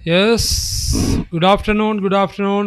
Yes good afternoon good afternoon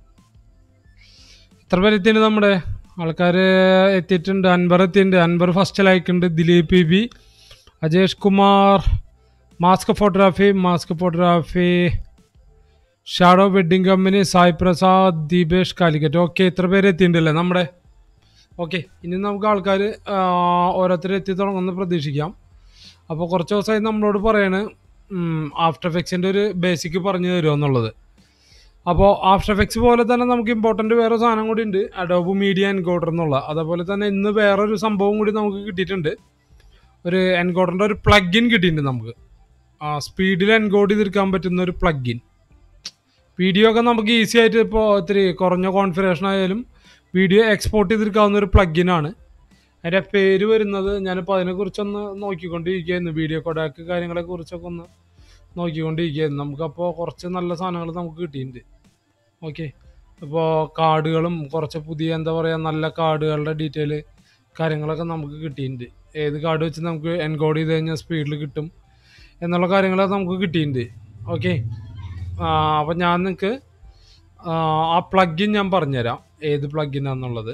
എത്ര പേര് എത്തിയിട്ടുണ്ട് നമ്മുടെ ആൾക്കാർ എത്തിയിട്ടുണ്ട് അൻവർ എത്തിയിട്ടുണ്ട് അൻവർ ഫസ്റ്റ് ലൈക്കുണ്ട് Dileep P B Ajesh Kumar mask photography mask photography shadow wedding company Sai Prasad Deepesh Calicut okay ഇത്ര പേര് എത്തിയിട്ടുണ്ടല്ലേ നമ്മുടെ ഓക്കെ ഇനി നമുക്ക് ആൾക്കാർ ഓരോരുത്തർ എത്തി തുടങ്ങുമെന്ന് പ്രതീക്ഷിക്കാം അപ്പോൾ കുറച്ച് ദിവസമായി നമ്മളോട് പറയാണ് ആഫ്റ്റർ എഫക്ട്സിൻ്റെ ഒരു ബേസിക് പറഞ്ഞു തരുമോ എന്നുള്ളത് അപ്പോൾ ആഫ്റ്റർ എഫക്ട്സ് പോലെ തന്നെ നമുക്ക് ഇമ്പോർട്ടൻ്റ് വേറെ സാധനം കൂടി ഉണ്ട് അഡോബ് മീഡിയ എൻകോഡർ എന്നുള്ള അതേപോലെ തന്നെ ഇന്ന് വേറൊരു സംഭവം കൂടി നമുക്ക് കിട്ടിയിട്ടുണ്ട് ഒരു എൻകോഡറിൻ്റെ ഒരു പ്ലഗിൻ കിട്ടിയിട്ടുണ്ട് നമുക്ക് ആ സ്പീഡിൽ എൻകോഡ് ചെയ്തെടുക്കാൻ പറ്റുന്ന ഒരു പ്ലഗിൻ വീഡിയോ ഒക്കെ നമുക്ക് ഈസി ആയിട്ട് ഇപ്പോൾ ഇത്തിരി കുറഞ്ഞ കോൺഫിഗറേഷൻ ആയാലും വീഡിയോ എക്സ്പോർട്ട് ചെയ്തെടുക്കാവുന്ന ഒരു പ്ലഗിനാണ് അതിൻ്റെ പേര് വരുന്നത് ഞാനിപ്പോൾ അതിനെക്കുറിച്ചൊന്ന് നോക്കിക്കൊണ്ടിരിക്കുകയായിരുന്നു വീഡിയോ കൊടാക്ക് കാര്യങ്ങളെ കുറിച്ചൊക്കെ ഒന്ന് നോക്കിക്കൊണ്ടിരിക്കുകയായിരുന്നു നമുക്കപ്പോൾ കുറച്ച് നല്ല സാധനങ്ങൾ നമുക്ക് കിട്ടിയിട്ടുണ്ട് ഓക്കെ അപ്പോൾ കാർഡുകളും കുറച്ച് പുതിയ എന്താ പറയുക നല്ല കാർഡുകളുടെ ഡീറ്റെയിൽ കാര്യങ്ങളൊക്കെ നമുക്ക് കിട്ടിയിട്ടുണ്ട് ഏത് കാർഡ് വെച്ച് നമുക്ക് എൻകോഡ് ചെയ്ത് കഴിഞ്ഞാൽ സ്പീഡിൽ കിട്ടും എന്നുള്ള കാര്യങ്ങളൊക്കെ നമുക്ക് കിട്ടിയിട്ടുണ്ട് ഓക്കെ അപ്പം ഞാൻ നിങ്ങൾക്ക് ആ പ്ലഗിൻ ഞാൻ പറഞ്ഞുതരാം ഏത് പ്ലഗിനാന്നുള്ളത്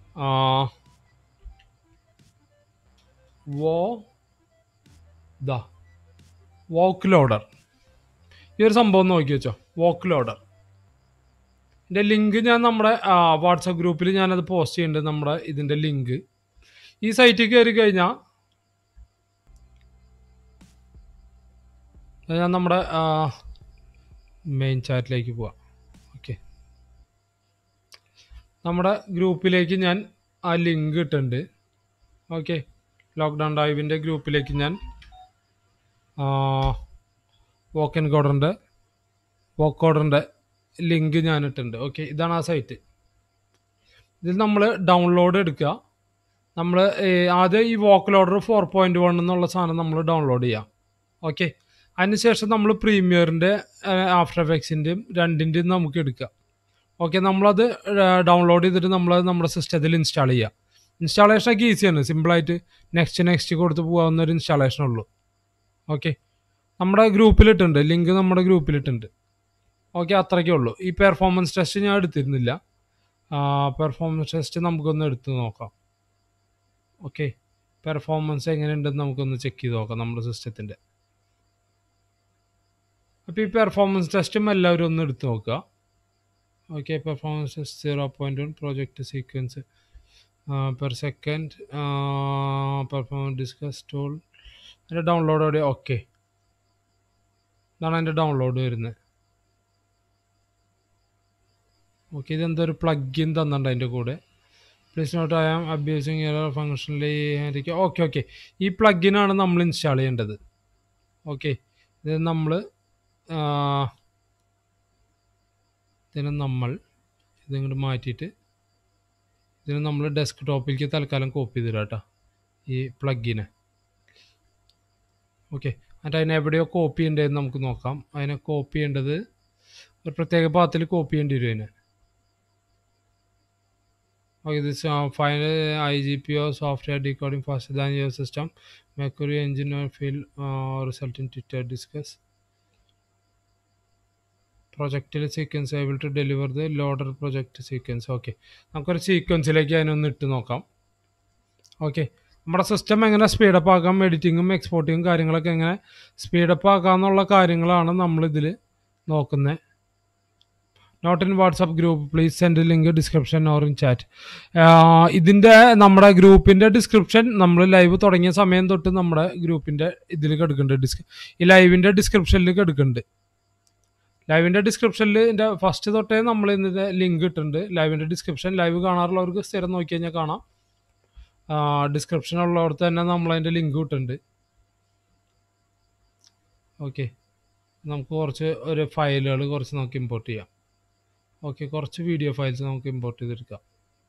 വോ ദാ വോക്ക് ലോഡർ ഈ ഒരു സംഭവം നോക്കി വെച്ചോ വോക്ക് ലോഡർ ഇതിൻ്റെ ലിങ്ക് ഞാൻ നമ്മുടെ വാട്സപ്പ് ഗ്രൂപ്പിൽ ഞാനത് പോസ്റ്റ് ചെയ്യുന്നുണ്ട് നമ്മുടെ ഇതിൻ്റെ ലിങ്ക് ഈ സൈറ്റിൽ കയറി കഴിഞ്ഞാൽ ഞാൻ നമ്മുടെ മെയിൻ ചാറ്റിലേക്ക് പോവാം ഓക്കെ നമ്മുടെ ഗ്രൂപ്പിലേക്ക് ഞാൻ ആ ലിങ്ക് ഇട്ടിട്ടുണ്ട് ഓക്കെ ലോക്ക്ഡൗൺ ഡ്രൈവിൻ്റെ ഗ്രൂപ്പിലേക്ക് ഞാൻ വോക്ക് ആൻഡ് കോഡറിൻ്റെ വോക്ക് കോഡറിൻ്റെ ലിങ്ക് ഞാൻ ഇട്ടിട്ടുണ്ട് ഓക്കെ ഇതാണ് ആ സൈറ്റ് ഇതിൽ നമ്മൾ ഡൗൺലോഡ് എടുക്കുക നമ്മൾ ആദ്യം ഈ Voukoder four point one എന്നുള്ള സാധനം നമ്മൾ ഡൗൺലോഡ് ചെയ്യാം ഓക്കെ അതിനുശേഷം നമ്മൾ പ്രീമിയറിൻ്റെ ആഫ്റ്റർ എഫക്ട്സിൻ്റെയും രണ്ടിൻ്റെയും നമുക്ക് എടുക്കാം ഓക്കെ നമ്മളത് ഡൗൺലോഡ് ചെയ്തിട്ട് നമ്മളത് നമ്മുടെ സിസ്റ്റത്തിൽ ഇൻസ്റ്റാൾ ചെയ്യുക ഇൻസ്റ്റാളേഷനൊക്കെ ഈസിയാണ് സിമ്പിളായിട്ട് നെക്സ്റ്റ് നെക്സ്റ്റ് കൊടുത്ത് പോകാവുന്ന ഒരു ഇൻസ്റ്റാളേഷൻ ഉള്ളൂ ഓക്കെ നമ്മുടെ ഗ്രൂപ്പിലിട്ടുണ്ട് ലിങ്ക് നമ്മുടെ ഗ്രൂപ്പിലിട്ടുണ്ട് ഓക്കെ അത്രയ്ക്കേ ഉള്ളൂ ഈ പെർഫോമൻസ് ടെസ്റ്റ് ഞാൻ എടുത്തിരുന്നില്ല പെർഫോമൻസ് ടെസ്റ്റ് നമുക്കൊന്ന് എടുത്ത് നോക്കാം ഓക്കെ പെർഫോമൻസ് എങ്ങനെയുണ്ടെന്ന് നമുക്കൊന്ന് ചെക്ക് ചെയ്ത് നോക്കാം നമ്മുടെ സിസ്റ്റത്തിൻ്റെ അപ്പോൾ ഈ പെർഫോമൻസ് ടെസ്റ്റും എല്ലാവരും ഒന്ന് എടുത്ത് നോക്കുക okay performance test zero point one project sequence per second performance discuss tool അതിൻ്റെ ഡൗൺലോഡ് എവിടെ ഓക്കെ ഇതാണ് അതിൻ്റെ ഡൗൺലോഡ് വരുന്നത് ഓക്കെ ഇതെന്തോ ഒരു പ്ലഗിൻ തന്നിട്ടുണ്ട് അതിൻ്റെ കൂടെ please note I am abusing error functionally ആയിരിക്കും ഓക്കെ ഓക്കെ ഈ പ്ലഗിനാണ് നമ്മൾ ഇൻസ്റ്റാൾ ചെയ്യേണ്ടത് ഓക്കെ ഇത് നമ്മൾ ഇതിന് നമ്മൾ ഇതിങ്ങോട്ട് മാറ്റിയിട്ട് ഇതിന് നമ്മൾ ഡെസ്ക് ടോപ്പിലേക്ക് തൽക്കാലം കോപ്പി ചെയ്തിടാം കേട്ടോ ഈ പ്ലഗിനെ ഓക്കെ എന്നിട്ട് അതിനെ എവിടെയോ കോപ്പി ചെയ്യേണ്ടതെന്ന് നമുക്ക് നോക്കാം അതിനെ കോപ്പി ചെയ്യേണ്ടത് ഒരു പ്രത്യേക പാത്തിൽ കോപ്പി ചെയ്യേണ്ടി വരും അതിനെ okay this final I G P O software decoding faster than your system Mercury engineer feel result in Twitter discuss പ്രൊജക്റ്റിൽ sequence able to deliver the loader project sequence okay നമുക്കൊരു സീക്വൻസിലേക്ക് അതിനൊന്ന് ഇട്ട് നോക്കാം ഓക്കെ നമ്മുടെ സിസ്റ്റം എങ്ങനെ speed up ആക്കാം എഡിറ്റിങ്ങും എക്സ്പോർട്ടിങ്ങും കാര്യങ്ങളൊക്കെ എങ്ങനെ സ്പീഡപ്പ് ആക്കാം എന്നുള്ള കാര്യങ്ങളാണ് നമ്മളിതിൽ നോക്കുന്നത് note in WhatsApp group please send link description or in chat ഇതിൻ്റെ നമ്മുടെ ഗ്രൂപ്പിൻ്റെ ഡിസ്ക്രിപ്ഷൻ നമ്മൾ ലൈവ് തുടങ്ങിയ സമയം തൊട്ട് നമ്മുടെ ഗ്രൂപ്പിൻ്റെ ഇതിൽ കിടക്കുന്നുണ്ട് ഡിസ്ക് ഈ ലൈവിൻ്റെ ഡിസ്ക്രിപ്ഷനിൽ കിടക്കുന്നുണ്ട് ലൈവിൻ്റെ ഡിസ്ക്രിപ്ഷനിൽ എൻ്റെ ഫസ്റ്റ് തൊട്ടേ നമ്മൾ ഇതിൻ്റെ ലിങ്ക് ഇട്ടിട്ടുണ്ട് ലൈവിൻ്റെ ഡിസ്ക്രിപ്ഷൻ ലൈവ് കാണാറുള്ളവർക്ക് സ്ഥിരം നോക്കി കഴിഞ്ഞാൽ കാണാം ഡിസ്ക്രിപ്ഷൻ ഉള്ളവർക്ക് തന്നെ നമ്മൾ അതിൻ്റെ ലിങ്ക് ഇട്ടിട്ടുണ്ട് ഓക്കെ നമുക്ക് കുറച്ച് ഒരു ഫയലുകൾ കുറച്ച് നമുക്ക് ഇമ്പോർട്ട് ചെയ്യാം ഓക്കെ കുറച്ച് വീഡിയോ ഫയൽസ് നമുക്ക് ഇമ്പോർട്ട് ചെയ്തെടുക്കാം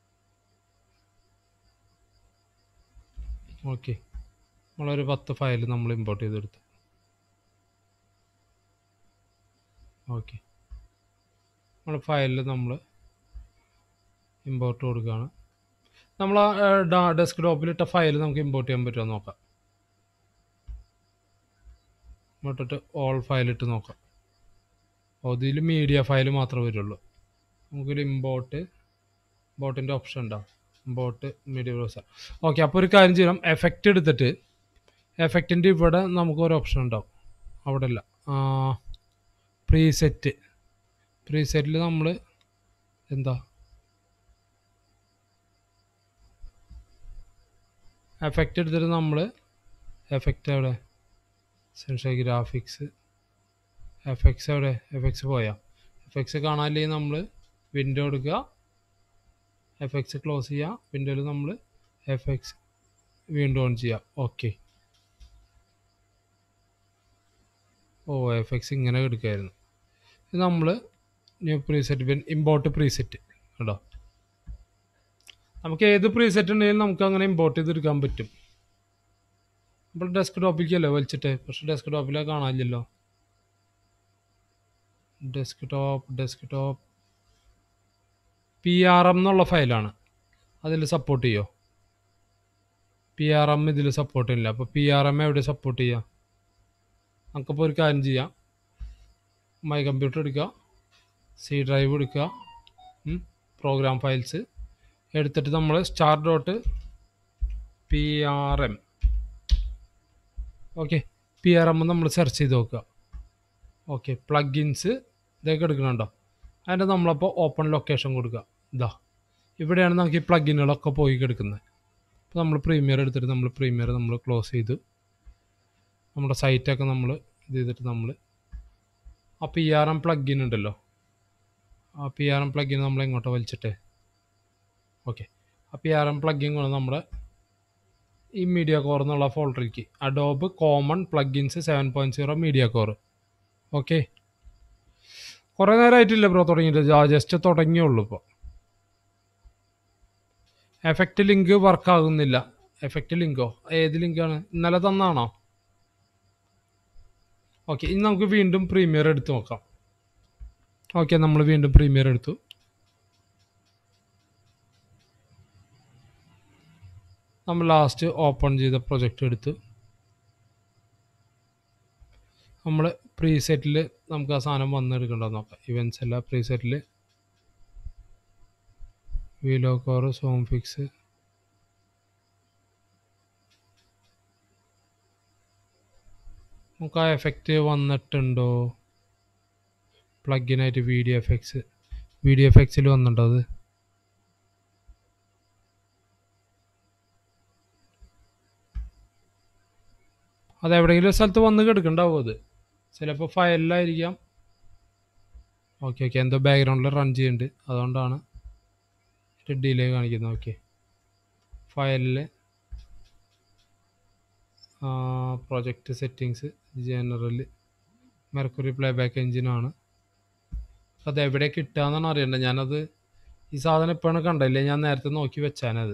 ഓക്കെ നമ്മളൊരു പത്ത് ഫയൽ നമ്മൾ ഇമ്പോർട്ട് ചെയ്തെടുത്തു ഓക്കെ നമ്മൾ ഫയലിൽ നമ്മൾ ഇമ്പോർട്ട് കൊടുക്കുകയാണ് നമ്മൾ ആ ഡെസ്ക് ടോപ്പിലിട്ട ഫയൽ നമുക്ക് ഇമ്പോർട്ട് ചെയ്യാൻ പറ്റുമോ നോക്കാം ഇങ്ങോട്ടിട്ട് ഓൾ ഫയൽ ഇട്ട് നോക്കാം അതിൽ മീഡിയ ഫയൽ മാത്രമേ വരുള്ളൂ നമുക്കൊരു ഇമ്പോർട്ട് ഇമ്പോർട്ടിൻ്റെ ഓപ്ഷൻ ഉണ്ടാവും ഇമ്പോർട്ട് മീഡിയ ബ്രൗസർ ഓക്കെ അപ്പോൾ ഒരു കാര്യം ചെയ്യണം എഫക്റ്റ് എടുത്തിട്ട് എഫക്റ്റിൻ്റെ ഇവിടെ നമുക്ക് ഒരു ഓപ്ഷൻ ഉണ്ടാവും അവിടെ അല്ല പ്രീസെറ്റ് പ്രീസെറ്റിൽ നമ്മൾ എന്താ എഫക്റ്റ് എടുത്തിട്ട് നമ്മൾ എഫക്റ്റ് എവിടെ സെൻഷൽ ഗ്രാഫിക്സ് എഫക്ട്സ് എവിടെ എഫക്ട്സ് പോയാ എഫക്ട്സ് കാണാനില്ലെങ്കിൽ നമ്മൾ വിൻഡോ എടുക്കുക എഫക്ട്സ് ക്ലോസ് ചെയ്യുക വിൻഡോയിൽ നമ്മൾ എഫക്ട്സ് വീണ്ടും ഓൺ ചെയ്യുക ഓക്കെ ഓ എഫക്ട്സ് ഇങ്ങനെ എടുക്കുമായിരുന്നു ഇത് നമ്മൾ ന്യൂ പ്രീസെറ്റ് പിന്നെ ഇമ്പോർട്ട് പ്രീസെറ്റ് കേട്ടോ നമുക്ക് ഏത് പ്രീസെറ്റ് ഉണ്ടെങ്കിലും നമുക്ക് അങ്ങനെ ഇമ്പോർട്ട് ചെയ്തെടുക്കാൻ പറ്റും നമ്മൾ ഡെസ്ക് ടോപ്പിക്കല്ലേ വലിച്ചിട്ട് പക്ഷെ ഡെസ്ക് ടോപ്പിലെ കാണാനില്ലല്ലോ desktop desktop P R M എന്നുള്ള ഫയലാണ് അതിൽ സപ്പോർട്ട് ചെയ്യോ പി ആർ എം ഇതിൽ സപ്പോർട്ട് ഇല്ല അപ്പോൾ പി ആർ എം എവിടെ സപ്പോർട്ട് ചെയ്യുക നമുക്കിപ്പോൾ ഒരു കാര്യം ചെയ്യാം മൈ കമ്പ്യൂട്ടർ എടുക്കുക സി ഡ്രൈവ് എടുക്കുക പ്രോഗ്രാം ഫയൽസ് എടുത്തിട്ട് നമ്മൾ star dot P R M okay P R M നമ്മൾ സെർച്ച് ചെയ്ത് നോക്കുക ഓക്കെ പ്ലഗിൻസ് ഇതൊക്കെ എടുക്കണുണ്ടോ അതിൻ്റെ നമ്മളപ്പോൾ ഓപ്പൺ ലൊക്കേഷൻ കൊടുക്കുക ഇതാ ഇവിടെയാണ് നമുക്ക് ഈ പ്ലഗിനുകളൊക്കെ പോയി കിടക്കുന്നത് അപ്പോൾ നമ്മൾ പ്രീമിയർ എടുത്തിട്ട് നമ്മൾ പ്രീമിയർ നമ്മൾ ക്ലോസ് ചെയ്തു നമ്മുടെ സൈറ്റൊക്കെ നമ്മൾ ഇത് ചെയ്തിട്ട് നമ്മൾ ആ പി ആർ എം പ്ലഗിൻ ഉണ്ടല്ലോ ആ പി ആർ എം പ്ലഗിൻ നമ്മൾ എങ്ങോട്ടോ വലിച്ചിട്ട് ഓക്കെ ആ പി ആർ എം പ്ലഗിൻ കൊണ്ട് നമ്മുടെ ഈ മീഡിയ കോർ എന്നുള്ള ഫോൾഡറിലേക്ക് Adobe common plugins seven point zero media core okay കുറേ നേരമായിട്ടില്ല ബ്രോ തുടങ്ങിയിട്ട് ജസ്റ്റ് തുടങ്ങിയുള്ളൂ ഇപ്പോൾ എഫക്റ്റ് ലിങ്ക് വർക്ക് ആകുന്നില്ല എഫക്റ്റ് ലിങ്കോ ഏത് ലിങ്കാണ് ഇന്നലെ തന്നാണോ ഓക്കെ ഇനി നമുക്ക് വീണ്ടും പ്രീമിയർ എടുത്ത് നോക്കാം ഓക്കെ നമ്മൾ വീണ്ടും പ്രീമിയർ എടുത്തു നമ്മൾ ലാസ്റ്റ് ഓപ്പൺ ചെയ്ത പ്രൊജക്റ്റ് എടുത്തു നമ്മൾ പ്രീസെറ്റിൽ നമുക്ക് ആ സാധനം വന്നെടുക്കണ്ടോ നോക്കാം ഇവൻസ് അല്ല പ്രീസെറ്റിൽ വീലോ കോർ സോം ഫിക്സ് നമുക്ക് ആ എഫക്റ്റ് വന്നിട്ടുണ്ടോ പ്ലഗിനായിട്ട് വീഡിയോ എഫക്ട്സ് വീഡിയോ എഫക്ട്സിൽ വന്നിട്ടുണ്ടോ അത് അത് എവിടെയെങ്കിലും സ്ഥലത്ത് വന്ന് കിടക്കണ്ടാവും അത് ചിലപ്പോൾ ഫയലിലായിരിക്കാം ഓക്കെ ഓക്കെ എന്തോ ബാക്ക്ഗ്രൗണ്ടിൽ റൺ ചെയ്യുന്നുണ്ട് അതുകൊണ്ടാണ് ഡിലേ കാണിക്കുന്നത് ഓക്കെ ഫയലിൽ project settings general Mercury playback എഞ്ചിനാണ് അത് എവിടെ കിട്ടുകയെന്നാണ് അറിയേണ്ടത് ഞാനത് ഈ സാധനം ഇപ്പോഴാണ് കണ്ടില്ലേ ഞാൻ നേരത്തെ നോക്കി വെച്ചാനത്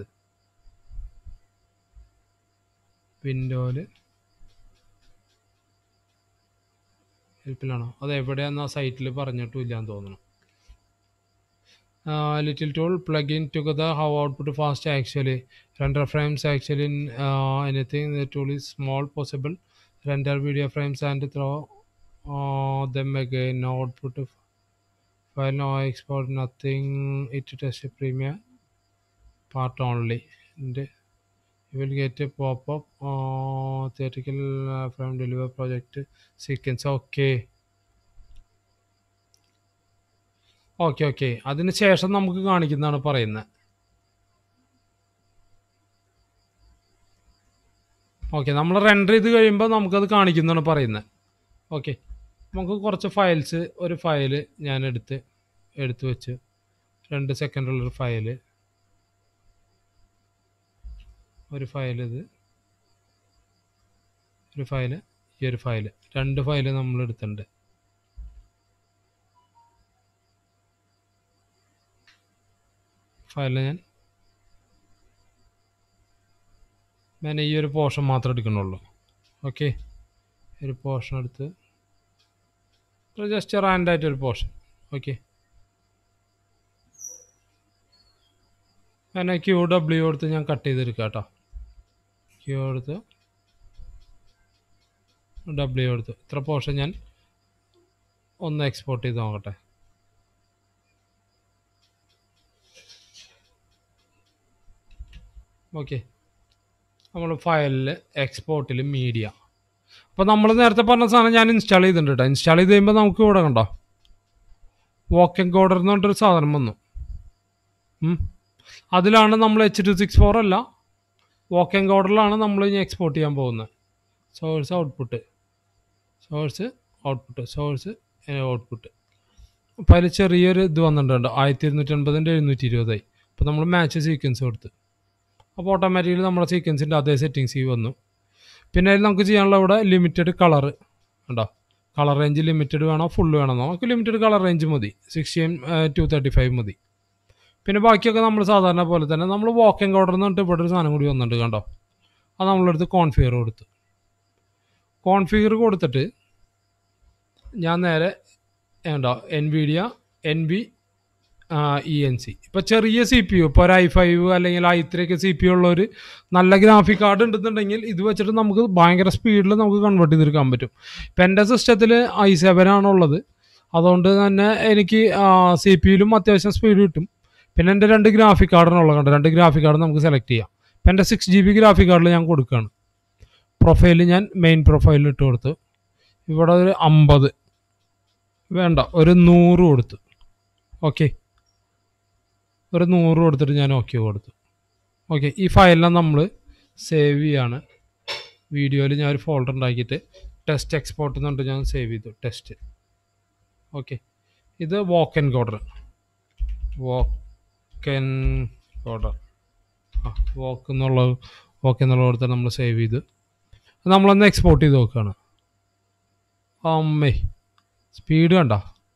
വിൻഡോയിൽ ഹെൽപ്പിലാണോ അത് എവിടെയാണെന്ന് ആ സൈറ്റിൽ പറഞ്ഞിട്ടും ഇല്ലാന്ന് തോന്നുന്നു little tool plugin together how output fast actually render frames actually in uh, anything the tool is small possible render video frames and throw uh, them again no output f- file no export nothing it test premiere part only and you will get a pop-up uh, theoretical uh, from deliver project sequence okay okay okay അതിന് ശേഷം നമുക്ക് കാണിക്കുന്നതാണ് പറയുന്നത് okay നമ്മൾ render ചെയ്ത് കഴിയുമ്പോൾ നമുക്കത് കാണിക്കുന്നതാണ് പറയുന്നത് ഓക്കെ നമുക്ക് കുറച്ച് ഫയൽസ് ഒരു ഫയല് ഞാൻ എടുത്ത് എടുത്ത് വെച്ച് രണ്ട് സെക്കൻഡുള്ളൊരു ഫയല് ഒരു ഫയൽ ഇത് ഒരു ഫയല് ഈ ഒരു ഫയല് രണ്ട് ഫയല് നമ്മൾ എടുത്തിട്ടുണ്ട് ഫയല് ഞാൻ ഞാൻ ഈ ഒരു പോർഷൻ മാത്രം എടുക്കണുള്ളൂ ഓക്കെ ഒരു പോർഷൻ എടുത്ത് ജസ്റ്റ് റാൻഡായിട്ട് ഒരു പോർഷൻ ഓക്കെ ഞാൻ ക്യൂ ഡബ്ല്യു കൊടുത്ത് ഞാൻ കട്ട് ചെയ്തെടുക്കാം കേട്ടോ ക്യൂ എടുത്ത് ഡബ്ല്യു എടുത്ത് ഇത്ര പോർഷൻ ഞാൻ ഒന്ന് എക്സ്പോർട്ട് ചെയ്ത് നോക്കട്ടെ ഓക്കെ നമ്മൾ ഫയലിൽ എക്സ്പോർട്ടിൽ മീഡിയ അപ്പോൾ നമ്മൾ നേരത്തെ പറഞ്ഞ സാധനം ഞാൻ ഇൻസ്റ്റാൾ ചെയ്തിട്ടുണ്ട് കേട്ടോ ഇൻസ്റ്റാൾ ചെയ്ത് കഴിയുമ്പോൾ നമുക്ക് ഇവിടെ കണ്ടോ വോക്ക് എൻകോഡർ എന്ന് പറഞ്ഞിട്ടൊരു സാധനം വന്നു ഉം. അതിലാണ് നമ്മൾ എച്ച് ടു സിക്സ് ഫോർ അല്ല വോക്ക് എൻകോഡറിലാണ് നമ്മൾ ഇനി എക്സ്പോർട്ട് ചെയ്യാൻ പോകുന്നത് source output source output source output അപ്പോൾ അതിൽ ചെറിയൊരു ഇത് വന്നിട്ടുണ്ട് ആയിരത്തി ഇരുന്നൂറ്റി എൺപതിൻ്റെ എഴുന്നൂറ്റി ഇരുപതായി അപ്പോൾ നമ്മൾ മാച്ച് സീക്വൻസ് കൊടുത്ത് അപ്പോൾ ഓട്ടോമാറ്റിക്കലി നമ്മുടെ സീക്വൻസിൻ്റെ അതേ സെറ്റിങ്സ് വന്നു പിന്നെ അതിൽ നമുക്ക് ചെയ്യാനുള്ള ഇവിടെ ലിമിറ്റഡ് കളർ ഉണ്ടോ കളർ റേഞ്ച് ലിമിറ്റഡ് വേണോ ഫുൾ വേണോ നമുക്ക് ലിമിറ്റഡ് കളർ റേഞ്ച് മതി സിക്സ്റ്റീൻ ടു തേർട്ടി ഫൈവ് മതി പിന്നെ ബാക്കിയൊക്കെ നമ്മൾ സാധാരണ പോലെ തന്നെ നമ്മൾ വാക്കിംഗ് ഓർഡർ എന്ന് പറഞ്ഞിട്ട് ഇവിടെ ഒരു സാധനം കൂടി വന്നിട്ടുണ്ട് കണ്ടോ അത് നമ്മളെടുത്ത് കോൺഫിഗർ കൊടുത്തു കോൺഫിഗർ കൊടുത്തിട്ട് ഞാൻ നേരെ ഉണ്ടോ NVIDIA N B E N C ഇപ്പോൾ ചെറിയ സി പി യു ഇപ്പോൾ ഒരു ഐ ഫൈവ് അല്ലെങ്കിൽ ഐ ത്രീ ഒക്കെ സി പി യു ഉള്ളൊരു നല്ല ഗ്രാഫിക് കാർഡ് ഉണ്ടെന്നുണ്ടെങ്കിൽ ഇത് വെച്ചിട്ട് നമുക്ക് ഭയങ്കര സ്പീഡിൽ നമുക്ക് കൺവേർട്ട് ചെയ്തെടുക്കാൻ പറ്റും ഇപ്പം എൻ്റെ സിസ്റ്റത്തിൽ ഐ സെവൻ ആണുള്ളത് അതുകൊണ്ട് തന്നെ എനിക്ക് സി പി യുലും അത്യാവശ്യം സ്പീഡ് കിട്ടും പിന്നെ എൻ്റെ രണ്ട് ഗ്രാഫിക് കാർഡിനുള്ളത് കണ്ട് രണ്ട് ഗ്രാഫിക് കാർഡ് നമുക്ക് സെലക്ട് ചെയ്യാം ഇപ്പം എൻ്റെ സിക്സ് ജി ബി ഗ്രാഫിക് കാർഡിൽ ഞാൻ കൊടുക്കുകയാണ് പ്രൊഫൈൽ ഞാൻ മെയിൻ പ്രൊഫൈലിൽ ഇട്ട് കൊടുത്തു ഇവിടെ ഒരു അമ്പത് വേണ്ട ഒരു നൂറ് കൊടുത്തു ഓക്കെ ഒരു നൂറ് കൊടുത്തിട്ട് ഞാൻ ഓക്കെ കൊടുത്തു ഓക്കെ ഈ ഫയലിനെ നമ്മൾ സേവ് ചെയ്യാണ് വീഡിയോയിൽ ഞാൻ ഒരു ഫോൾഡർ ഉണ്ടാക്കിയിട്ട് ടെസ്റ്റ് എക്സ്പോർട്ട് എന്ന് പറഞ്ഞിട്ട് ഞാൻ സേവ് ചെയ്തു ടെസ്റ്റ് ഓക്കെ ഇത് Voukoder Voukoder ആ വോക്ക് എന്നുള്ള വോക്ക് എന്നുള്ള കൊടുത്ത് നമ്മൾ സേവ് ചെയ്ത് നമ്മളൊന്ന് എക്സ്പോർട്ട് ചെയ്ത് നോക്കുകയാണ് അമ്മേ സ്പീഡ് കണ്ട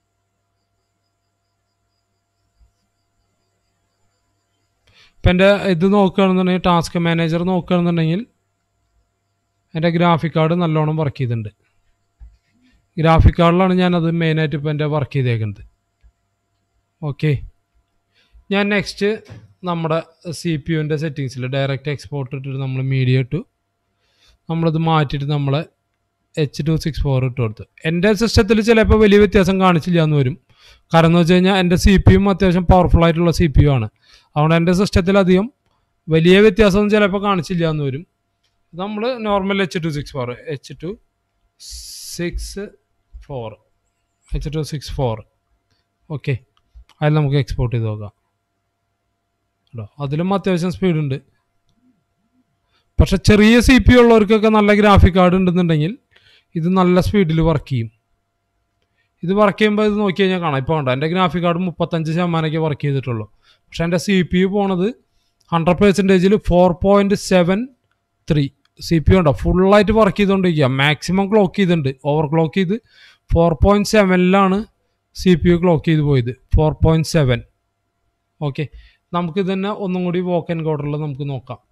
ഇപ്പം എൻ്റെ ഇത് നോക്കുകയാണെന്നുണ്ടെങ്കിൽ ടാസ്ക് മാനേജർ നോക്കുകയാണെന്നുണ്ടെങ്കിൽ എൻ്റെ ഗ്രാഫിക് കാർഡ് നല്ലോണം വർക്ക് ചെയ്തിട്ടുണ്ട് ഗ്രാഫിക് കാർഡിലാണ് ഞാനത് മെയിനായിട്ട് ഇപ്പോൾ എൻ്റെ വർക്ക് ചെയ്തേക്കുന്നത് ഓക്കെ ഞാൻ നെക്സ്റ്റ് നമ്മുടെ സി പി യുവിൻ്റെ സെറ്റിങ്സിൽ ഡയറക്റ്റ് എക്സ്പോർട്ട് ഇട്ടിട്ട് നമ്മൾ മീഡിയ ഇട്ടു നമ്മളത് മാറ്റിയിട്ട് നമ്മളെ എച്ച് ടു സിക്സ് ഫോർ ഇട്ട് കൊടുത്തു എൻ്റെ സിസ്റ്റത്തിൽ ചിലപ്പോൾ വലിയ വ്യത്യാസം കാണിച്ചില്ല എന്ന് വരും കാരണം എന്ന് വെച്ച് കഴിഞ്ഞാൽ എൻ്റെ സി പി യും അത്യാവശ്യം പവർഫുൾ ആയിട്ടുള്ള സി പി യു ആണ് അതുകൊണ്ട് എൻ്റെ സിസ്റ്റത്തിൽ അധികം വലിയ വ്യത്യാസമൊന്നും ചിലപ്പോൾ കാണിച്ചില്ല എന്ന് വരും നമ്മൾ normal H two six four H two six four H two six four okay അതിൽ നമുക്ക് എക്സ്പോർട്ട് ചെയ്ത് നോക്കാം കേട്ടോ അതിലും അത്യാവശ്യം സ്പീഡുണ്ട് പക്ഷെ ചെറിയ സി പി ഉള്ളവർക്കൊക്കെ നല്ല ഗ്രാഫിക് കാർഡ് ഉണ്ടെന്നുണ്ടെങ്കിൽ ഇത് നല്ല സ്പീഡിൽ വർക്ക് ചെയ്യും ഇത് വർക്ക് ചെയ്യുമ്പോൾ ഇത് നോക്കി കഴിഞ്ഞാൽ കാണാം ഇപ്പോൾ കണ്ടോ എൻ്റെ ഗ്രാഫിക് കാർഡ് മുപ്പത്തഞ്ച് ശതമാനമൊക്കെ വർക്ക് ചെയ്തിട്ടുള്ളൂ പക്ഷേ എൻ്റെ സി പി യു പോണത് ഹൺഡ്രഡ് പെർസെൻറ്റേജിൽ four point seven three C P U ഉണ്ടോ ഫുള്ളായിട്ട് വർക്ക് ചെയ്തുകൊണ്ടിരിക്കുക മാക്സിമം ക്ലോക്ക് ചെയ്തിട്ടുണ്ട് ഓവർ ക്ലോക്ക് ചെയ്ത് ഫോർ പോയിൻറ്റ് സെവനിലാണ് സി പി യു ക്ലോക്ക് ചെയ്ത് പോയത് ഫോർ പോയിൻറ്റ് സെവൻ ഓക്കെ നമുക്ക് തന്നെ ഒന്നും കൂടി വോക്ക് ആൻഡ് കോഡറിൽ നമുക്ക് നോക്കാം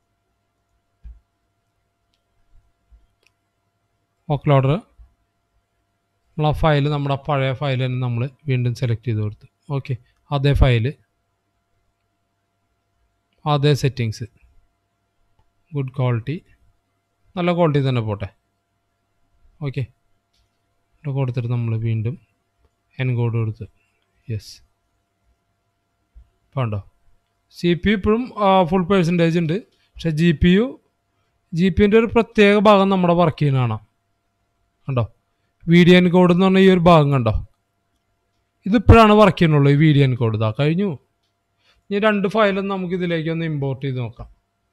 വോക്ക് ലോഡർ നമ്മൾ ആ ഫയൽ നമ്മുടെ ആ പഴയ ഫയൽ തന്നെ നമ്മൾ വീണ്ടും സെലക്ട് ചെയ്ത് കൊടുത്തു ഓക്കെ അതേ ഫയല് അതേ സെറ്റിങ്സ് ഗുഡ് ക്വാളിറ്റി നല്ല ക്വാളിറ്റി തന്നെ പോട്ടെ ഓക്കെ ഇവിടെ കൊടുത്തിട്ട് നമ്മൾ വീണ്ടും എൻകോഡ് കൊടുത്ത് യെസ് വേണ്ടോ സി പി യു ഇപ്പോഴും ഫുൾ പേഴ്സൻറ്റേജ് ഉണ്ട് പക്ഷേ G P U G P യുൻ്റെ ഒരു പ്രത്യേക ഭാഗം നമ്മുടെ വർക്ക് ചെയ്യുന്ന കാണാം കണ്ടോ വീഡിയോ എൻകോഡ് എന്ന് പറഞ്ഞ ഈ ഒരു ഭാഗം കണ്ടോ ഇതിപ്പോഴാണ് വർക്ക് ചെയ്യുന്നുള്ളൂ ഈ വീഡിയോ എൻകോഡ് ഇതാ കഴിഞ്ഞു ഇനി രണ്ട് ഫയലും നമുക്ക് ഇതിലേക്ക് ഒന്ന് ഇമ്പോർട്ട് ചെയ്ത് നോക്കാം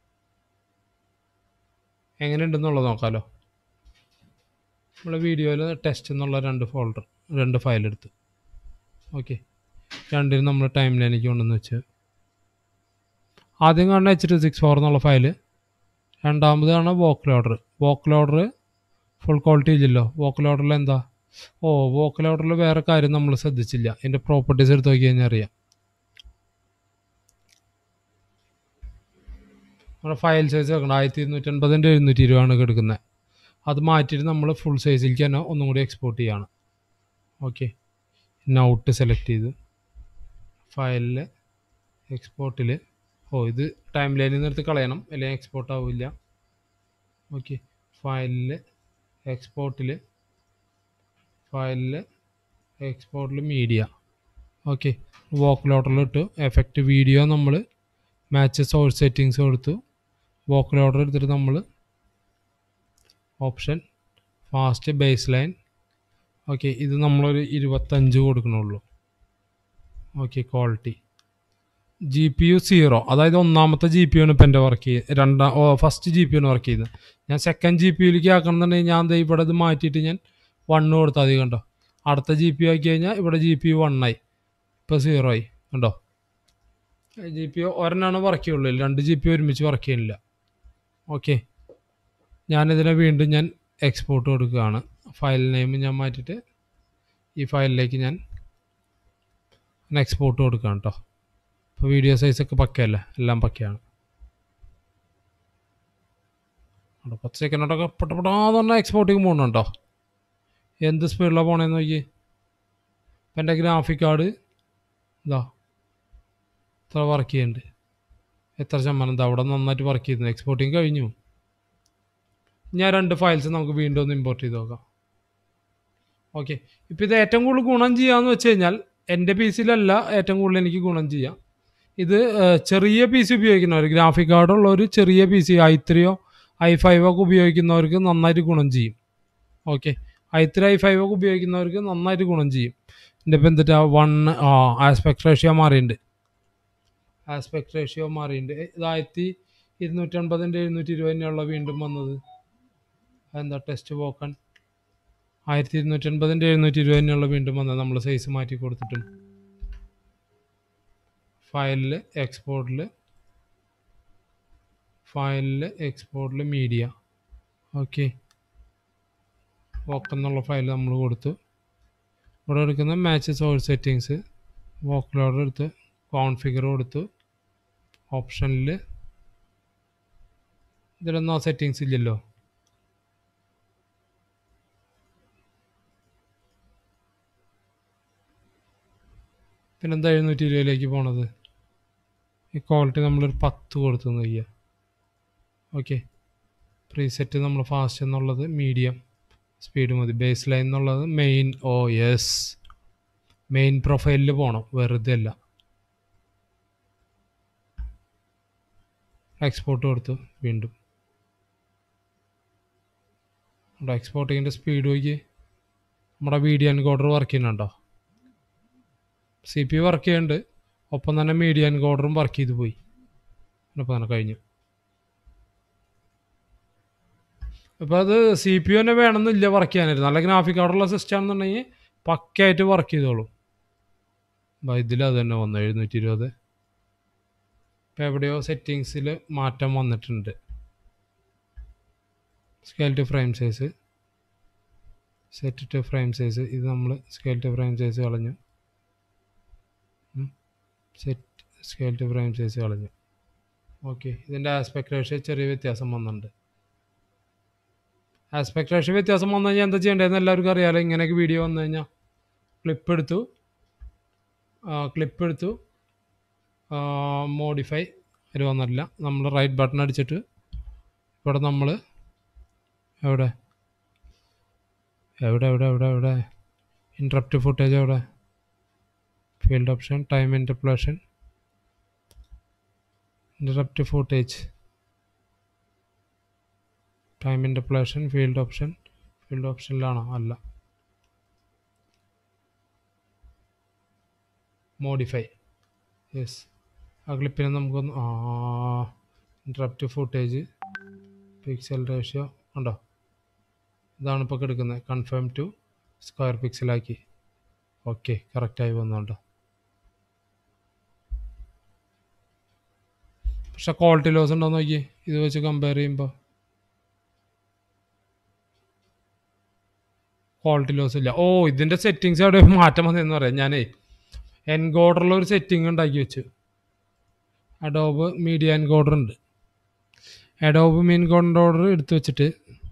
എങ്ങനെയുണ്ടെന്നുള്ളത് നോക്കാമല്ലോ നമ്മളെ വീഡിയോയിൽ ടെസ്റ്റ് എന്നുള്ള രണ്ട് ഫോൾഡർ രണ്ട് ഫയൽ എടുത്ത് ഓക്കെ രണ്ടിനും നമ്മൾ ടൈം ലൈനിലേക്ക് കൊണ്ടുവന്ന് വെച്ച് ആദ്യം കാണുന്ന എച്ച് ടു സിക്സ് ഫോർ എന്നുള്ള ഫയൽ രണ്ടാമത് കാണുന്ന Voukoder Voukoder full quality ഇല്ലല്ലോ വോക്ക് ലോഡറിൽ എന്താ ഓ വോക്ക് ലോഡറിൽ വേറെ കാര്യം നമ്മൾ ശ്രദ്ധിച്ചില്ല എൻ്റെ പ്രോപ്പർട്ടീസ് എടുത്ത് നോക്കി കഴിഞ്ഞാൽ അറിയാം നമ്മുടെ ഫയൽ സൈസ് വെക്കണം ആയിരത്തി ഇരുന്നൂറ്റി എൺപതിൻ്റെ എഴുന്നൂറ്റി ഇരുപതാണ് എടുക്കുന്നത് അത് മാറ്റിയിട്ട് നമ്മൾ ഫുൾ സൈസിലേക്ക് തന്നെ ഒന്നും കൂടി എക്സ്പോർട്ട് ചെയ്യാണ് ഓക്കെ നൗട്ട് സെലക്ട് ചെയ്ത് ഫയലിൽ എക്സ്പോർട്ടിൽ ഓ ഇത് ടൈം ലൈനിൽ നിന്ന് എടുത്ത് കളയണം അല്ലെങ്കിൽ എക്സ്പോർട്ട് ആവില്ല ഓക്കെ ഫയലിൽ എക്സ്പോർട്ടിൽ ഫയലിൽ എക്സ്പോർട്ടിൽ മീഡിയ ഓക്കെ വോക്ക് ലോഡറിലിട്ട് എഫക്റ്റ് വീഡിയോ നമ്മൾ മാച്ച് സോഴ്സ് സെറ്റിങ്സ് കൊടുത്തു വോക്ക് ലോഡർ എടുത്തിട്ട് നമ്മൾ option fast base line okay ഇത് നമ്മളൊരു ഇരുപത്തഞ്ച് കൊടുക്കണുള്ളൂ ഓക്കെ quality G P U zero അതായത് ഒന്നാമത്തെ ജി പി യു ആണ് ഇപ്പം എൻ്റെ വർക്ക് ചെയ്യുന്നത് രണ്ടാം ഓ ഫസ്റ്റ് ജി പി യു ആണ് വർക്ക് ചെയ്യുന്നത് ഞാൻ സെക്കൻഡ് ജി പി യുയിലേക്ക് ആക്കണമെന്നുണ്ടെങ്കിൽ ഞാൻ ദേ ഇവിടെ ഇത് മാറ്റിയിട്ട് ഞാൻ വണ്ണ് കൊടുത്താൽ മതി കണ്ടോ അടുത്ത ജി പി യു ആക്കി കഴിഞ്ഞാൽ ഇവിടെ ജി പി യു വണ്ണായി ഇപ്പോൾ സീറോ ആയി കണ്ടോ ജി പി യു ഒരെണ്ണമാണ് വർക്ക് ചെയ്യുള്ളൂ രണ്ട് ജി പി യു ഒരുമിച്ച് വർക്ക് ചെയ്യുന്നില്ല ഓക്കെ ഞാനിതിനെ വീണ്ടും ഞാൻ എക്സ്പോർട്ട് കൊടുക്കുകയാണ് ഫയൽ നെയിം ഞാൻ മാറ്റിയിട്ട് ഈ ഫയലിലേക്ക് ഞാൻ എക്സ്പോർട്ട് കൊടുക്കുകയാണ് കേട്ടോ ഇപ്പോൾ വീഡിയോ സൈസൊക്കെ പക്കയല്ലേ എല്ലാം പക്കയാണ് അവിടെ പത്ത് സെക്കൻഡോടൊക്കെ പെട്ടപ്പെടാന്ന് പറഞ്ഞാൽ എക്സ്പോർട്ടിങ് പോകുന്നുണ്ടോ എന്ത് സ്പീഡിലാണ് പോണേന്ന് നോക്കി ഇപ്പം എൻ്റെ ഗ്രാഫിക് കാർഡ് ഇതാ ഇത്ര വർക്ക് ചെയ്യുന്നുണ്ട് എത്ര ശതമാനം എന്താ അവിടെ നന്നായിട്ട് വർക്ക് ചെയ്യുന്നു എക്സ്പോർട്ടിങ് കഴിഞ്ഞു ഞാൻ രണ്ട് ഫയൽസ് നമുക്ക് വീണ്ടും ഒന്ന് ഇമ്പോർട്ട് ചെയ്ത് നോക്കാം ഓക്കെ ഇപ്പോൾ ഇത് ഏറ്റവും കൂടുതൽ ഗുണം ചെയ്യാന്ന് വെച്ച് കഴിഞ്ഞാൽ എൻ്റെ പി സിയിലല്ല ഏറ്റവും കൂടുതൽ എനിക്ക് ഗുണം ചെയ്യാം ഇത് ഏഹ്, ചെറിയ പി സി ഉപയോഗിക്കുന്നവർ ഗ്രാഫിക് കാർഡുള്ള ഒരു ചെറിയ പി സി ഐ ത്രീയോ ഐ ഫൈവ് ഒക്കെ ഉപയോഗിക്കുന്നവർക്ക് നന്നായിട്ട് ഗുണം ചെയ്യും okay I three I five ഒക്കെ ഉപയോഗിക്കുന്നവർക്ക് നന്നായിട്ട് ഗുണം ചെയ്യും എൻ്റെ ഇപ്പം എന്തിട്ടാ വൺ ആ ആസ്പെക്ട് റേഷ്യോ മാറിയിട്ടുണ്ട് ആസ്പെക്ട് റേഷ്യോ മാറിയിട്ടുണ്ട് ഇത് ആയിരത്തി ഇരുന്നൂറ്റൻപതിൻ്റെ എഴുന്നൂറ്റി ഇരുപതിനുള്ള വീണ്ടും വന്നത് അതെന്താ ടെസ്റ്റ് പോക്കൺ ആയിരത്തി ഇരുന്നൂറ്റൻപതിൻ്റെ എഴുന്നൂറ്റി ഇരുപതിനുള്ള വീണ്ടും വന്നത് നമ്മൾ സൈസ് മാറ്റി കൊടുത്തിട്ടും ഫയലിൽ എക്സ്പോർട്ടിൽ ഫയലിൽ എക്സ്പോർട്ടിൽ മീഡിയ ഓക്കെ വോക്ക് എന്നുള്ള ഫയൽ നമ്മൾ കൊടുത്തു ഇവിടെ എടുക്കുന്ന match source settings Voukoder എടുത്ത് കോൺഫിഗർ കൊടുത്തു ഓപ്ഷനിൽ ഇതിലൊന്നും ആ സെറ്റിങ്സ് ഇല്ലല്ലോ പിന്നെന്താ എഴുന്നൂറ്റി ഇരുപതിലേക്ക് പോണത് ഈ ക്വാളിറ്റി നമ്മളൊരു പത്ത് കൊടുത്തു നോക്കിയ ഓക്കെ പ്രീസെറ്റ് നമ്മൾ ഫാസ്റ്റ് എന്നുള്ളത് മീഡിയം സ്പീഡ് മതി ബേസ് ലൈൻ എന്നുള്ളത് മെയിൻ ഓ യെസ് മെയിൻ പ്രൊഫൈലിൽ പോകണം വെറുതെ അല്ല എക്സ്പോർട്ട് കൊടുത്തു വീണ്ടും നമ്മുടെ എക്സ്പോർട്ടിങ്ങിൻ്റെ സ്പീഡ് നോക്കി നമ്മുടെ വീഡിയോ എൻകോഡർ വർക്ക് ചെയ്യുന്നുണ്ടോ സി പി വർക്ക് ചെയ്യുന്നുണ്ട് ഒപ്പം തന്നെ മീഡിയ എൻകോഡറും വർക്ക് ചെയ്ത് പോയി ഇപ്പോൾ തന്നെ കഴിഞ്ഞു അപ്പോൾ അത് സി പി യു തന്നെ വേണമെന്നില്ല വർക്ക് ചെയ്യാനായിട്ട് നല്ല ഗ്രാഫിക് കാർഡുള്ള സിസ്റ്റം ആണെന്നുണ്ടെങ്കിൽ പക്കയായിട്ട് വർക്ക് ചെയ്തോളും അപ്പോൾ ഇതിൽ അത് തന്നെ വന്നു എഴുന്നൂറ്റി ഇരുപത് ഇപ്പോൾ എവിടെയോ സെറ്റിങ്സിൽ മാറ്റം വന്നിട്ടുണ്ട് scale to frame size set to frame size ഇത് നമ്മൾ സ്കെയിൽ ടു ഫ്രെയിം സൈസ് കളഞ്ഞു set scale to frame size കളഞ്ഞു ഓക്കെ ഇതിൻ്റെ ആസ്പെക്ട് റേഷ്യോ ചെറിയ വ്യത്യാസം വന്നിട്ടുണ്ട് ആസ്പെക്ട് റേഷ്യോ വ്യത്യാസം വന്നു കഴിഞ്ഞാൽ എന്താ ചെയ്യേണ്ടതെന്ന് എല്ലാവർക്കും അറിയാലോ ഇങ്ങനെയൊക്കെ വീഡിയോ വന്നു കഴിഞ്ഞാൽ ക്ലിപ്പ് എടുത്തു ക്ലിപ്പ് എടുത്തു മോഡിഫൈ അതിൽ വന്നിട്ടില്ല നമ്മൾ റൈറ്റ് ബട്ടൺ അടിച്ചിട്ട് ഇവിടെ നമ്മൾ എവിടെ എവിടെ എവിടെ എവിടെ എവിടെ ഇൻട്രപ്റ്റ് ഫുട്ടേജ് എവിടെ field option time interpolation interpret footage time interpolation field option field ഓപ്ഷനിലാണോ അല്ല മോഡിഫൈ യെസ് ആ ക്ലിപ്പിനെ നമുക്കൊന്ന് ആ ഇൻറ്ററപ്റ്റ് ഫുട്ടേജ് പിക്സൽ റേഷ്യോ ഉണ്ടോ ഇതാണ് ഇപ്പോൾ എടുക്കുന്നത് കൺഫേം ടു സ്ക്വയർ പിക്സലാക്കി ഓക്കെ കറക്റ്റായി വന്നുണ്ടോ പക്ഷെ ക്വാളിറ്റി ലോസ് ഉണ്ടോ നോക്കി ഇത് വെച്ച് കമ്പയർ ചെയ്യുമ്പോൾ ക്വാളിറ്റി ലോസ് ഇല്ല ഓ ഇതിൻ്റെ സെറ്റിങ്സ് അവിടെ മാറ്റം വന്നതെന്ന് പറയാം ഞാനേ എൻകോഡറിൽ ഒരു സെറ്റിംഗ് ഉണ്ടാക്കി വെച്ചു അഡോബ് മീഡിയ എൻകോഡർ ഉണ്ട് അഡോബ് മീൻ എൻകോഡർ എടുത്തു വെച്ചിട്ട്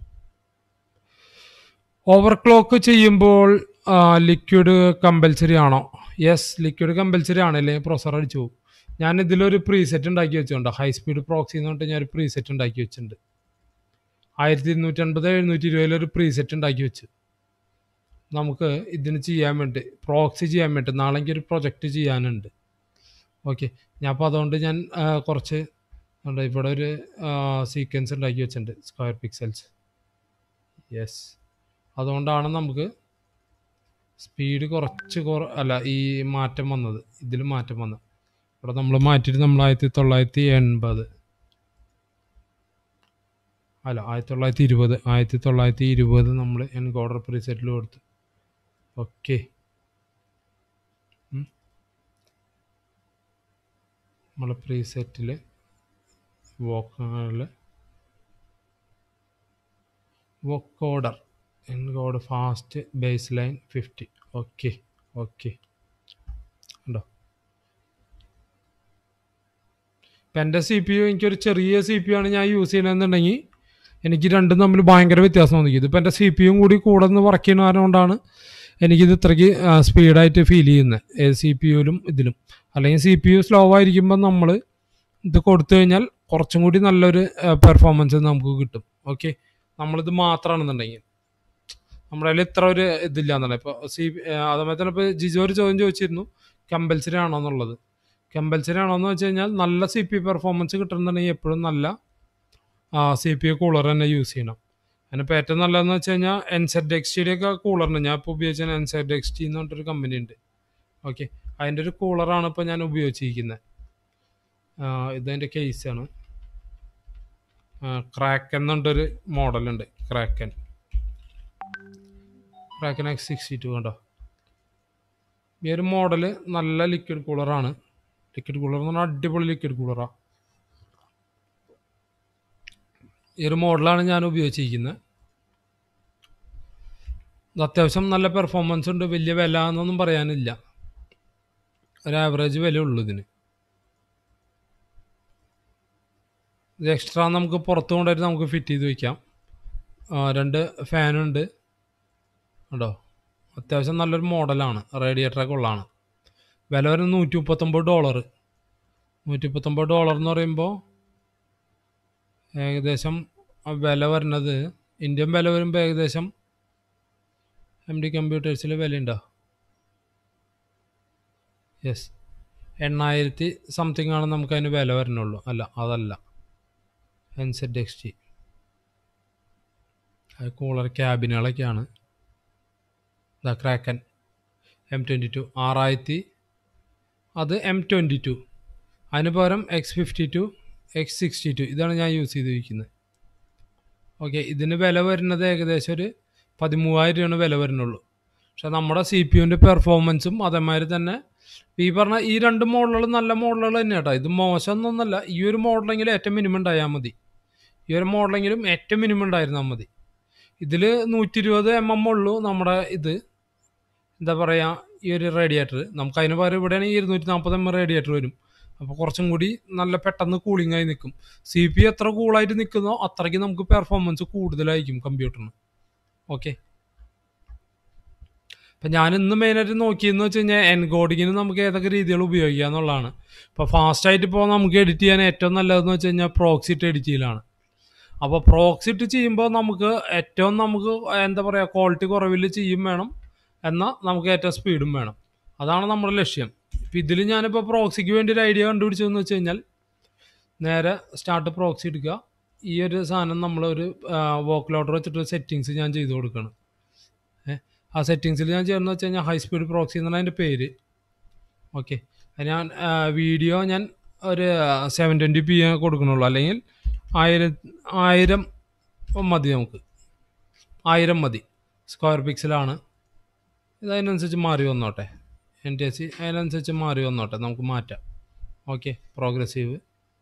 ഓവർ ക്ലോക്ക് ചെയ്യുമ്പോൾ ലിക്വിഡ് കമ്പൽസറി ആണോ യെസ് ലിക്വിഡ് കമ്പൽസറി ആണ് അല്ലെങ്കിൽ പ്രൊസർ അടിച്ചു പോകും ഞാൻ ഇതിലൊരു പ്രീസെറ്റ് ഉണ്ടാക്കി വെച്ചിട്ടുണ്ട് ഹൈ സ്പീഡ് പ്രോക്സി എന്ന് പറഞ്ഞിട്ട് ഞാൻ ഒരു പ്രീസെറ്റ് ഉണ്ടാക്കി വെച്ചിട്ടുണ്ട് ആയിരത്തി ഇരുന്നൂറ്റി അൻപത് എഴുന്നൂറ്റി ഇരുപതിലൊരു പ്രീസെറ്റ് ഉണ്ടാക്കി വെച്ചു നമുക്ക് ഇതിന് ചെയ്യാൻ വേണ്ടി പ്രോക്സി ചെയ്യാൻ വേണ്ടി നാളെ എനിക്ക് ഒരു പ്രൊജക്റ്റ് ചെയ്യാനുണ്ട് ഓക്കെ ഞാൻ അപ്പോൾ അതുകൊണ്ട് ഞാൻ ആ, കുറച്ച് ഉണ്ട് ഇവിടെ ഒരു സീക്വൻസ് ഉണ്ടാക്കി വെച്ചിട്ടുണ്ട് സ്ക്വയർ പിക്സൽസ് യെസ് അതുകൊണ്ടാണ് നമുക്ക് സ്പീഡ് കുറച്ച് കുറ അല്ല ഈ മാറ്റം വന്നത് ഇതിൽ മാറ്റം വന്നത് ഇവിടെ നമ്മൾ മാറ്റിയിട്ട് നമ്മൾ ആയിരത്തി തൊള്ളായിരത്തി എൺപത് അല്ല ആയിരത്തി തൊള്ളായിരത്തി ഇരുപത് ആയിരത്തി തൊള്ളായിരത്തി ഇരുപത് നമ്മൾ എൻകോഡർ പ്രീസെറ്റിൽ കൊടുത്തു ഓക്കെ നമ്മൾ പ്രീസെറ്റിൽ വോക്കറിൽ Voukoder encode fast base line fifty okay okay ഉണ്ടോ ഇപ്പം എൻ്റെ സി പി യു എനിക്കൊരു ചെറിയ സി പി യു ആണ് ഞാൻ യൂസ് ചെയ്യണമെന്നുണ്ടെങ്കിൽ എനിക്ക് രണ്ടും തമ്മിൽ ഭയങ്കര വ്യത്യാസം തോന്നി ഇതിപ്പോൾ എൻ്റെ സി പി യും കൂടി കൂടെ നിന്ന് വർക്ക് ചെയ്യുന്ന കാരണം കൊണ്ടാണ് എനിക്കിത് ഇത്രയ്ക്ക് സ്പീഡായിട്ട് ഫീൽ ചെയ്യുന്നത് സി പി യുവിലും ഇതിലും അല്ലെങ്കിൽ സി പി യു സ്ലോ ആയിരിക്കുമ്പോൾ നമ്മൾ ഇത് കൊടുത്തു കഴിഞ്ഞാൽ കുറച്ചും കൂടി നല്ലൊരു പെർഫോമൻസ് നമുക്ക് കിട്ടും ഓക്കെ നമ്മളിത് മാത്രമാണെന്നുണ്ടെങ്കിൽ നമ്മുടെ കയ്യിൽ ഇത്ര ഒരു ഇതില്ല എന്നുള്ളത് ഇപ്പോൾ സി അതുപോലെ തന്നെ ഇപ്പോൾ ജിജോ ഒരു ചോദ്യം ചോദിച്ചിരുന്നു കമ്പൽസറി ആണോ എന്നുള്ളത് കമ്പൽസറി ആണോ എന്ന് വെച്ച് കഴിഞ്ഞാൽ നല്ല സി പി പെർഫോമൻസ് കിട്ടണമെന്നുണ്ടെങ്കിൽ എപ്പോഴും നല്ല സി പി യു കൂളർ തന്നെ യൂസ് ചെയ്യണം അതിനിപ്പോൾ ഏറ്റവും നല്ലതെന്ന് വെച്ച് കഴിഞ്ഞാൽ എൻസെഡ് എക്സ് ടിയുടെ ഒക്കെ കൂളറുണ്ട് ഞാൻ ഇപ്പോൾ ഉപയോഗിച്ച എൻസെഡ് എക്സ് ടി എന്ന് പറഞ്ഞിട്ടൊരു കമ്പനി ഉണ്ട് ഓക്കെ അതിൻ്റെ ഒരു കൂളറാണ് ഇപ്പോൾ ഞാൻ ഉപയോഗിച്ചിരിക്കുന്നത് ഇതെൻ്റെ കേസാണ് ക്രാക്കൻ എന്നുണ്ടൊരു മോഡലുണ്ട് Kraken Kraken X sixty two കണ്ടോ ഈ ഒരു മോഡൽ നല്ല ലിക്വിഡ് കൂളറാണ് ലിക്വിഡ് കൂളർ എന്ന് പറഞ്ഞാൽ അടിപൊളി ലിക്വിഡ് കൂളറാണ് ഈ ഒരു മോഡലാണ് ഞാൻ ഉപയോഗിച്ചിരിക്കുന്നത് ഇത് അത്യാവശ്യം നല്ല പെർഫോമൻസ് ഉണ്ട് വലിയ വില എന്നൊന്നും പറയാനില്ല ഒരു ആവറേജ് വില ഉള്ളൂ ഇതിന് ഇത് എക്സ്ട്രാ നമുക്ക് പുറത്ത് കൊണ്ടുപോയിട്ട് നമുക്ക് ഫിറ്റ് ചെയ്ത് വയ്ക്കാം ആ, രണ്ട് ഫാനുണ്ട് കേട്ടോ അത്യാവശ്യം നല്ലൊരു മോഡലാണ് റേഡിയേറ്ററൊക്കെ ഉള്ളതാണ് വില വരുന്നത് നൂറ്റി മുപ്പത്തൊമ്പത് ഡോളർ നൂറ്റി മുപ്പത്തൊമ്പത് ഡോളർ എന്ന് പറയുമ്പോൾ ഏകദേശം ആ വില വരുന്നത് ഇന്ത്യൻ വില വരുമ്പോൾ ഏകദേശം എം ഡി കമ്പ്യൂട്ടേഴ്സിൽ വിലയുണ്ടോ യെസ് എണ്ണായിരത്തി സംതിങ് ആണ് നമുക്ക് അതിന് വില വരുന്നുള്ളൂ അല്ല അതല്ല എൻ സെഡ് എക്സ് ടി അത് കൂളർ ക്യാബിനുകളൊക്കെയാണ് ഇതാ ക്രാക്കൻ എം ട്വൻറ്റി ടു ആറായിരത്തി അത് എം ട്വൻറ്റി ടു അതിന് പകരം X fifty two X sixty two ഇതാണ് ഞാൻ യൂസ് ചെയ്തിരിക്കുന്നത് ഓക്കെ ഇതിന് വില വരുന്നത് ഏകദേശം ഒരു പതിമൂവായിരം രൂപയാണ് വില വരുന്നുള്ളൂ പക്ഷെ നമ്മുടെ സി പി യുവിൻ്റെ പെർഫോമൻസും അതേമാതിരി തന്നെ ഈ പറഞ്ഞ ഈ രണ്ട് മോഡലുകൾ നല്ല മോഡലുകൾ തന്നെ കേട്ടോ ഇത് മോശമൊന്നുമല്ല ഈ ഒരു മോഡലെങ്കിലും ഏറ്റവും മിനിമം ഉണ്ടായാൽ മതി ഈ ഒരു മോഡലെങ്കിലും ഏറ്റവും മിനിമം ഉണ്ടായിരുന്നാൽ മതി ഇതിൽ നൂറ്റി ഇരുപത് എം എം ഉള്ളൂ നമ്മുടെ ഇത് എന്താ പറയുക ഈ ഒരു റേഡിയേറ്റർ നമുക്ക് അതിന് പകരം ഇവിടെയാണെങ്കിൽ ഇരുന്നൂറ്റി നാൽപ്പത് എം റേഡിയേറ്റർ വരും അപ്പോൾ കുറച്ചും കൂടി നല്ല പെട്ടെന്ന് കൂളിംഗ് ആയി നിൽക്കും സി പി എത്ര കൂളായിട്ട് നിൽക്കുന്നോ അത്രയ്ക്ക് നമുക്ക് പെർഫോമൻസ് കൂടുതലായിരിക്കും കമ്പ്യൂട്ടറിന് ഓക്കെ അപ്പം ഞാൻ ഇന്ന് മെയിനായിട്ട് നോക്കിയെന്ന് വെച്ച് കഴിഞ്ഞാൽ എൻകോഡിങ്ങിന് നമുക്ക് ഏതൊക്കെ രീതികൾ ഉപയോഗിക്കുക എന്നുള്ളതാണ് ഇപ്പോൾ ഫാസ്റ്റായിട്ട് ഇപ്പോൾ നമുക്ക് എഡിറ്റ് ചെയ്യാൻ ഏറ്റവും നല്ലതെന്ന് വെച്ച് കഴിഞ്ഞാൽ പ്രോക്സിറ്റ് എഡിറ്റ് ചെയ്യലാണ് അപ്പോൾ പ്രോക്സിറ്റ് ചെയ്യുമ്പോൾ നമുക്ക് ഏറ്റവും നമുക്ക് എന്താ പറയുക ക്വാളിറ്റി കുറവിൽ ചെയ്യും വേണം എന്നാൽ നമുക്ക് ഏറ്റവും സ്പീഡും വേണം അതാണ് നമ്മുടെ ലക്ഷ്യം ഇപ്പം ഇതിൽ ഞാനിപ്പോൾ പ്രോക്സിക്ക് വേണ്ടി ഒരു ഐഡിയ കണ്ടുപിടിച്ചതെന്ന് വെച്ച് കഴിഞ്ഞാൽ നേരെ സ്റ്റാർട്ട് പ്രോക്സി എടുക്കുക ഈ ഒരു സാധനം നമ്മളൊരു വോക്ക് ലോഡർ വെച്ചിട്ട് സെറ്റിങ്സ് ഞാൻ ചെയ്ത് കൊടുക്കണം ഏ ആ സെറ്റിങ്സിൽ ഞാൻ ചെയ്യുന്നത് വെച്ച് കഴിഞ്ഞാൽ ഹൈ സ്പീഡ് പ്രോക്സി എന്നാണ് അതിൻ്റെ പേര് ഓക്കെ ഞാൻ വീഡിയോ ഞാൻ ഒരു സെവൻ ട്വൻറ്റി പി കൊടുക്കണുള്ളൂ അല്ലെങ്കിൽ ആയിരം ആയിരം മതി നമുക്ക് ആയിരം മതി സ്ക്വയർ പിക്സലാണ് ഇത് അതിനനുസരിച്ച് മാറി വന്നോട്ടെ എൻ ടി എസ് സി അതിനനുസരിച്ച് മാറി വന്നോട്ടെ നമുക്ക് മാറ്റാം ഓക്കെ പ്രോഗ്രസീവ്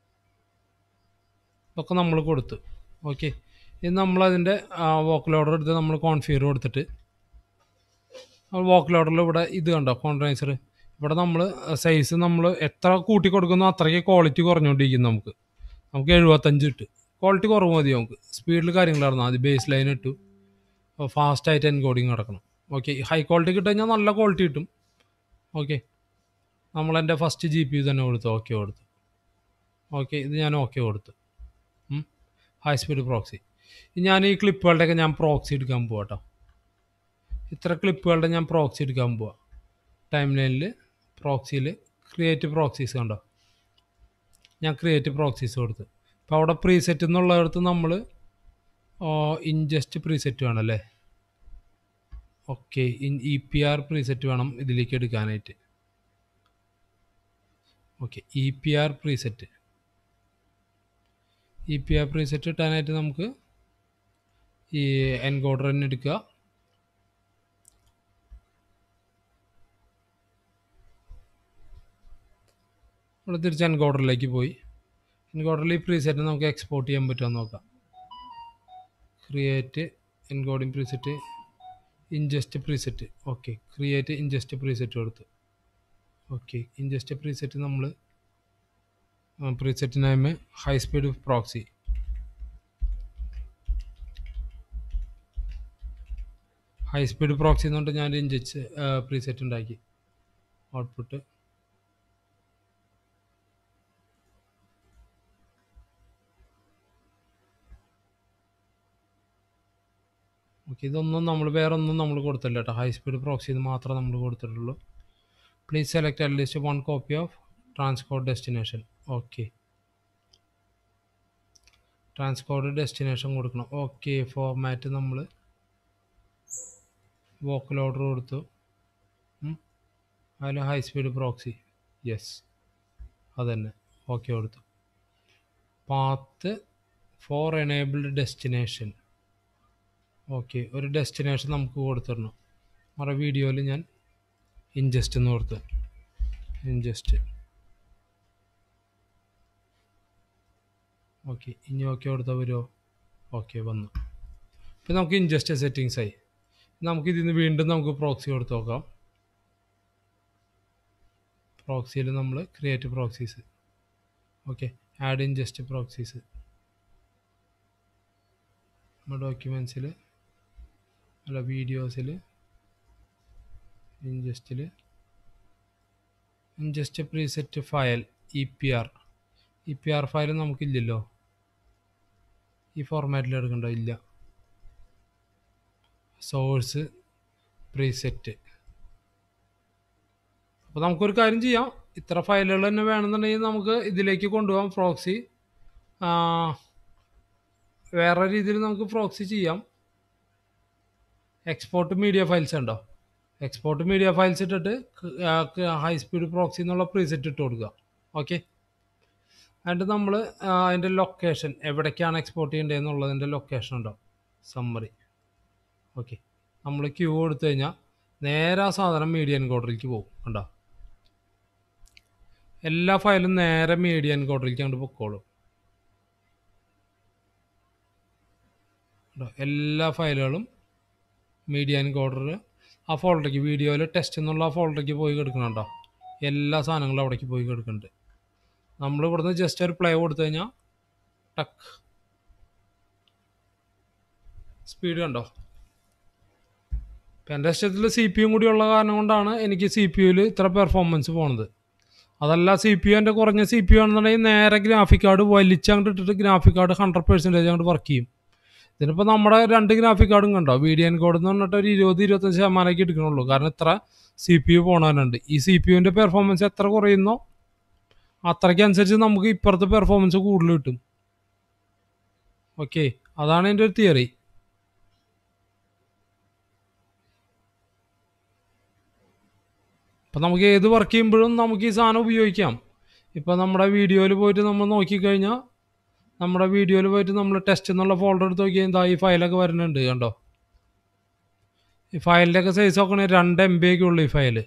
ഇതൊക്കെ നമ്മൾ കൊടുത്തു ഓക്കെ ഇത് നമ്മളതിൻ്റെ വോക്ക് ലോഡർ എടുത്ത് നമ്മൾ കോൺഫിയർ കൊടുത്തിട്ട് വോക്ക് ലോഡറിൽ ഇവിടെ ഇത് കണ്ടോ കോൺട്രൈസർ ഇവിടെ നമ്മൾ സൈസ് നമ്മൾ എത്ര കൂട്ടി കൊടുക്കുന്നോ അത്രയ്ക്ക് ക്വാളിറ്റി കുറഞ്ഞുകൊണ്ടിരിക്കും നമുക്ക് നമുക്ക് എഴുപത്തഞ്ച് ഇട്ട് ക്വാളിറ്റി കുറവ് മതി നമുക്ക് സ്പീഡിൽ കാര്യങ്ങൾ നടന്നാൽ മതി ബേസ് ലൈൻ ഇട്ടു ഫാസ്റ്റായിട്ട് എൻകോഡിങ് നടക്കണം ഓക്കെ ഹൈ ക്വാളിറ്റി കിട്ടുകഴിഞ്ഞാൽ നല്ല ക്വാളിറ്റി കിട്ടും ഓക്കെ നമ്മളെൻ്റെ ഫസ്റ്റ് ജി പി യു തന്നെ കൊടുത്തു ഓക്കെ കൊടുത്തു ഓക്കെ ഇത് ഞാൻ ഓക്കെ കൊടുത്തു ഹൈ സ്പീഡ് പ്രോക്സി ഞാൻ ഈ ക്ലിപ്പുകളുടെയൊക്കെ ഞാൻ പ്രോക്സി എടുക്കാൻ പോകട്ടോ ഇത്ര ക്ലിപ്പുകളുടെ ഞാൻ പ്രോക്സി എടുക്കാൻ പോവാം ടൈം ലൈനിൽ പ്രോക്സിയിൽ ക്രിയേറ്റ് പ്രോക്സീസ് കണ്ടോ ഞാൻ ക്രിയേറ്റ് പ്രോക്സീസ് കൊടുത്തു അപ്പോൾ അവിടെ പ്രീസെറ്റ് എന്നുള്ളിടത്ത് നമ്മൾ ഇൻജസ്റ്റ് പ്രീസെറ്റ് വേണമല്ലേ okay in E P R preset വേണം ഇതിലേക്ക് എടുക്കാനായിട്ട് okay E P R preset E P R preset ഇട്ടാനായിട്ട് നമുക്ക് ഈ എൻകോഡർ തന്നെ എടുക്കുക നമ്മൾ തിരിച്ച് എൻകോഡറിലേക്ക് പോയി എൻകോഡറിൽ ഈ പ്രീസെറ്റ് നമുക്ക് എക്സ്പോർട്ട് ചെയ്യാൻ പറ്റുമോ നോക്കാം create encoding preset ingest preset okay create ingest preset കൊടുത്തു ഓക്കെ ഇൻജസ്റ്റ് പ്രീസെറ്റ് നമ്മൾ preset name high speed proxy high speed proxy എന്നുകൊണ്ട് ഞാൻ ഇഞ്ചിച്ച് പ്രീസെറ്റ് ഉണ്ടാക്കി ഔട്ട്പുട്ട് ഓക്കെ ഇതൊന്നും നമ്മൾ വേറെ ഒന്നും നമ്മൾ കൊടുത്തില്ല കേട്ടോ ഹൈ സ്പീഡ് പ്രോക്സി ഇത് മാത്രമേ നമ്മൾ കൊടുത്തിട്ടുള്ളൂ please select at least one copy of transport destination okay transport destination കൊടുക്കണം ഓക്കെ ഫോർമാറ്റ് നമ്മൾ വോക്കൽ ഓർഡർ കൊടുത്തു അതിൽ ഹൈ സ്പീഡ് പ്രോക്സി യെസ് അതന്നെ ഓക്കെ കൊടുത്തു path for enabled destination okay ഒരു ഡെസ്റ്റിനേഷൻ നമുക്ക് കൊടുത്തിടണം മറ വീഡിയോയിൽ ഞാൻ ഇൻജസ്റ്റ് എന്ന് കൊടുത്ത് ഇൻജസ്റ്റ് ഓക്കെ ഇനി ഓക്കെ കൊടുത്താൽ വരുമോ ഓക്കെ വന്നു ഇപ്പം നമുക്ക് ഇൻജസ്റ്റ് സെറ്റിങ്സ് ആയി നമുക്ക് ഇതിന് വീണ്ടും നമുക്ക് പ്രോക്സി കൊടുത്ത് നോക്കാം പ്രോക്സിയിൽ നമ്മൾ create proxies okay add ingest proxies നമ്മുടെ ഡോക്യുമെൻസിൽ അല്ല വീഡിയോസിൽ ഇൻജസ്റ്റിൽ ingest preset file E P R E P R file നമുക്കില്ലല്ലോ ഈ ഫോർമാറ്റിൽ എടുക്കണ്ടോ ഇല്ല സോഴ്സ് പ്രീസെറ്റ് അപ്പോൾ നമുക്കൊരു കാര്യം ചെയ്യാം ഇത്ര ഫയലുകൾ തന്നെ വേണമെന്നുണ്ടെങ്കിൽ നമുക്ക് ഇതിലേക്ക് കൊണ്ടുപോകാം പ്രോക്സി വേറെ രീതിയിൽ നമുക്ക് പ്രോക്സി ചെയ്യാം എക്സ്പോർട്ട് മീഡിയ ഫയൽസ് ഉണ്ടോ എക്സ്പോർട്ട് മീഡിയ ഫയൽസ് ഇട്ടിട്ട് ഹൈ സ്പീഡ് പ്രോക്സി എന്നുള്ള പ്രീസെറ്റ് ഇട്ട് കൊടുക്കുക ഓക്കെ എന്നിട്ട് നമ്മൾ അതിൻ്റെ ലൊക്കേഷൻ എവിടേക്കാണ് എക്സ്പോർട്ട് ചെയ്യേണ്ടത് എന്നുള്ളതിൻ്റെ ലൊക്കേഷൻ ഉണ്ടാവും സമ്മറി ഓക്കെ നമ്മൾ ക്യൂ കൊടുത്തു കഴിഞ്ഞാൽ നേരെ ആ സാധനം മീഡിയ എൻകോഡറിലേക്ക് പോകും കണ്ടോ എല്ലാ ഫയലും നേരെ മീഡിയ എൻകോഡറിലേക്ക് അങ്ങോട്ട് പൊക്കോളും എല്ലാ ഫയലുകളും മീഡിയ എൻകോഡർ ആ ഫോൾഡറിലേക്ക് വീഡിയോയിൽ ടെസ്റ്റ് എന്നുള്ള ആ ഫോൾഡറിലേക്ക് പോയി കിടക്കണുണ്ടോ എല്ലാ സാധനങ്ങളും അവിടേക്ക് പോയി കിടക്കുന്നുണ്ട് നമ്മൾ ഇവിടുന്ന് ജസ്റ്റ് ഒരു പ്ലേ കൊടുത്തു കഴിഞ്ഞാൽ ടക്ക് സ്പീഡ് കണ്ടോ ഇപ്പം എൻ്റെ ഇഷ്ടത്തിൽ സി പി യും കൂടി ഉള്ള കാരണം കൊണ്ടാണ് എനിക്ക് സി പി യുവിൽ ഇത്ര പെർഫോമൻസ് പോണത് അതല്ല സി പി യു എൻ്റെ കുറഞ്ഞ സി പി യു ആണെന്നുണ്ടെങ്കിൽ നേരെ ഗ്രാഫിക് കാർഡ് വലിച്ചങ്ങോട്ട് ഇട്ടിട്ട് ഗ്രാഫിക് കാർഡ് ഹൺഡ്രഡ് പെർസെൻറ്റേജ് അങ്ങോട്ട് വർക്ക് ചെയ്യും ഇതിനിപ്പോൾ നമ്മുടെ രണ്ട് ഗ്രാഫിക് കാർഡും കണ്ടോ വീഡിയോ എൻകോഡ് എന്ന് പറഞ്ഞിട്ട് ഒരു ഇരുപത് ഇരുപത്തഞ്ച് ശതമാനമൊക്കെ എടുക്കണുള്ളൂ കാരണം ഇത്ര സി പി യു പോണവനുണ്ട് ഈ സി പി യുവിൻ്റെ പെർഫോമൻസ് എത്ര കുറയുന്നോ അത്രയ്ക്കനുസരിച്ച് നമുക്ക് ഇപ്പുറത്തെ പെർഫോമൻസ് കൂടുതൽ കിട്ടും ഓക്കെ അതാണ് എൻ്റെ ഒരു തിയറി ഇപ്പം നമുക്ക് ഏത് വർക്ക് ചെയ്യുമ്പോഴും നമുക്ക് ഈ സാധനം ഉപയോഗിക്കാം ഇപ്പം നമ്മുടെ വീഡിയോയിൽ പോയിട്ട് നമ്മൾ നോക്കിക്കഴിഞ്ഞാൽ നമ്മുടെ വീഡിയോയിൽ പോയിട്ട് നമ്മൾ ടെസ്റ്റ് എന്നുള്ള ഫോൾഡർ എടുത്ത് നോക്കിയാൽ എന്താ ഈ ഫയലൊക്കെ വരുന്നുണ്ട് കണ്ടോ ഈ ഫയലിൻ്റെ ഒക്കെ സൈസ് നോക്കണേ രണ്ട് എം ബി ഒക്കെ ഉള്ളു ഈ ഫയല്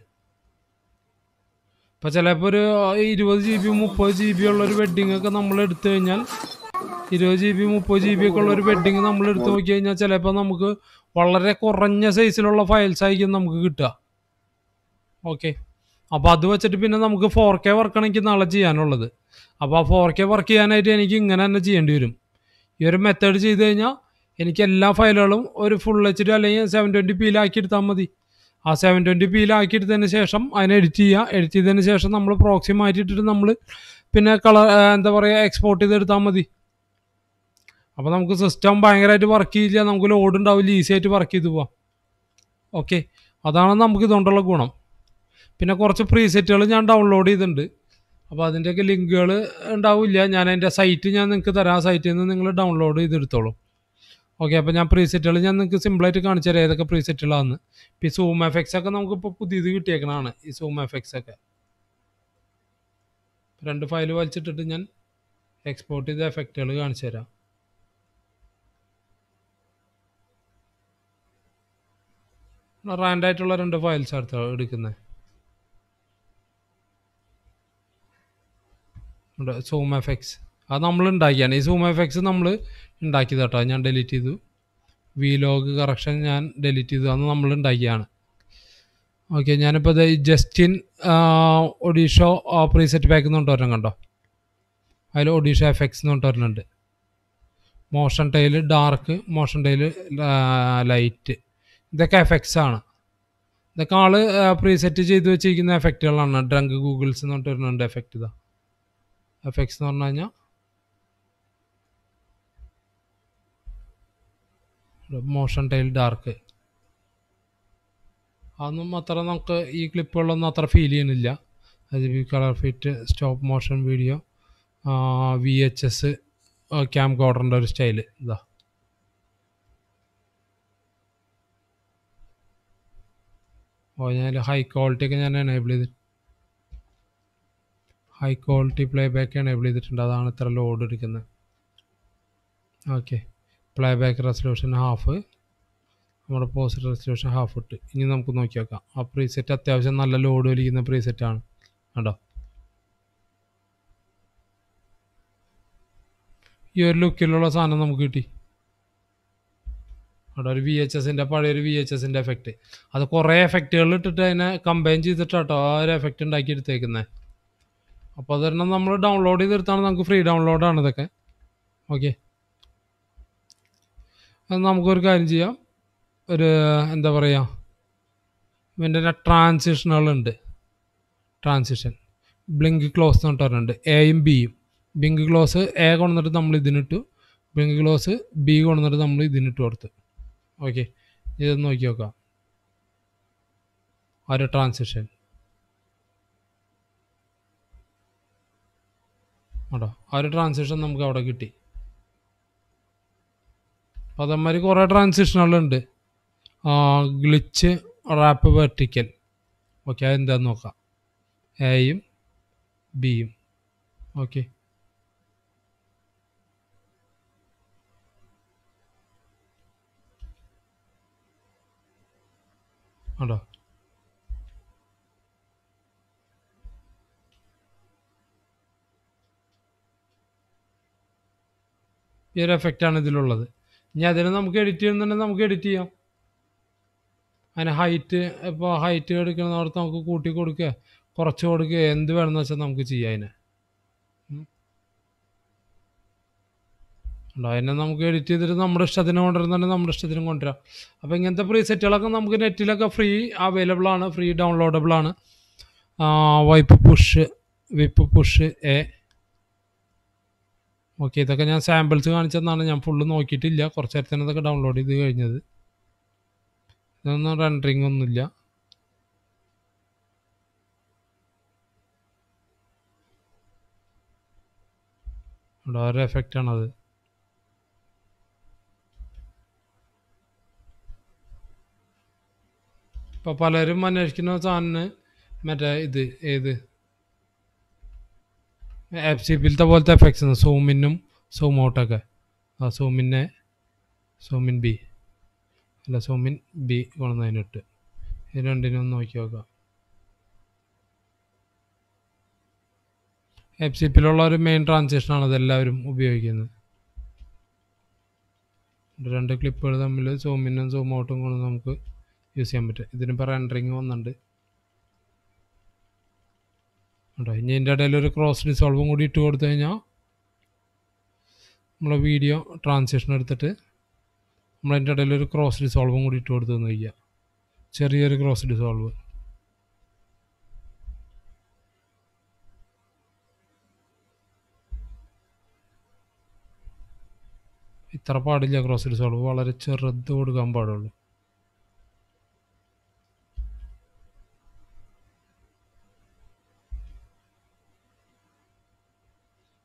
ഇപ്പം ചിലപ്പോൾ ഒരു ഇരുപത് ജി ബി മുപ്പത് ജി ബി ഉള്ള ഒരു വെഡിങ് ഒക്കെ നമ്മൾ എടുത്തു കഴിഞ്ഞാൽ ഇരുപത് ജി ബി മുപ്പത് ജി ബി ഒക്കെ ഉള്ള ഒരു വെഡിങ് നമ്മൾ എടുത്തു നോക്കി കഴിഞ്ഞാൽ ചിലപ്പോൾ നമുക്ക് വളരെ കുറഞ്ഞ സൈസിലുള്ള ഫയൽസ് ആയിരിക്കും നമുക്ക് കിട്ടുക ഓക്കെ അപ്പോൾ അത് വെച്ചിട്ട് പിന്നെ നമുക്ക് ഫോർ കെ വർക്കാണ് എനിക്ക് നാളെ ചെയ്യാനുള്ളത് അപ്പോൾ ആ ഫോർ കെ വർക്ക് ചെയ്യാനായിട്ട് എനിക്ക് ഇങ്ങനെ തന്നെ ചെയ്യേണ്ടി വരും ഈ ഒരു മെത്തേഡ് ചെയ്ത് കഴിഞ്ഞാൽ എനിക്ക് എല്ലാ ഫയലുകളും ഒരു ഫുൾ എച്ച് ഡി അല്ലെങ്കിൽ സെവൻ ട്വൻറ്റി പിയിലാക്കി എടുത്താൽ മതി ആ സെവൻ ട്വൻറ്റി പിയിലാക്കി എടുത്തതിന് ശേഷം അതിനെ എഡിറ്റ് ചെയ്യുക എഡിറ്റ് ചെയ്തതിന് ശേഷം നമ്മൾ പ്രോക്സി മാറ്റിയിട്ടിട്ട് നമ്മൾ പിന്നെ കളർ എന്താ പറയുക എക്സ്പോർട്ട് ചെയ്തെടുത്താൽ മതി അപ്പോൾ നമുക്ക് സിസ്റ്റം ഭയങ്കരമായിട്ട് വർക്ക് ചെയ്യില്ല നമുക്ക് ലോഡ് ഉണ്ടാവില്ല ഈസി ആയിട്ട് വർക്ക് ചെയ്ത് പോവാം ഓക്കെ അതാണ് നമുക്ക് ഇതുകൊണ്ടുള്ള ഗുണം പിന്നെ കുറച്ച് പ്രീസെറ്റുകൾ ഞാൻ ഡൗൺലോഡ് ചെയ്തിട്ടുണ്ട് അപ്പോൾ അതിൻ്റെയൊക്കെ ലിങ്കുകൾ ഉണ്ടാവില്ല ഞാൻ അതിൻ്റെ സൈറ്റ് ഞാൻ നിങ്ങൾക്ക് തരാം ആ സൈറ്റിൽ നിന്ന് നിങ്ങൾ ഡൗൺലോഡ് ചെയ്തെടുത്തോളൂ ഓക്കെ അപ്പോൾ ഞാൻ പ്രീസെറ്റുകൾ ഞാൻ നിങ്ങൾക്ക് സിമ്പിളായിട്ട് കാണിച്ചു തരാം ഏതൊക്കെ പ്രീസെറ്റുകളാണ് ഇപ്പോൾ ഈ സൂം എഫക്ട്സ് ഒക്കെ നമുക്കിപ്പോൾ പുതിയത് കിട്ടിയേക്കണതാണ് ഈ സൂം എഫക്ട്സ് ഒക്കെ രണ്ട് ഫയൽ വലിച്ചിട്ടിട്ട് ഞാൻ എക്സ്പോർട്ട് ചെയ്ത എഫക്റ്റുകൾ കാണിച്ചു തരാം റാൻഡ് ആയിട്ടുള്ള രണ്ട് ഫയൽസ് അടുത്ത എടുക്കുന്നത് സൂം എഫക്ട്സ് അത് നമ്മൾ ഉണ്ടാക്കിയാണ് ഈ സൂം എഫക്ട്സ് നമ്മൾ ഉണ്ടാക്കിയത് കേട്ടോ ഞാൻ ഡിലീറ്റ് ചെയ്തു വിലോഗ് കറക്ഷൻ ഞാൻ ഡിലീറ്റ് ചെയ്തു അന്ന് നമ്മൾ ഉണ്ടാക്കിയാണ് ഓക്കെ ഞാനിപ്പോൾ ഇത് ജസ്റ്റിൻ ഒഡീഷോ പ്രീസെറ്റ് പാക്ക് എന്ന് പറഞ്ഞ കണ്ടോ അതിൽ ഒഡീഷ എഫക്ട്സ് എന്ന് പറഞ്ഞിട്ടുണ്ട് motion tile dark motion tile light ഇതൊക്കെ എഫക്ട്സ് ആണ് ഇതൊക്കെ ആള് പ്രീസെറ്റ് ചെയ്ത് വെച്ചിരിക്കുന്ന എഫക്റ്റുകളാണ് ഡ്രങ്ക് ഗൂഗിൾസ് എന്ന് പറഞ്ഞിട്ട് വരുന്നുണ്ട് എഫക്റ്റ് ഇതാ എഫക്ട്സ് എന്ന് പറഞ്ഞു കഴിഞ്ഞാൽ മോഷൻ ടൈൽ ഡാർക്ക് അതൊന്നും അത്ര നമുക്ക് ഈ ക്ലിപ്പുകളൊന്നും അത്ര ഫീൽ ചെയ്യുന്നില്ല അത് colour fit stop motion video V H S cam കോഡറിൻ്റെ ഒരു സ്റ്റൈല് ഇതാ ഓ ഞാൻ ഹൈ ക്വാളിറ്റി ഒക്കെ ഞാൻ എനേബിൾ ചെയ്ത് high quality playback enable ചെയ്തിട്ടുണ്ട് അതാണ് ഇത്ര ലോഡ് എടുക്കുന്നത് okay playback resolution half നമ്മുടെ പോസ്റ്റ് റെസൊല്യൂഷൻ ഹാഫ് ഇട്ട് ഇനി നമുക്ക് നോക്കി നോക്കാം ആ പ്രീസെറ്റ് അത്യാവശ്യം നല്ല ലോഡ് വലിക്കുന്ന പ്രീസെറ്റാണ് കണ്ടോ ഈ ഒരു ലുക്കിലുള്ള സാധനം നമുക്ക് കിട്ടി അവിടെ ഒരു വി എച്ച് എസിൻ്റെ പഴയൊരു വി എച്ച് എസിൻ്റെ എഫക്റ്റ് അത് കുറേ എഫക്റ്റുകൾ ഇട്ടിട്ട് അതിനെ കമ്പൈൻ ചെയ്തിട്ടാട്ടോ ആ ഒരു എഫക്റ്റ് ഉണ്ടാക്കി എടുത്തേക്കുന്നത് അപ്പോൾ അതൊരെണ്ണം നമ്മൾ ഡൗൺലോഡ് ചെയ്തെടുത്താണ് നമുക്ക് ഫ്രീ ഡൗൺലോഡാണ് ഇതൊക്കെ ഓക്കെ അത് നമുക്കൊരു കാര്യം ചെയ്യാം ഒരു എന്താ പറയുക ഇതിൻ്റെ ട്രാൻസിഷനുകളുണ്ട് ട്രാൻസിഷൻ ബ്ലിങ്ക് ക്ലോസ് എന്ന് പറഞ്ഞിട്ടുണ്ട് എയും ബിയും ബ്ലിങ്ക് ക്ലോസ് എ കൊണ്ടുവന്നിട്ട് നമ്മൾ ഇതിനിട്ടു ബ്ലിങ്ക് ക്ലോസ് ബി കൊണ്ടുവന്നിട്ട് നമ്മൾ ഇതിനിട്ട് കൊടുത്തു ഓക്കെ ഇതൊന്ന് നോക്കി നോക്കാം ആ ഒരു ട്രാൻസിഷൻ കേട്ടോ ആ ഒരു ട്രാൻസിഷൻ നമുക്ക് അവിടെ കിട്ടി അപ്പോൾ അതേമാതിരി കുറേ ട്രാൻസിഷനുകളുണ്ട് ഗ്ലിച്ച് റാപ്പ് വെർട്ടിക്കൽ ഓക്കെ അതെന്താന്ന് നോക്കാം എയും ബിയും ഓക്കെ ഉണ്ടോ ഈ ഒരു എഫക്റ്റാണ് ഇതിലുള്ളത് ഇനി അതിന് നമുക്ക് എഡിറ്റ് ചെയ്യുന്നുണ്ടെങ്കിൽ നമുക്ക് എഡിറ്റ് ചെയ്യാം അതിന് ഹൈറ്റ് ഇപ്പോൾ ഹൈറ്റ് എടുക്കണമെന്നോർത്ത് നമുക്ക് കൂട്ടി കൊടുക്കുക കുറച്ച് കൊടുക്കുക എന്ത് വേണമെന്ന് വെച്ചാൽ നമുക്ക് ചെയ്യാം അതിനെ ഉണ്ടോ അതിനെ നമുക്ക് എഡിറ്റ് ചെയ്തിട്ട് നമ്മുടെ ഇഷ്ടത്തിന് കൊണ്ടുവരുന്നുണ്ടെങ്കിൽ നമ്മുടെ ഇഷ്ടത്തിന് കൊണ്ടുവരാം അപ്പോൾ ഇങ്ങനത്തെ പ്രീസെറ്റുകളൊക്കെ നമുക്ക് നെറ്റിലൊക്കെ ഫ്രീ അവൈലബിൾ ആണ് ഫ്രീ ഡൗൺലോഡബിൾ ആണ് wipe push whip push A okay ഇതൊക്കെ ഞാൻ സാമ്പിൾസ് കാണിച്ചതെന്നാണ് ഞാൻ ഫുള്ള് നോക്കിയിട്ടില്ല കുറച്ച് നേരത്തിന് ഇതൊക്കെ ഡൗൺലോഡ് ചെയ്ത് കഴിഞ്ഞത് ഇതൊന്നും റെൻഡറിങ് ഒന്നുമില്ല ഒരു എഫക്റ്റ് ആണത് ഇപ്പോൾ പലരും അന്വേഷിക്കുന്ന സാധനം മറ്റേ ഇത് ഏത് എഫ് സി പിയിലത്തെ പോലത്തെ എഫക്ട്സ് സൂമിനും സൂം ഔട്ടൊക്കെ ആ സൂമിനെ സൂമിൻ ബി അല്ല സൂമിൻ ബി കൊണ്ടുവന്നതിനിട്ട് ഇത് രണ്ടിനും ഒന്ന് നോക്കി നോക്കാം എഫ് സി പിയിലുള്ള ഒരു മെയിൻ ട്രാൻസാക്ഷനാണ് അതെല്ലാവരും ഉപയോഗിക്കുന്നത് രണ്ട് ക്ലിപ്പുകൾ തമ്മിൽ സൂമിനും സൂം ഔട്ടും കൊണ്ട് നമുക്ക് യൂസ് ചെയ്യാൻ പറ്റും ഇതിനിപ്പോൾ റെൻഡറിങ് വന്നിട്ടുണ്ട് കേട്ടോ ഇനി ഇതിൻ്റെ ഇടയിൽ ഒരു ക്രോസ് ഡിസോൾവും കൂടി ഇട്ട് കൊടുത്തു കഴിഞ്ഞാൽ നമ്മളെ വീഡിയോ ട്രാൻസിഷൻ എടുത്തിട്ട് നമ്മളതിൻ്റെ ഇടയിൽ ഒരു ക്രോസ് ഡിസോൾവും കൂടി ഇട്ട് കൊടുത്തു എന്ന് വയ്ക്കുക ചെറിയൊരു ക്രോസ് ഡിസോൾവ് ഇത്ര പാടില്ല ക്രോസ് ഡിസോൾവ് വളരെ ചെറുത് കൊടുക്കാൻ പാടുള്ളൂ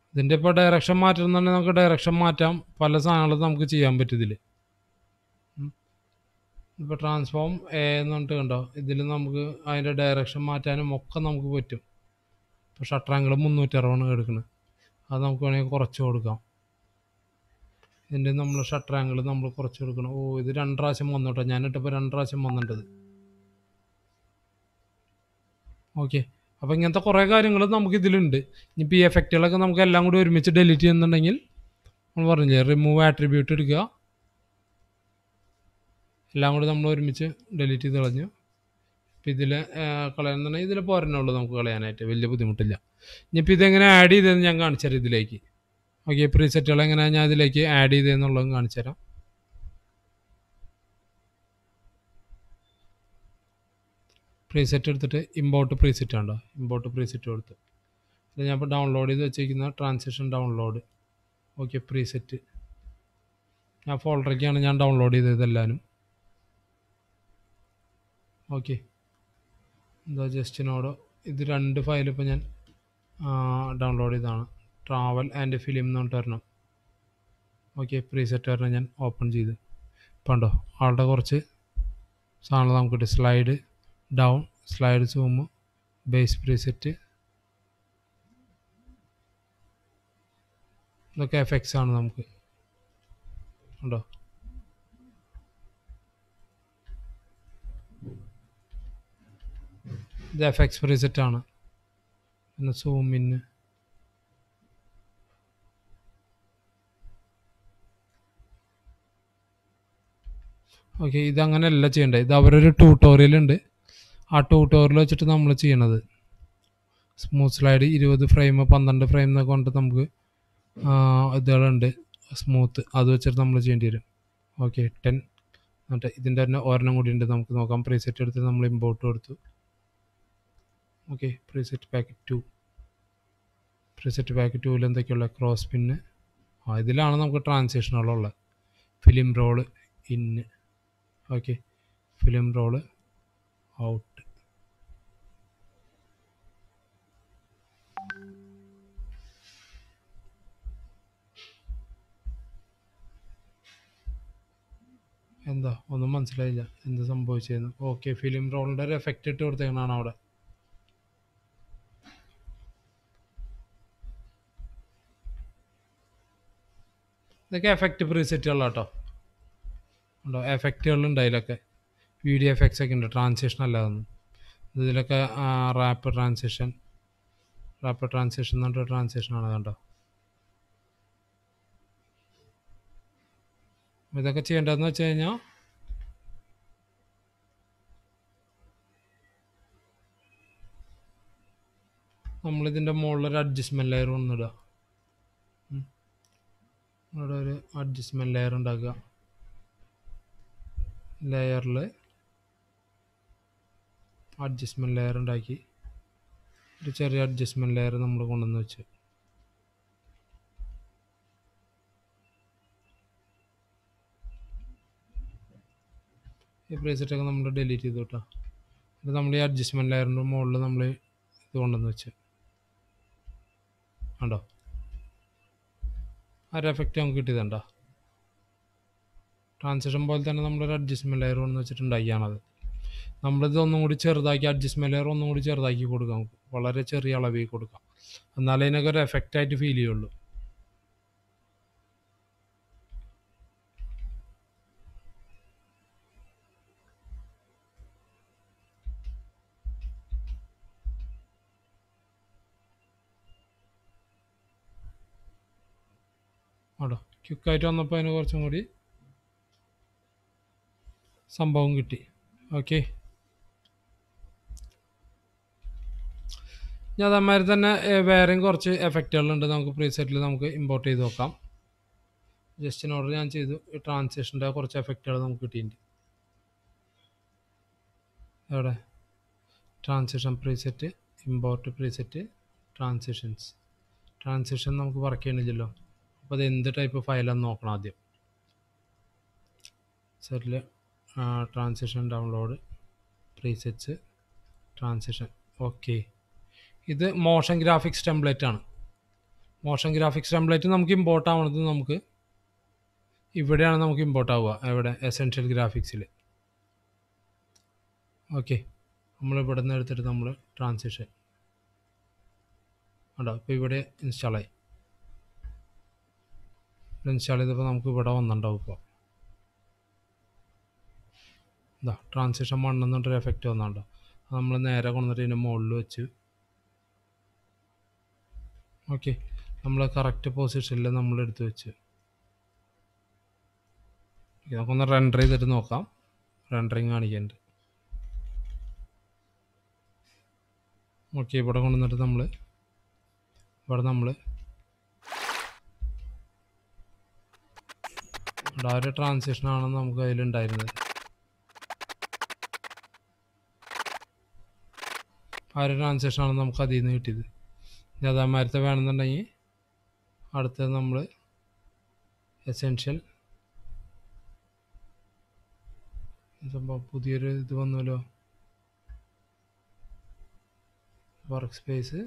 ഇതിൻ്റെ ഇപ്പോൾ ഡയറക്ഷൻ മാറ്റുന്നുണ്ടെങ്കിൽ നമുക്ക് ഡയറക്ഷൻ മാറ്റാം പല സാധനങ്ങളും നമുക്ക് ചെയ്യാൻ പറ്റും ഇതിൽ ഇപ്പോൾ ട്രാൻസ്ഫോം എ എന്ന് പറഞ്ഞിട്ട് കണ്ടോ ഇതിൽ നമുക്ക് അതിൻ്റെ ഡയറക്ഷൻ മാറ്റാനും ഒക്കെ നമുക്ക് പറ്റും ഇപ്പോൾ ഷട്ടർ ആംഗിൾ മുന്നൂറ്ററുപതാണ് എടുക്കുന്നത് അത് നമുക്ക് വേണമെങ്കിൽ കുറച്ച് കൊടുക്കാം ഇതിൻ്റെ നമ്മൾ ഷട്ടർ ആംഗിൾ നമ്മൾ കുറച്ച് കൊടുക്കണം ഓ ഇത് രണ്ട് പ്രാവശ്യം വന്നോട്ടെ ഞാനിട്ടിപ്പോൾ രണ്ട് പ്രാവശ്യം വന്നിട്ടത് ഓക്കെ അപ്പോൾ ഇങ്ങനത്തെ കുറേ കാര്യങ്ങൾ നമുക്ക് ഇതിലുണ്ട് ഇനിയിപ്പോൾ ഈ എഫക്റ്റുകളൊക്കെ നമുക്ക് എല്ലാം കൂടി ഒരുമിച്ച് ഡെലിറ്റ് ചെയ്യുന്നുണ്ടെങ്കിൽ നമ്മൾ പറഞ്ഞില്ലേ റിമൂവ് ആട്രിബ്യൂട്ട് എടുക്കുക എല്ലാം കൂടി നമ്മൾ ഒരുമിച്ച് ഡെലിറ്റ് ചെയ്ത് കളഞ്ഞു ഇപ്പം ഇതിൽ കളയുന്നുണ്ടെങ്കിൽ ഇതിൽ പോരണുള്ളൂ നമുക്ക് കളയാനായിട്ട് വലിയ ബുദ്ധിമുട്ടില്ല ഇനിയിപ്പോൾ ഇതെങ്ങനെ ആഡ് ചെയ്തതെന്ന് ഞാൻ കാണിച്ചുതരാം ഇതിലേക്ക് ഓക്കെ പ്രീസെറ്റുകൾ എങ്ങനെയാണ് ഞാൻ ഇതിലേക്ക് ആഡ് ചെയ്തതെന്നുള്ളതും കാണിച്ചുതരാം പ്രീസെറ്റ് എടുത്തിട്ട് ഇമ്പോർട്ട് പ്രീസെറ്റ് ഉണ്ടോ ഇമ്പോർട്ട് പ്രീസെറ്റ് കൊടുത്ത് ഇത് ഞാൻ ഇപ്പോൾ ഡൗൺലോഡ് ചെയ്ത് വെച്ചിരിക്കുന്ന ട്രാൻസിഷൻ ഡൗൺലോഡ് ഓക്കെ പ്രീസെറ്റ് ഞാൻ ഫോൾഡറൊക്കെയാണ് ഞാൻ ഡൗൺലോഡ് ചെയ്തത് എല്ലാവരും ഓക്കെ എന്താ ജസ്റ്റിനോട് ഇത് രണ്ട് ഫയൽ ഇപ്പോൾ ഞാൻ ഡൗൺലോഡ് ചെയ്തതാണ് ട്രാവൽ ആൻഡ് ഫിലിം എന്ന് പറഞ്ഞിട്ട് വരണം ഓക്കെ പ്രീസെറ്റ് വരണം ഞാൻ ഓപ്പൺ ചെയ്ത് ഇപ്പം ഉണ്ടോ ആളുടെ കുറച്ച് സാധനങ്ങൾ നമുക്ക് കിട്ടും slide down slide zoom base preset ഇതൊക്കെ എഫക്ട്സ് ആണ് നമുക്ക് ഉണ്ടോ ഇത് എഫക്ട്സ് പ്രീസെറ്റ് ആണ് പിന്നെ സൂമിന് ഓക്കെ ഇതങ്ങനെയല്ല ചെയ്യേണ്ടത് ഇത് അവരൊരു ട്യൂട്ടോറിയൽ ഉണ്ട് ആ ട്യൂട്ടോറിയൽ വെച്ചിട്ട് നമ്മൾ ചെയ്യണത് സ്മൂത്ത് സ്ലൈഡ് ഇരുപത് ഫ്രെയിം പന്ത്രണ്ട് ഫ്രെയിം എന്നൊക്കെ കൊണ്ട് നമുക്ക് ഇതുകളുണ്ട് സ്മൂത്ത് അത് വെച്ചിട്ട് നമ്മൾ ചെയ്യേണ്ടി വരും ഓക്കെ ടെൻ എന്നിട്ട് ഇതിൻ്റെ തന്നെ ഒരെണ്ണം കൂടി ഉണ്ട് നമുക്ക് നോക്കാം പ്രീസെറ്റ് എടുത്ത് നമ്മൾ ഇമ്പോർട്ട് കൊടുത്തു okay preset packet two preset packet ടൂവിൽ എന്തൊക്കെയുള്ള ക്രോസ് പിന്ന് ആ ഇതിലാണ് നമുക്ക് ട്രാൻസാക്ഷനുകളുള്ളത് ഫിലിം റോള് ഇന്ന് ഓക്കെ ഫിലിം റോള് ഔട്ട് എന്താ ഒന്നും മനസ്സിലായില്ല എന്ത് സംഭവിച്ചതെന്ന് ഓക്കെ ഫിലിം റോളിൻ്റെ ഒരു എഫക്റ്റ് ഇട്ട് കൊടുത്തേക്കണാണ് അവിടെ ഇതൊക്കെ എഫക്റ്റ് പ്രീസെറ്റുകളാണ് കേട്ടോ ഉണ്ടോ എഫക്റ്റുകളുണ്ട് അതിലൊക്കെ വീഡിയോ എഫക്ട്സ് ഒക്കെ ഉണ്ട് ട്രാൻസിഷൻ അല്ലാതൊന്നും ഇതിലൊക്കെ റാപ്പ് ട്രാൻസിഷൻ റാപ്പ് ട്രാൻസിഷൻ എന്ന് പറഞ്ഞിട്ട് ട്രാൻസിഷൻ ആണ് കണ്ടോ ഇതൊക്കെ ചെയ്യേണ്ടതെന്ന് വെച്ച് കഴിഞ്ഞാൽ നമ്മളിതിൻ്റെ മുകളിലൊരു അഡ്ജസ്റ്റ്മെൻറ്റ് ലെയർ കൊണ്ടിടുക ഇവിടെ ഒരു അഡ്ജസ്റ്റ്മെൻറ്റ് ലെയർ ഉണ്ടാക്കുക ലെയറിൽ അഡ്ജസ്റ്റ്മെൻറ്റ് ലെയർ ഉണ്ടാക്കി ഒരു ചെറിയ അഡ്ജസ്റ്റ്മെൻറ്റ് ലെയർ നമ്മൾ കൊണ്ടുവന്ന് വെച്ച് ഈ പ്രീസെറ്റൊക്കെ നമ്മൾ ഡിലീറ്റ് ചെയ്തു കേട്ടോ ഇത് നമ്മൾ ഈ അഡ്ജസ്റ്റ്മെൻറ്റ് ലെയറിൻ്റെ മുകളിൽ നമ്മൾ ഇത് കൊണ്ടുവന്ന് വെച്ച് കണ്ടോ ആ ഒരു എഫക്റ്റ് നമുക്ക് കിട്ടിയതുണ്ടോ ട്രാൻസിഷൻ പോലെ തന്നെ നമ്മളൊരു അഡ്ജസ്റ്റ്മെൻറ്റ് ലെയർ കൊണ്ടു വെച്ചിട്ടുണ്ടാക്കിയാണത് നമ്മളിത് ഒന്നും കൂടി ചെറുതാക്കി അഡ്ജസ്റ്റ്മെൻറ്റ് ലെയർ ഒന്നും കൂടി ചെറുതാക്കി കൊടുക്കാം നമുക്ക് വളരെ ചെറിയ അളവിൽ കൊടുക്കാം എന്നാലേ ഇതിനൊക്കെ ഒരു എഫക്റ്റായിട്ട് ഫീൽ ചെയ്യുള്ളൂ ആടോ ക്വിക്കായിട്ട് വന്നപ്പോൾ അതിന് കുറച്ചും കൂടി സംഭവം കിട്ടി ഓക്കെ ഇനി അതേമാതിരി തന്നെ ഏഹ്, വേറെയും കുറച്ച് എഫക്റ്റുകളുണ്ട് നമുക്ക് പ്രീസെറ്റിൽ നമുക്ക് ഇമ്പോർട്ട് ചെയ്ത് നോക്കാം ജസ്റ്റ് ഇൻ ഓർഡർ ഞാൻ ചെയ്തു ഈ ട്രാൻസിഷൻ്റെ കുറച്ച് എഫക്റ്റുകൾ നമുക്ക് കിട്ടിയിട്ടുണ്ട് എവിടെ transition preset import preset transitions transition നമുക്ക് വർക്ക് ചെയ്യണില്ലല്ലോ അപ്പോൾ അത് എന്ത് ടൈപ്പ് ഫയലാന്ന് നോക്കണം ആദ്യം സെറ്റിൽ transition download presets transition okay ഇത് മോഷൻ ഗ്രാഫിക്സ് ടെംപ്ലേറ്റ് ആണ് മോഷൻ ഗ്രാഫിക്സ് ടെംപ്ലേറ്റ് നമുക്ക് ഇമ്പോർട്ട് ആവണത് നമുക്ക് ഇവിടെയാണ് നമുക്ക് ഇമ്പോർട്ട് ആവുക എവിടെ എസെൻഷ്യൽ ഗ്രാഫിക്സിൽ ഓക്കെ നമ്മൾ ഇവിടെ നിന്ന് എടുത്തിട്ട് നമ്മൾ ട്രാൻസിഷൻ ഉണ്ടോ അപ്പോൾ ഇവിടെ ഇൻസ്റ്റാൾ ആയി ഇൻസ്റ്റാൾ ചെയ്തപ്പോൾ നമുക്ക് ഇവിടെ വന്നിട്ടുണ്ടാവും ഇപ്പോൾ ഇതാ ട്രാൻസിഷൻ വൺ എന്നിട്ടൊരു എഫക്റ്റ് വന്നുണ്ടോ അത് നമ്മൾ നേരെ കൊണ്ടുവന്നിട്ട് ഇതിൻ്റെ മുകളിൽ വെച്ച് ഓക്കെ നമ്മൾ കറക്റ്റ് പൊസിഷനിൽ നമ്മൾ എടുത്ത് വെച്ച് ഓക്കേ, നമുക്കൊന്ന് റെൻഡർ ചെയ്തിട്ട് നോക്കാം റെൻഡറിങ് കാണിക്കുന്നുണ്ട് ഓക്കെ ഇവിടെ കൊണ്ടുവന്നിട്ട് നമ്മൾ ഇവിടെ നമ്മൾ ആ ഒരു ട്രാൻസിഷനാണ് നമുക്ക് അതിലുണ്ടായിരുന്നത് ആ ഒരു ട്രാൻസാക്ഷനാണ് നമുക്ക് അതിൽ നിന്ന് കിട്ടിയത് ഇനി അതേമാരത്തെ വേണമെന്നുണ്ടെങ്കിൽ അടുത്തത് നമ്മൾ എസെൻഷ്യൽ സംഭവം പുതിയൊരു ഇത് വന്നല്ലോ workspace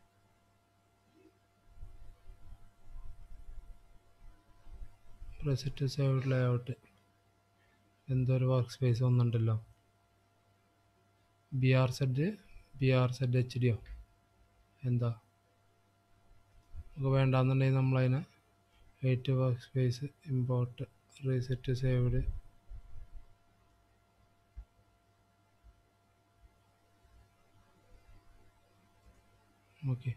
preset save layout എന്തോ ഒരു വർക്ക് സ്പേസ് വന്നിട്ടുണ്ടല്ലോ B R Z B R Z H ഡിയോ എന്താ നമുക്ക് വേണ്ടാന്നുണ്ടെങ്കിൽ നമ്മളതിനെ eight workspace import reset saved okay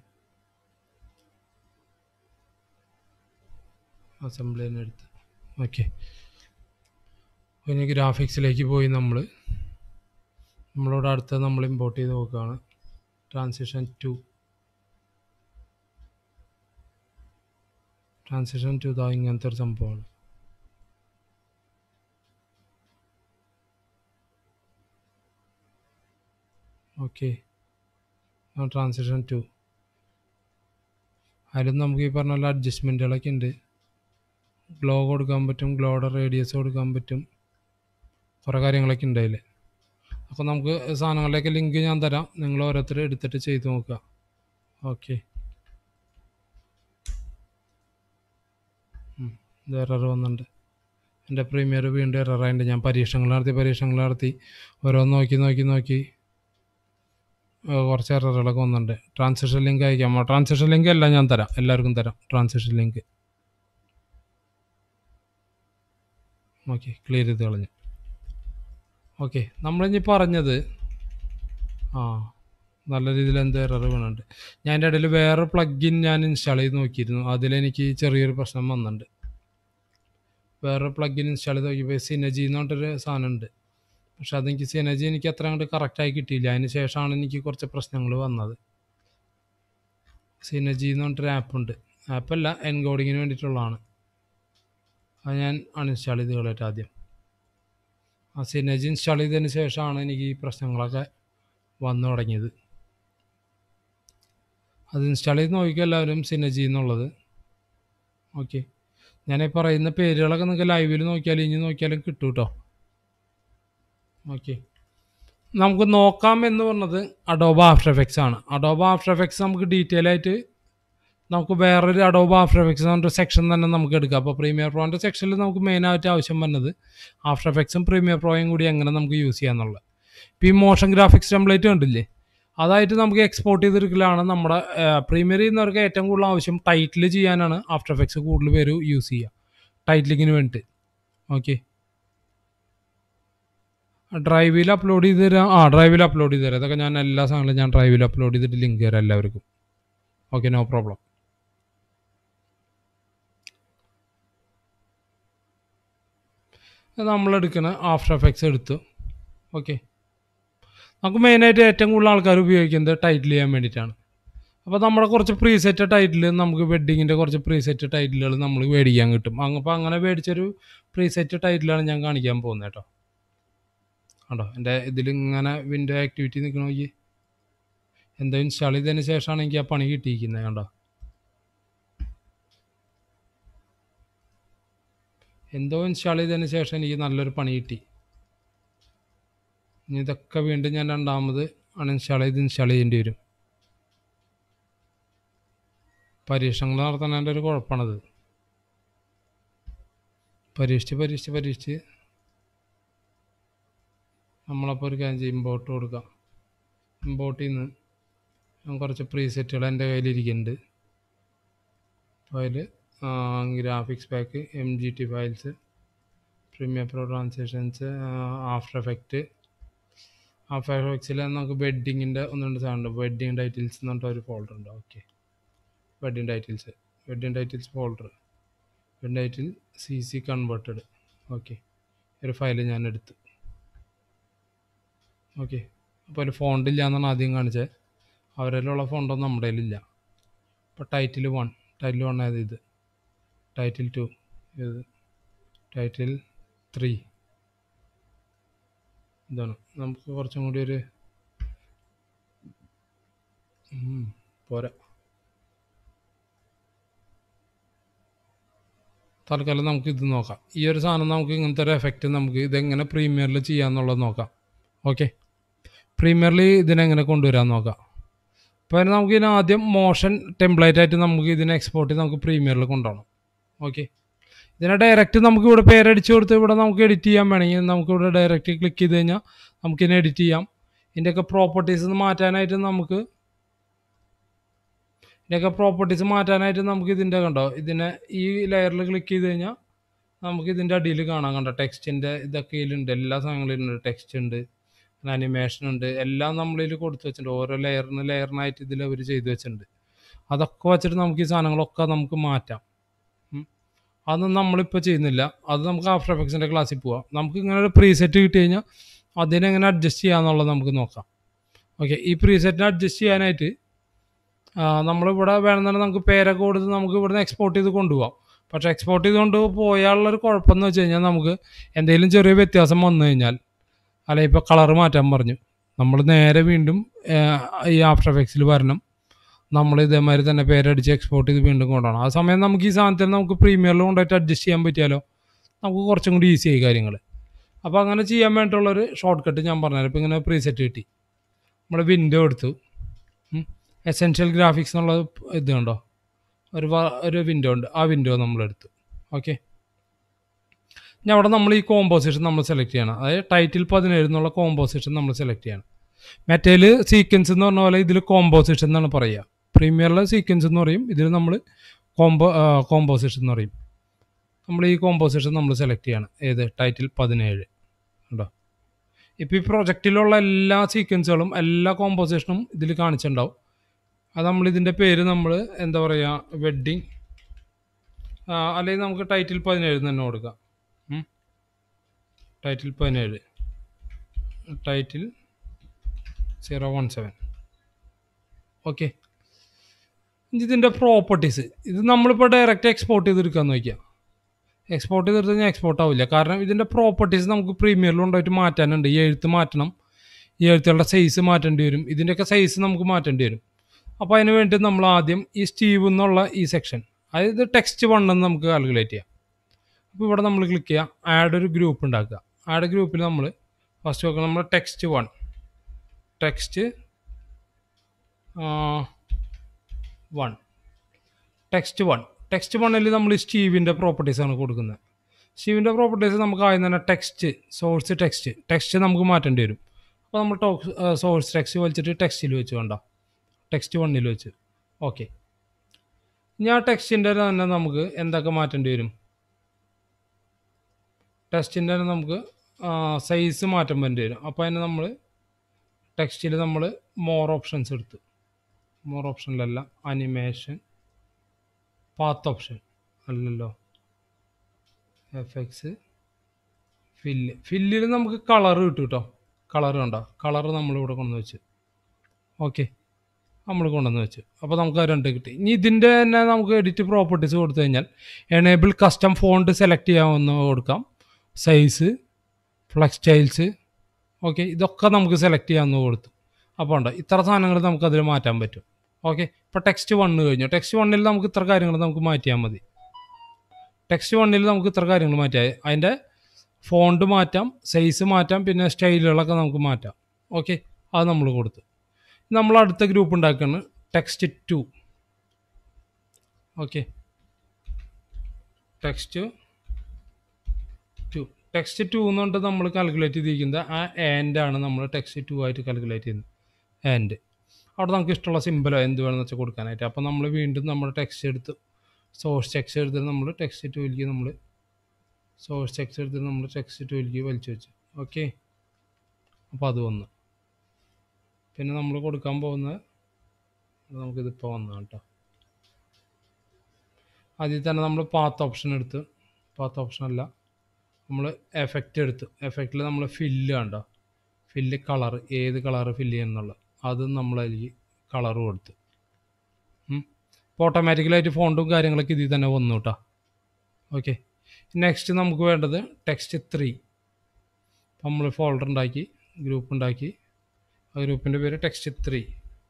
assembly തന്നെ എടുത്ത് ഓക്കെ ഇനി ഗ്രാഫിക്സിലേക്ക് പോയി നമ്മൾ നമ്മളോട് അടുത്ത് നമ്മൾ ഇമ്പോർട്ട് ചെയ്ത് നോക്കുകയാണ് ട്രാൻസിഷൻ ടു ട്രാൻസിഷൻ ടു ഇതാ ഇങ്ങനത്തെ ഒരു സംഭവമാണ് ഓക്കെ ട്രാൻസിഷൻ ടു അതിലും നമുക്ക് ഈ പറഞ്ഞ പോലെ അഡ്ജസ്റ്റ്മെൻറ്റുകളൊക്കെ ഉണ്ട് ഗ്ലോ കൊടുക്കാൻ പറ്റും ഗ്ലോയുടെ റേഡിയസ് കൊടുക്കാൻ പറ്റും കുറേ കാര്യങ്ങളൊക്കെ ഉണ്ട് അതിൽ അപ്പോൾ നമുക്ക് സാധനങ്ങളിലേക്ക് ലിങ്ക് ഞാൻ തരാം നിങ്ങൾ ഓരോരുത്തർ എടുത്തിട്ട് ചെയ്ത് നോക്കുക ഓക്കെ ഇത് എറർ വന്നിട്ടുണ്ട് എൻ്റെ പ്രീമിയർ വീണ്ടും എററായിട്ട് ഞാൻ പരീക്ഷണങ്ങൾ നടത്തി പരീക്ഷണങ്ങൾ നടത്തി ഓരോന്ന് നോക്കി നോക്കി നോക്കി ഏഹ് കുറച്ച് എററുകളൊക്കെ വന്നിട്ടുണ്ട് ട്രാൻസിഷൻ ലിങ്ക് അയക്കാം ട്രാൻസിഷൻ ലിങ്ക് എല്ലാം ഞാൻ തരാം എല്ലാവർക്കും തരാം ട്രാൻസിഷൻ ലിങ്ക് ഓക്കെ ക്ലിയർ ചെയ്ത് കളഞ്ഞു ഓക്കെ നമ്മളിനി പറഞ്ഞത് ആ നല്ല രീതിയിൽ എന്ത് എറർ വീണുണ്ട് ഞാൻ എൻ്റെ ഇടയിൽ വേറെ പ്ലഗിൻ ഞാൻ ഇൻസ്റ്റാൾ ചെയ്ത് നോക്കിയിരുന്നു അതിലെനിക്ക് ചെറിയൊരു പ്രശ്നം വന്നിട്ടുണ്ട് വേറെ പ്ലഗിൻ ഇൻസ്റ്റാൾ ചെയ്ത് നോക്കിയപ്പോൾ സിനജി എന്ന് പറഞ്ഞിട്ടൊരു സാധനം ഉണ്ട് പക്ഷെ അതെനിക്ക് സിനജി എനിക്ക് അത്ര അങ്ങോട്ട് കറക്റ്റായി കിട്ടിയില്ല അതിന് ശേഷമാണ് എനിക്ക് കുറച്ച് പ്രശ്നങ്ങൾ വന്നത് സിനജി എന്ന് പറഞ്ഞിട്ടൊരു ആപ്പുണ്ട് ആപ്പല്ല എൻകോഡിങ്ങിന് വേണ്ടിയിട്ടുള്ളതാണ് അത് ഞാൻ അൺഇൻസ്റ്റാൾ ചെയ്ത് കളയട്ടെ ആദ്യം ആ സിനജി ഇൻസ്റ്റാൾ ചെയ്തതിന് ശേഷമാണ് എനിക്ക് ഈ പ്രശ്നങ്ങളൊക്കെ വന്നു തുടങ്ങിയത് അത് ഇൻസ്റ്റാൾ ചെയ്ത് നോക്കിക്കുക എല്ലാവരും സിനജി എന്നുള്ളത് ഓക്കെ ഞാൻ ഈ പറയുന്ന പേരുകളൊക്കെ നിങ്ങൾക്ക് ലൈവിൽ നോക്കിയാലും ഇനി നോക്കിയാലും കിട്ടും കേട്ടോ ഓക്കെ നമുക്ക് നോക്കാം എന്ന് പറഞ്ഞത് അഡോബ ആഫ്റ്റർ എഫക്ട്സ് ആണ് അഡോബ ആഫ്റ്റർ എഫക്ട്സ് നമുക്ക് ഡീറ്റെയിൽ ആയിട്ട് നമുക്ക് വേറൊരു അഡോബ ആഫ്റ്റർ എഫക്ട്സ് എന്നൊരു സെക്ഷൻ തന്നെ നമുക്ക് എടുക്കാം അപ്പോൾ പ്രീമിയർ പ്രോൻ്റെ സെക്ഷനിൽ നമുക്ക് മെയിനായിട്ട് ആവശ്യം വരുന്നത് ആഫ്റ്റർ എഫക്ട്സും പ്രീമിയർ പ്രോയും കൂടി എങ്ങനെ നമുക്ക് യൂസ് ചെയ്യാന്നുള്ളത് ഇപ്പോൾ ഈ മോഷൻ ഗ്രാഫിക്സ് ടെംപ്ലേറ്റ് കണ്ടില്ലേ അതായിട്ട് നമുക്ക് എക്സ്പോർട്ട് ചെയ്തെടുക്കലാണ് നമ്മുടെ പ്രീമിയർ ചെയ്യുന്നവർക്ക് ഏറ്റവും കൂടുതൽ ആവശ്യം ടൈറ്റിൽ ചെയ്യാനാണ് ആഫ്റ്റർ എഫക്ട്സ് കൂടുതൽ പേര് യൂസ് ചെയ്യുക ടൈറ്റിലിങ്ങിന് വേണ്ടിയിട്ട് ഓക്കെ ഡ്രൈവിൽ അപ്ലോഡ് ചെയ്ത് തരാം ആ ഡ്രൈവിൽ അപ്ലോഡ് ചെയ്ത് തരാം ഇതൊക്കെ ഞാൻ എല്ലാ സാധനങ്ങളും ഞാൻ ഡ്രൈവിൽ അപ്ലോഡ് ചെയ്തിട്ട് ലിങ്ക് തരാം എല്ലാവർക്കും ഓക്കെ നോ പ്രോബ്ലം നമ്മളെടുക്കുന്ന ആഫ്റ്റർ എഫക്ട്സ് എടുത്തു ഓക്കെ നമുക്ക് മെയിനായിട്ട് ഏറ്റവും കൂടുതൽ ആൾക്കാർ ഉപയോഗിക്കുന്നത് ടൈറ്റിൽ ചെയ്യാൻ വേണ്ടിയിട്ടാണ് അപ്പോൾ നമ്മുടെ കുറച്ച് പ്രീസെറ്റ് ടൈറ്റിൽ നമുക്ക് വെഡ്ഡിങ്ങിൻ്റെ കുറച്ച് പ്രീസെറ്റ് ടൈറ്റിലുകൾ നമ്മൾ മേടിക്കാൻ കിട്ടും അങ്ങ് അപ്പോൾ അങ്ങനെ മേടിച്ചൊരു പ്രീസെറ്റ് ടൈറ്റിലാണ് ഞാൻ കാണിക്കാൻ പോകുന്നത് കേട്ടോ കണ്ടോ എൻ്റെ ഇതിലിങ്ങനെ വിൻഡോ ആക്ടിവിറ്റി നിൽക്കണമെങ്കിൽ എന്തോ ഇൻസ്റ്റാൾ ചെയ്തതിന് ശേഷമാണ് എനിക്ക് ആ പണി കിട്ടിയിരിക്കുന്നത് കണ്ടോ എന്തോ ഇൻസ്റ്റാൾ ചെയ്തതിന് ശേഷം എനിക്ക് നല്ലൊരു പണി കിട്ടി ഇനി ഇതൊക്കെ വീണ്ടും ഞാൻ രണ്ടാമത് അൺഇൻസ്റ്റാൾ ചെയ്ത് ഇൻസ്റ്റാൾ ചെയ്യേണ്ടി വരും പരീക്ഷണങ്ങൾ നടത്തുന്നതിൻ്റെ ഒരു കുഴപ്പമാണത് പരീക്ഷിച്ച് പരീക്ഷിച്ച് പരീക്ഷിച്ച് നമ്മളപ്പോൾ ഒരു കാര്യം ചെയ്യും ഇമ്പോർട്ട് കൊടുക്കാം ഇമ്പോർട്ടിൽ നിന്ന് ഞാൻ കുറച്ച് പ്രീസെറ്റുകൾ എൻ്റെ കയ്യിലിരിക്കുന്നുണ്ട് file graphics pack M G T files Premiere Pro transactions after effect after എഫക്ട്സിൽ നമുക്ക് വെഡ്ഡിങ്ങിൻ്റെ ഒന്ന് രണ്ട് സാധനം ഉണ്ട് വെഡ്ഡിങ് ടൈറ്റിൽസ് എന്ന് പറഞ്ഞിട്ട് ഒരു ഫോൾഡർ ഉണ്ട് okay wedding titles wedding titles folder wedding title C C converted okay ഒരു ഫയൽ ഞാൻ എടുത്തു ഓക്കെ അപ്പോൾ ഒരു ഫോണ്ട് ഇല്ല എന്നാണ് ആദ്യം കാണിച്ചത് അവരിലുള്ള ഫോണ്ടൊന്നും നമ്മുടെ കയ്യിലില്ല ഇപ്പോൾ ടൈറ്റിൽ വൺ ടൈറ്റിൽ വൺ ആയത് ഇത് ടൈറ്റിൽ ടു ഇത് ടൈറ്റിൽ ത്രീ ഇതാണ് നമുക്ക് കുറച്ചും കൂടി ഒരു ഉം, പോരാ തൽക്കാലം നമുക്ക് ഇത് നോക്കാം ഈ ഒരു സാധനം നമുക്ക് ഇങ്ങനത്തെ ഒരു എഫക്റ്റ് നമുക്ക് ഇതെങ്ങനെ പ്രീമിയറിൽ ചെയ്യാന്നുള്ളത് നോക്കാം ഓക്കെ പ്രീമിയറിൽ ഇതിനെങ്ങനെ കൊണ്ടുവരാൻ നോക്കാം അപ്പോൾ അതിന് നമുക്ക് ഇതിന് ആദ്യം മോഷൻ ടെംപ്ലേറ്റ് ആയിട്ട് നമുക്ക് ഇതിനെ എക്സ്പോർട്ട് ചെയ്ത് നമുക്ക് പ്രീമിയറിൽ കൊണ്ടുപോകണം ഓക്കെ ഇതിനെ ഡയറക്റ്റ് നമുക്ക് ഇവിടെ പേരടിച്ച് കൊടുത്ത് ഇവിടെ നമുക്ക് എഡിറ്റ് ചെയ്യാൻ വേണമെങ്കിൽ നമുക്ക് ഇവിടെ ഡയറക്റ്റ് ക്ലിക്ക് ചെയ്ത് കഴിഞ്ഞാൽ നമുക്ക് ഇതിനെ എഡിറ്റ് ചെയ്യാം ഇതിൻ്റെയൊക്കെ പ്രോപ്പർട്ടീസ് മാറ്റാനായിട്ട് നമുക്ക് ഇതിൻ്റെയൊക്കെ പ്രോപ്പർട്ടീസ് മാറ്റാനായിട്ട് നമുക്ക് ഇതിൻ്റെ കണ്ടോ ഇതിനെ ഈ ലെയറിൽ ക്ലിക്ക് ചെയ്ത് കഴിഞ്ഞാൽ നമുക്ക് ഇതിൻ്റെ അടിയിൽ കാണാൻ കണ്ടോ ടെക്സ്റ്റിൻ്റെ ഇതൊക്കെ ഇതിലുണ്ട് എല്ലാ സാധനങ്ങളും ഉണ്ട് ടെക്സ്റ്റ് ഉണ്ട് അനിമേഷൻ ഉണ്ട് എല്ലാം നമ്മളിൽ കൊടുത്തു വെച്ചിട്ടുണ്ട് ഓരോ ലെയറിന് ലെയറിനായിട്ട് ഇതിൽ അവർ ചെയ്തു വെച്ചിട്ടുണ്ട് അതൊക്കെ വെച്ചിട്ട് നമുക്ക് ഈ സാധനങ്ങളൊക്കെ നമുക്ക് മാറ്റാം ഉം. അതൊന്നും നമ്മളിപ്പോൾ ചെയ്യുന്നില്ല അത് നമുക്ക് ആഫ്റ്റർ എഫക്ട്സിൻ്റെ ക്ലാസ്സിൽ പോവാം നമുക്ക് ഇങ്ങനെ ഒരു പ്രീസെറ്റ് കിട്ടി കഴിഞ്ഞാൽ അതിനെങ്ങനെ അഡ്ജസ്റ്റ് ചെയ്യാന്നുള്ളത് നമുക്ക് നോക്കാം ഓക്കെ ഈ പ്രീസെറ്റിനെ അഡ്ജസ്റ്റ് ചെയ്യാനായിട്ട് ആ, നമ്മളിവിടെ വേണമെന്നുണ്ടെങ്കിൽ നമുക്ക് പേരൊക്കെ കൊടുത്ത് നമുക്ക് ഇവിടുന്ന് എക്സ്പോർട്ട് ചെയ്ത് കൊണ്ടുപോകാം പക്ഷേ എക്സ്പോർട്ട് ചെയ്ത് കൊണ്ട് പോയാലുള്ളൊരു കുഴപ്പമെന്ന് വെച്ച് കഴിഞ്ഞാൽ നമുക്ക് എന്തെങ്കിലും ചെറിയ വ്യത്യാസം വന്നു കഴിഞ്ഞാൽ അല്ല ഇപ്പോൾ കളർ മാറ്റാൻ പറഞ്ഞു നമ്മൾ നേരെ വീണ്ടും ആ, ഈ ആഫ്റ്റർ എഫക്ട്സിൽ വരണം നമ്മൾ ഇതേമാതിരി തന്നെ പേരടിച്ച് എക്സ്പോർട്ട് ചെയ്ത് വീണ്ടും കൊണ്ടുപോകണം ആ സമയം നമുക്ക് ഈ സാധനത്തിൽ നമുക്ക് പ്രീമിയറിൽ കൊണ്ടുപോയിട്ട് അഡ്ജസ്റ്റ് ചെയ്യാൻ പറ്റിയാലോ നമുക്ക് കുറച്ചും കൂടി ഈസി ആയി കാര്യങ്ങൾ അപ്പോൾ അങ്ങനെ ചെയ്യാൻ വേണ്ടിയിട്ടുള്ളൊരു ഷോർട്ട് കട്ട് ഞാൻ പറഞ്ഞുതരാം ഇപ്പോൾ ഇങ്ങനെ പ്രീസെറ്റ് കിട്ടി നമ്മൾ വിൻഡോ എടുത്തു എസെൻഷ്യൽ ഗ്രാഫിക്സ് എന്നുള്ള ഇത് കണ്ടോ ഒരു വ- ഒരു വിൻഡോ ഉണ്ട് ആ വിൻഡോ നമ്മൾ എടുത്തു ഓക്കെ ഇനി അവിടെ നമ്മൾ ഈ കോമ്പോസിഷൻ നമ്മൾ സെലക്ട് ചെയ്യണം അതായത് ടൈറ്റിൽ പതിനേഴ് എന്നുള്ള കോമ്പോസിഷൻ നമ്മൾ സെലക്ട് ചെയ്യണം മറ്റേൽ സീക്വൻസ് എന്ന് പറഞ്ഞ പോലെ ഇതിൽ കോമ്പോസിഷൻ എന്നാണ് പറയുക പ്രീമിയറിലെ സീക്വൻസ് എന്ന് പറയും ഇതിൽ നമ്മൾ കോമ്പോ കോമ്പോസിഷൻ എന്ന് പറയും നമ്മൾ ഈ കോമ്പോസിഷൻ നമ്മൾ സെലക്ട് ചെയ്യണം ഏത് ടൈറ്റിൽ പതിനേഴ് ഉണ്ടോ ഇപ്പോൾ ഈ പ്രൊജക്റ്റിലുള്ള എല്ലാ സീക്വൻസുകളും എല്ലാ കോമ്പോസിഷനും ഇതിൽ കാണിച്ചിട്ടുണ്ടാവും അത് നമ്മൾ ഇതിൻ്റെ പേര് നമ്മൾ എന്താ പറയുക വെഡ്ഡിങ് അല്ലെങ്കിൽ നമുക്ക് ടൈറ്റിൽ പതിനേഴ് എന്ന് തന്നെ കൊടുക്കാം ഉം. ടൈറ്റിൽ പതിനേഴ് title zero one seven okay ഇതിൻ്റെ പ്രോപ്പർട്ടീസ് ഇത് നമ്മളിപ്പോൾ ഡയറക്റ്റ് എക്സ്പോർട്ട് ചെയ്തെടുക്കാൻ നോക്കിയാൽ എക്സ്പോർട്ട് ചെയ്തെടുത്ത് കഴിഞ്ഞാൽ എക്സ്പോർട്ട് ആവില്ല കാരണം ഇതിൻ്റെ പ്രോപ്പർട്ടീസ് നമുക്ക് പ്രീമിയറിൽ കൊണ്ടുപോയിട്ട് മാറ്റാനുണ്ട് ഈ എഴുത്ത് മാറ്റണം ഈ എഴുത്തുകളുടെ സൈസ് മാറ്റേണ്ടി വരും ഇതിൻ്റെയൊക്കെ സൈസ് നമുക്ക് മാറ്റേണ്ടി വരും അപ്പോൾ അതിന് വേണ്ടി നമ്മൾ ആദ്യം ഈ സ്റ്റീവ് എന്നുള്ള ഈ സെക്ഷൻ അതായത് ടെക്സ്റ്റ് വണ്ണെന്ന് നമുക്ക് കാൽക്കുലേറ്റ് ചെയ്യാം അപ്പോൾ ഇവിടെ നമ്മൾ ക്ലിക്ക് ചെയ്യുക ആഡ് ഒരു ഗ്രൂപ്പ് ഉണ്ടാക്കുക ആഡ് ഗ്രൂപ്പിൽ നമ്മൾ ഫസ്റ്റ് നോക്കുക നമ്മൾ text one text one text one text വണ്ണിൽ നമ്മൾ സ്റ്റീവിൻ്റെ പ്രോപ്പർട്ടീസാണ് കൊടുക്കുന്നത് സ്റ്റീവിൻ്റെ പ്രോപ്പർട്ടീസ് നമുക്ക് ആദ്യം തന്നെ ടെക്സ്റ്റ് സോഴ്സ് ടെക്സ്റ്റ് ടെക്സ്റ്റ് നമുക്ക് മാറ്റേണ്ടി വരും അപ്പോൾ നമ്മൾ ടോക്സ് സോഴ്സ് ടെക്സ്റ്റ് വലിച്ചിട്ട് ടെക്സ്റ്റിൽ വെച്ച് കണ്ടോ ടെക്സ്റ്റ് വണ്ണിൽ വെച്ച് ഓക്കെ ഇനി ആ ടെക്സ്റ്റിൻ്റെ തന്നെ നമുക്ക് എന്തൊക്കെ മാറ്റേണ്ടി വരും ടെക്സ്റ്റിൻ്റെ തന്നെ നമുക്ക് സൈസ് മാറ്റം വേണ്ടി വരും അപ്പോൾ അതിന് നമ്മൾ ടെക്സ്റ്റിൽ നമ്മൾ മോർ ഓപ്ഷൻസ് എടുത്തു മോർ ഓപ്ഷനിലല്ല അനിമേഷൻ പാത്ത് ഓപ്ഷൻ അല്ലല്ലോ എഫ് എക്സ് ഫില്ല് ഫില്ലിൽ നമുക്ക് കളർ കിട്ടും കേട്ടോ കളർ കണ്ടോ കളർ നമ്മളിവിടെ കൊണ്ടുവന്ന് വെച്ച് ഓക്കെ നമ്മൾ കൊണ്ടുവന്ന് വെച്ചു അപ്പോൾ നമുക്ക് അത് രണ്ട് കിട്ടി ഇനി ഇതിൻ്റെ തന്നെ നമുക്ക് എഡിറ്റ് പ്രോപ്പർട്ടീസ് കൊടുത്തു കഴിഞ്ഞാൽ എനേബിൾ കസ്റ്റം ഫോണ്ട് സെലക്ട് ചെയ്യാമെന്ന് കൊടുക്കാം സൈസ് ഫ്ലക്സ് സ്റ്റൈൽസ് ഓക്കെ ഇതൊക്കെ നമുക്ക് സെലക്ട് ചെയ്യാമെന്ന് കൊടുത്തു അപ്പോൾ ഉണ്ട് ഇത്ര സാധനങ്ങൾ നമുക്ക് അതിൽ മാറ്റാൻ പറ്റും ഓക്കെ ഇപ്പോൾ ടെക്സ്റ്റ് വണ്ണ് കഴിഞ്ഞു ടെക്സ്റ്റ് വണ്ണിൽ നമുക്ക് ഇത്ര കാര്യങ്ങൾ നമുക്ക് മാറ്റിയാൽ മതി ടെക്സ്റ്റ് വണ്ണിൽ നമുക്ക് ഇത്ര കാര്യങ്ങൾ മാറ്റിയാൽ അതിൻ്റെ ഫോണ്ട് മാറ്റാം സൈസ് മാറ്റാം പിന്നെ സ്റ്റൈലുകളൊക്കെ നമുക്ക് മാറ്റാം ഓക്കെ അത് നമ്മൾ കൊടുത്തു നമ്മൾ അടുത്ത ഗ്രൂപ്പ് ഉണ്ടാക്കുകയാണ് text two okay text two text two എന്ന് പറഞ്ഞിട്ട് നമ്മൾ കാൽക്കുലേറ്റ് ചെയ്തിരിക്കുന്നത് ആ ആൻഡ് ആണ് നമ്മൾ ടെക്സ്റ്റ് ടു ആയിട്ട് കാൽക്കുലേറ്റ് ചെയ്യുന്നത് ആൻഡ് അവിടെ നമുക്ക് ഇഷ്ടമുള്ള സിമ്പിളോ എന്ത് വേണമെന്ന് വെച്ചാൽ കൊടുക്കാനായിട്ട് അപ്പോൾ നമ്മൾ വീണ്ടും നമ്മൾ ടെക്സ്റ്റ് എടുത്ത് സോഴ്സ് ടെക്സ്റ്റ് എടുത്തിട്ട് നമ്മൾ ടെക്സ്റ്റ് ടൂലേക്ക് നമ്മൾ സോഴ്സ് ടെക്സ്റ്റ് എടുത്തിട്ട് നമ്മൾ ടെക്സ്റ്റ് ടൂലേക്ക് വലിച്ചു വെച്ചു ഓക്കെ അപ്പോൾ അത് വന്നു പിന്നെ നമ്മൾ കൊടുക്കാൻ പോകുന്നത് നമുക്കിതിപ്പോൾ വന്നതാണ് കേട്ടോ ആദ്യം തന്നെ നമ്മൾ പാത്ത് ഓപ്ഷൻ എടുത്ത് പാത്ത് ഓപ്ഷൻ അല്ല നമ്മൾ എഫക്റ്റ് എടുത്ത് എഫക്റ്റിൽ നമ്മൾ ഫില്ല് കണ്ടോ ഫില്ല് കളർ ഏത് കളർ ഫില്ല് ചെയ്യണമെന്നുള്ള അത് നമ്മൾ അതിൽ കളർ കൊടുത്ത് അപ്പോൾ ഓട്ടോമാറ്റിക്കലായിട്ട് ഫോണ്ടും കാര്യങ്ങളൊക്കെ ഇതിൽ തന്നെ വന്നു കേട്ടോ ഓക്കെ നെക്സ്റ്റ് നമുക്ക് വേണ്ടത് ടെക്സ്റ്റ് ത്രീ നമ്മൾ ഫോൾഡർ ഉണ്ടാക്കി ഗ്രൂപ്പ് ഉണ്ടാക്കി ആ ഗ്രൂപ്പിൻ്റെ പേര് text three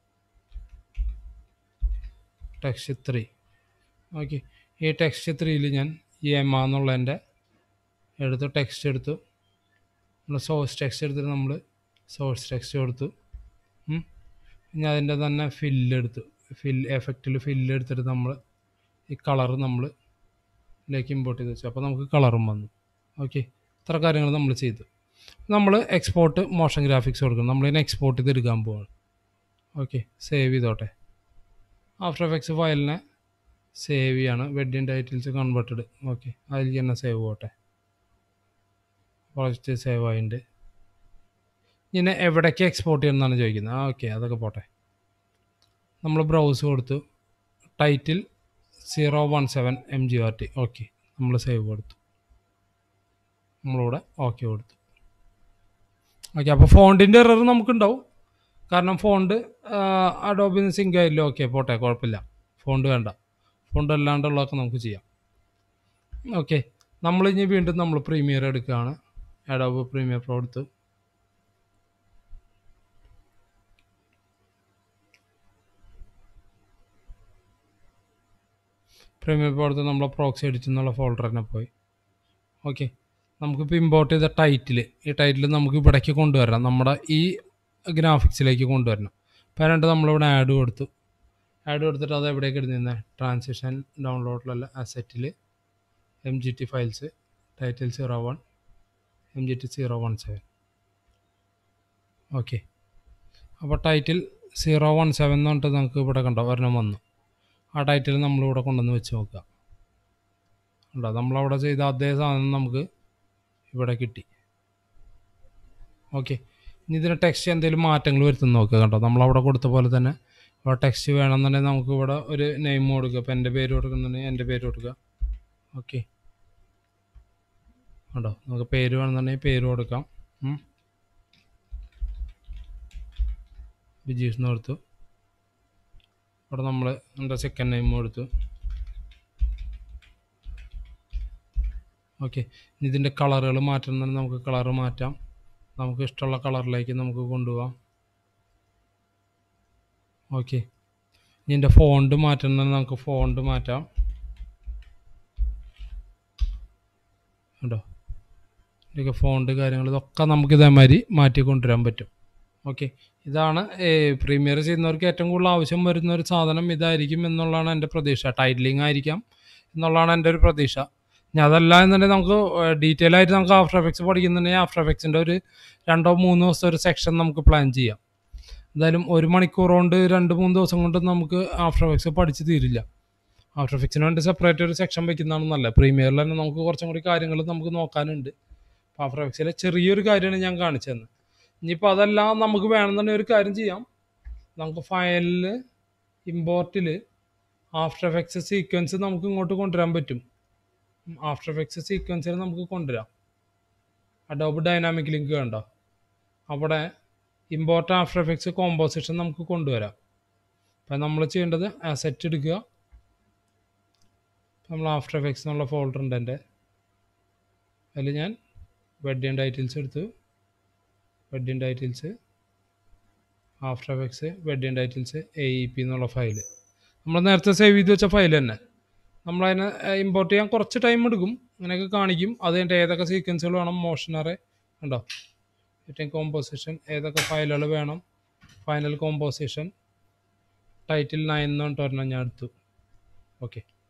text three okay ഈ ടെക്സ്റ്റ് ത്രീയിൽ ഞാൻ ഈ എം എന്നുള്ളതിൻ്റെ എടുത്ത് ടെക്സ്റ്റ് എടുത്തു നമ്മൾ സോഴ്സ് ടെക്സ്റ്റ് എടുത്തിട്ട് നമ്മൾ സോഴ്സ് ടെക്സ്റ്റ് കൊടുത്തു ഉം. ഇനി അതിൻ്റെ തന്നെ ഫില്ല് എടുത്തു ഫിൽ എഫക്റ്റിൽ ഫില്ല് എടുത്തിട്ട് നമ്മൾ ഈ കളർ നമ്മൾ ഇതിലേക്ക് ഇമ്പോർട്ട് ചെയ്ത് വെച്ചു അപ്പോൾ നമുക്ക് കളറും വന്നു ഓക്കെ ഇത്ര കാര്യങ്ങൾ നമ്മൾ ചെയ്തു നമ്മൾ എക്സ്പോർട്ട് മോഷൻ ഗ്രാഫിക്സ് കൊടുക്കണം നമ്മളിതിനെ എക്സ്പോർട്ട് ചെയ്ത് എടുക്കാൻ പോവാണ് ഓക്കെ സേവ് ചെയ്തോട്ടെ ആഫ്റ്റർ എഫക്ട്സ് ഫയലിനെ സേവ് ചെയ്യാണ് വെഡിങ് ടൈറ്റിൽസ് കൺവേർട്ടഡ് ഓക്കെ അതിലേക്ക് തന്നെ സേവ് പോട്ടെ പ്രോജക്റ്റ് സേവ് ആയിട്ടുണ്ട് ഇനി എവിടേക്ക് എക്സ്പോർട്ട് ചെയ്യണമെന്നാണ് ചോദിക്കുന്നത് ആ ഓക്കെ അതൊക്കെ പോട്ടെ നമ്മൾ ബ്രൗസ് കൊടുത്തു title zero one seven M G R T okay നമ്മൾ സേവ് കൊടുത്തു നമ്മളിവിടെ ഓക്കെ കൊടുത്തു ഓക്കെ അപ്പോൾ ഫോണ്ടിൻ്റെ എറർ നമുക്കുണ്ടാവും കാരണം ഫോണ്ട് അഡോബിന് സിങ്ക് ആയില്ല ഓക്കെ പോട്ടെ കുഴപ്പമില്ല ഫോണ്ട് വേണ്ട ഫോണ്ട് അല്ലാണ്ടുള്ളതൊക്കെ നമുക്ക് ചെയ്യാം ഓക്കെ നമ്മൾ ഇനി വീണ്ടും നമ്മൾ പ്രീമിയർ എടുക്കുകയാണ് അഡോബ് പ്രീമിയർ പ്രോ എടുത്ത് പ്രീമിയർ പ്രോ എടുത്ത് നമ്മൾ പ്രോക്സി എഡിറ്റ് എന്നുള്ള ഫോൾഡർ തന്നെ പോയി ഓക്കെ നമുക്കിപ്പോൾ ഇമ്പോർട്ട് ചെയ്ത ടൈറ്റിൽ ഈ ടൈറ്റിൽ നമുക്ക് ഇവിടേക്ക് കൊണ്ടുവരണം നമ്മുടെ ഈ ഗ്രാഫിക്സിലേക്ക് കൊണ്ടുവരണം അപ്പോൾ രണ്ട് നമ്മളിവിടെ ആഡ് കൊടുത്തു ആഡ് കൊടുത്തിട്ട് അത് എവിടേക്ക് ഇടുന്നത് ട്രാൻസിഷൻ ഡൗൺലോഡിലല്ല അസറ്റിൽ M G T files title zero one M G T zero one seven okay അപ്പോൾ ടൈറ്റിൽ സീറോ വൺ സെവൻ എന്ന് പറഞ്ഞിട്ട് നമുക്ക് ഇവിടെ കണ്ടോ ഒരെണ്ണം വന്നു ആ ടൈറ്റിൽ നമ്മളിവിടെ കൊണ്ടുവന്ന് വെച്ച് നോക്കുക ഉണ്ടോ നമ്മളവിടെ ചെയ്ത അതേ സാധനം നമുക്ക് ഇവിടെ കിട്ടി ഓക്കെ ഇനി ഇതിന് ടെക്സ്റ്റ് എന്തെങ്കിലും മാറ്റങ്ങൾ വരുത്തുന്ന നോക്കുക കേട്ടോ നമ്മളവിടെ കൊടുത്ത പോലെ തന്നെ ഇവിടെ ടെക്സ്റ്റ് വേണമെന്നുണ്ടെങ്കിൽ നമുക്ക് ഇവിടെ ഒരു നെയിം കൊടുക്കുക അപ്പോൾ എൻ്റെ പേര് കൊടുക്കുന്നുണ്ടെങ്കിൽ എൻ്റെ പേര് കൊടുക്കുക ഓക്കെ ഉണ്ടോ നമുക്ക് പേര് വേണമെന്നുണ്ടെങ്കിൽ പേര് കൊടുക്കാം ഉം. ബിജീഷ് എന്ന് കൊടുത്തു ഇവിടെ നമ്മൾ എൻ്റെ സെക്കൻഡ് നെയിം കൊടുത്തു ഓക്കെ ഇതിൻ്റെ കളറുകൾ മാറ്റണമെങ്കിൽ നമുക്ക് കളറ് മാറ്റാം നമുക്ക് ഇഷ്ടമുള്ള കളറിലേക്ക് നമുക്ക് കൊണ്ടുപോകാം ഓക്കെ ഇതിൻ്റെ ഫോണ്ട് മാറ്റണമെങ്കിൽ നമുക്ക് ഫോണ്ട് മാറ്റാം ഉണ്ടോ ഇതൊക്കെ ഫോണ്ട് കാര്യങ്ങൾ ഇതൊക്കെ നമുക്ക് ഇതേമാതിരി മാറ്റി കൊണ്ടുവരാൻ പറ്റും ഓക്കെ ഇതാണ് പ്രീമിയർ ചെയ്യുന്നവർക്ക് ഏറ്റവും കൂടുതൽ ആവശ്യം വരുന്ന ഒരു സാധനം ഇതായിരിക്കും എന്നുള്ളതാണ് എൻ്റെ പ്രതീക്ഷ ടൈറ്റിലിംഗ് ആയിരിക്കാം എന്നുള്ളതാണ് എൻ്റെ ഒരു പ്രതീക്ഷ ഇനി അതല്ല എന്നുണ്ടെങ്കിൽ നമുക്ക് ഡീറ്റെയിൽ ആയിട്ട് നമുക്ക് ആഫ്റ്റർ എഫക്ട്സ് പഠിക്കുന്നുണ്ടെങ്കിൽ ആഫ്റ്റർ എഫക്ട്സിൻ്റെ ഒരു രണ്ടോ മൂന്നോ ദിവസത്തെ ഒരു സെക്ഷൻ നമുക്ക് പ്ലാൻ ചെയ്യാം എന്തായാലും ഒരു മണിക്കൂർ കൊണ്ട് രണ്ട് മൂന്ന് ദിവസം കൊണ്ട് നമുക്ക് ആഫ്റ്റർ എഫക്ട്സ് പഠിച്ച് തീരില്ല ആഫ്റ്റർ എഫക്ട്സിന് വേണ്ടി സെപ്പറേറ്റ് ഒരു സെക്ഷൻ വയ്ക്കുന്നതാണ് നല്ലത് പ്രീമിയറിൽ തന്നെ നമുക്ക് കുറച്ചും കൂടി കാര്യങ്ങൾ നമുക്ക് നോക്കാനുണ്ട് അപ്പോൾ ആഫ്റ്റർ എഫക്ട്സിലെ ചെറിയൊരു കാര്യമാണ് ഞാൻ കാണിച്ചു തന്നത് ഇനിയിപ്പോൾ അതെല്ലാം നമുക്ക് വേണമെന്നുണ്ടെങ്കിൽ ഒരു കാര്യം ചെയ്യാം നമുക്ക് ഫയലിൽ ഇമ്പോർട്ടിൽ ആഫ്റ്റർ എഫക്ട്സ് സീക്വൻസ് നമുക്ക് ഇങ്ങോട്ട് കൊണ്ടുവരാൻ പറ്റും ആഫ്റ്റർ എഫക്ട്സ് സീക്വൻസിൽ നമുക്ക് കൊണ്ടുവരാം അഡോബ് ഡൈനാമിക് ലിങ്ക് കണ്ടോ അവിടെ ഇമ്പോർട്ട് ആഫ്റ്റർ എഫക്ട്സ് കോമ്പോസിഷൻ നമുക്ക് കൊണ്ടുവരാം അപ്പം നമ്മൾ ചെയ്യേണ്ടത് അസെറ്റ് എടുക്കുക നമ്മൾ ആഫ്റ്റർ എഫക്ട്സ് എന്നുള്ള ഫോൾഡർ ഉണ്ട് എൻ്റെ അതിൽ ഞാൻ വെഡിങ് ടൈറ്റിൽസ് എടുത്തു wedding titles After Effects wedding titles A E P എന്നുള്ള ഫയൽ നമ്മൾ നേരത്തെ സേവ് ചെയ്ത് വെച്ച ഫയൽ തന്നെ നമ്മളതിനെ ഇമ്പോർട്ട് ചെയ്യാൻ കുറച്ച് ടൈം എടുക്കും അങ്ങനെയൊക്കെ കാണിക്കും അത് കഴിഞ്ഞിട്ട് ഏതൊക്കെ സീക്വൻസുകൾ വേണം മോഷനറെ ഉണ്ടോ ഏറ്റവും കോമ്പോസിഷൻ ഏതൊക്കെ ഫയലുകൾ വേണം ഫൈനൽ കോമ്പോസിഷൻ ടൈറ്റിൽ നയൻ എന്ന് പറഞ്ഞിട്ട് ഒരെണ്ണം ഞാൻ എടുത്തു ഓക്കെ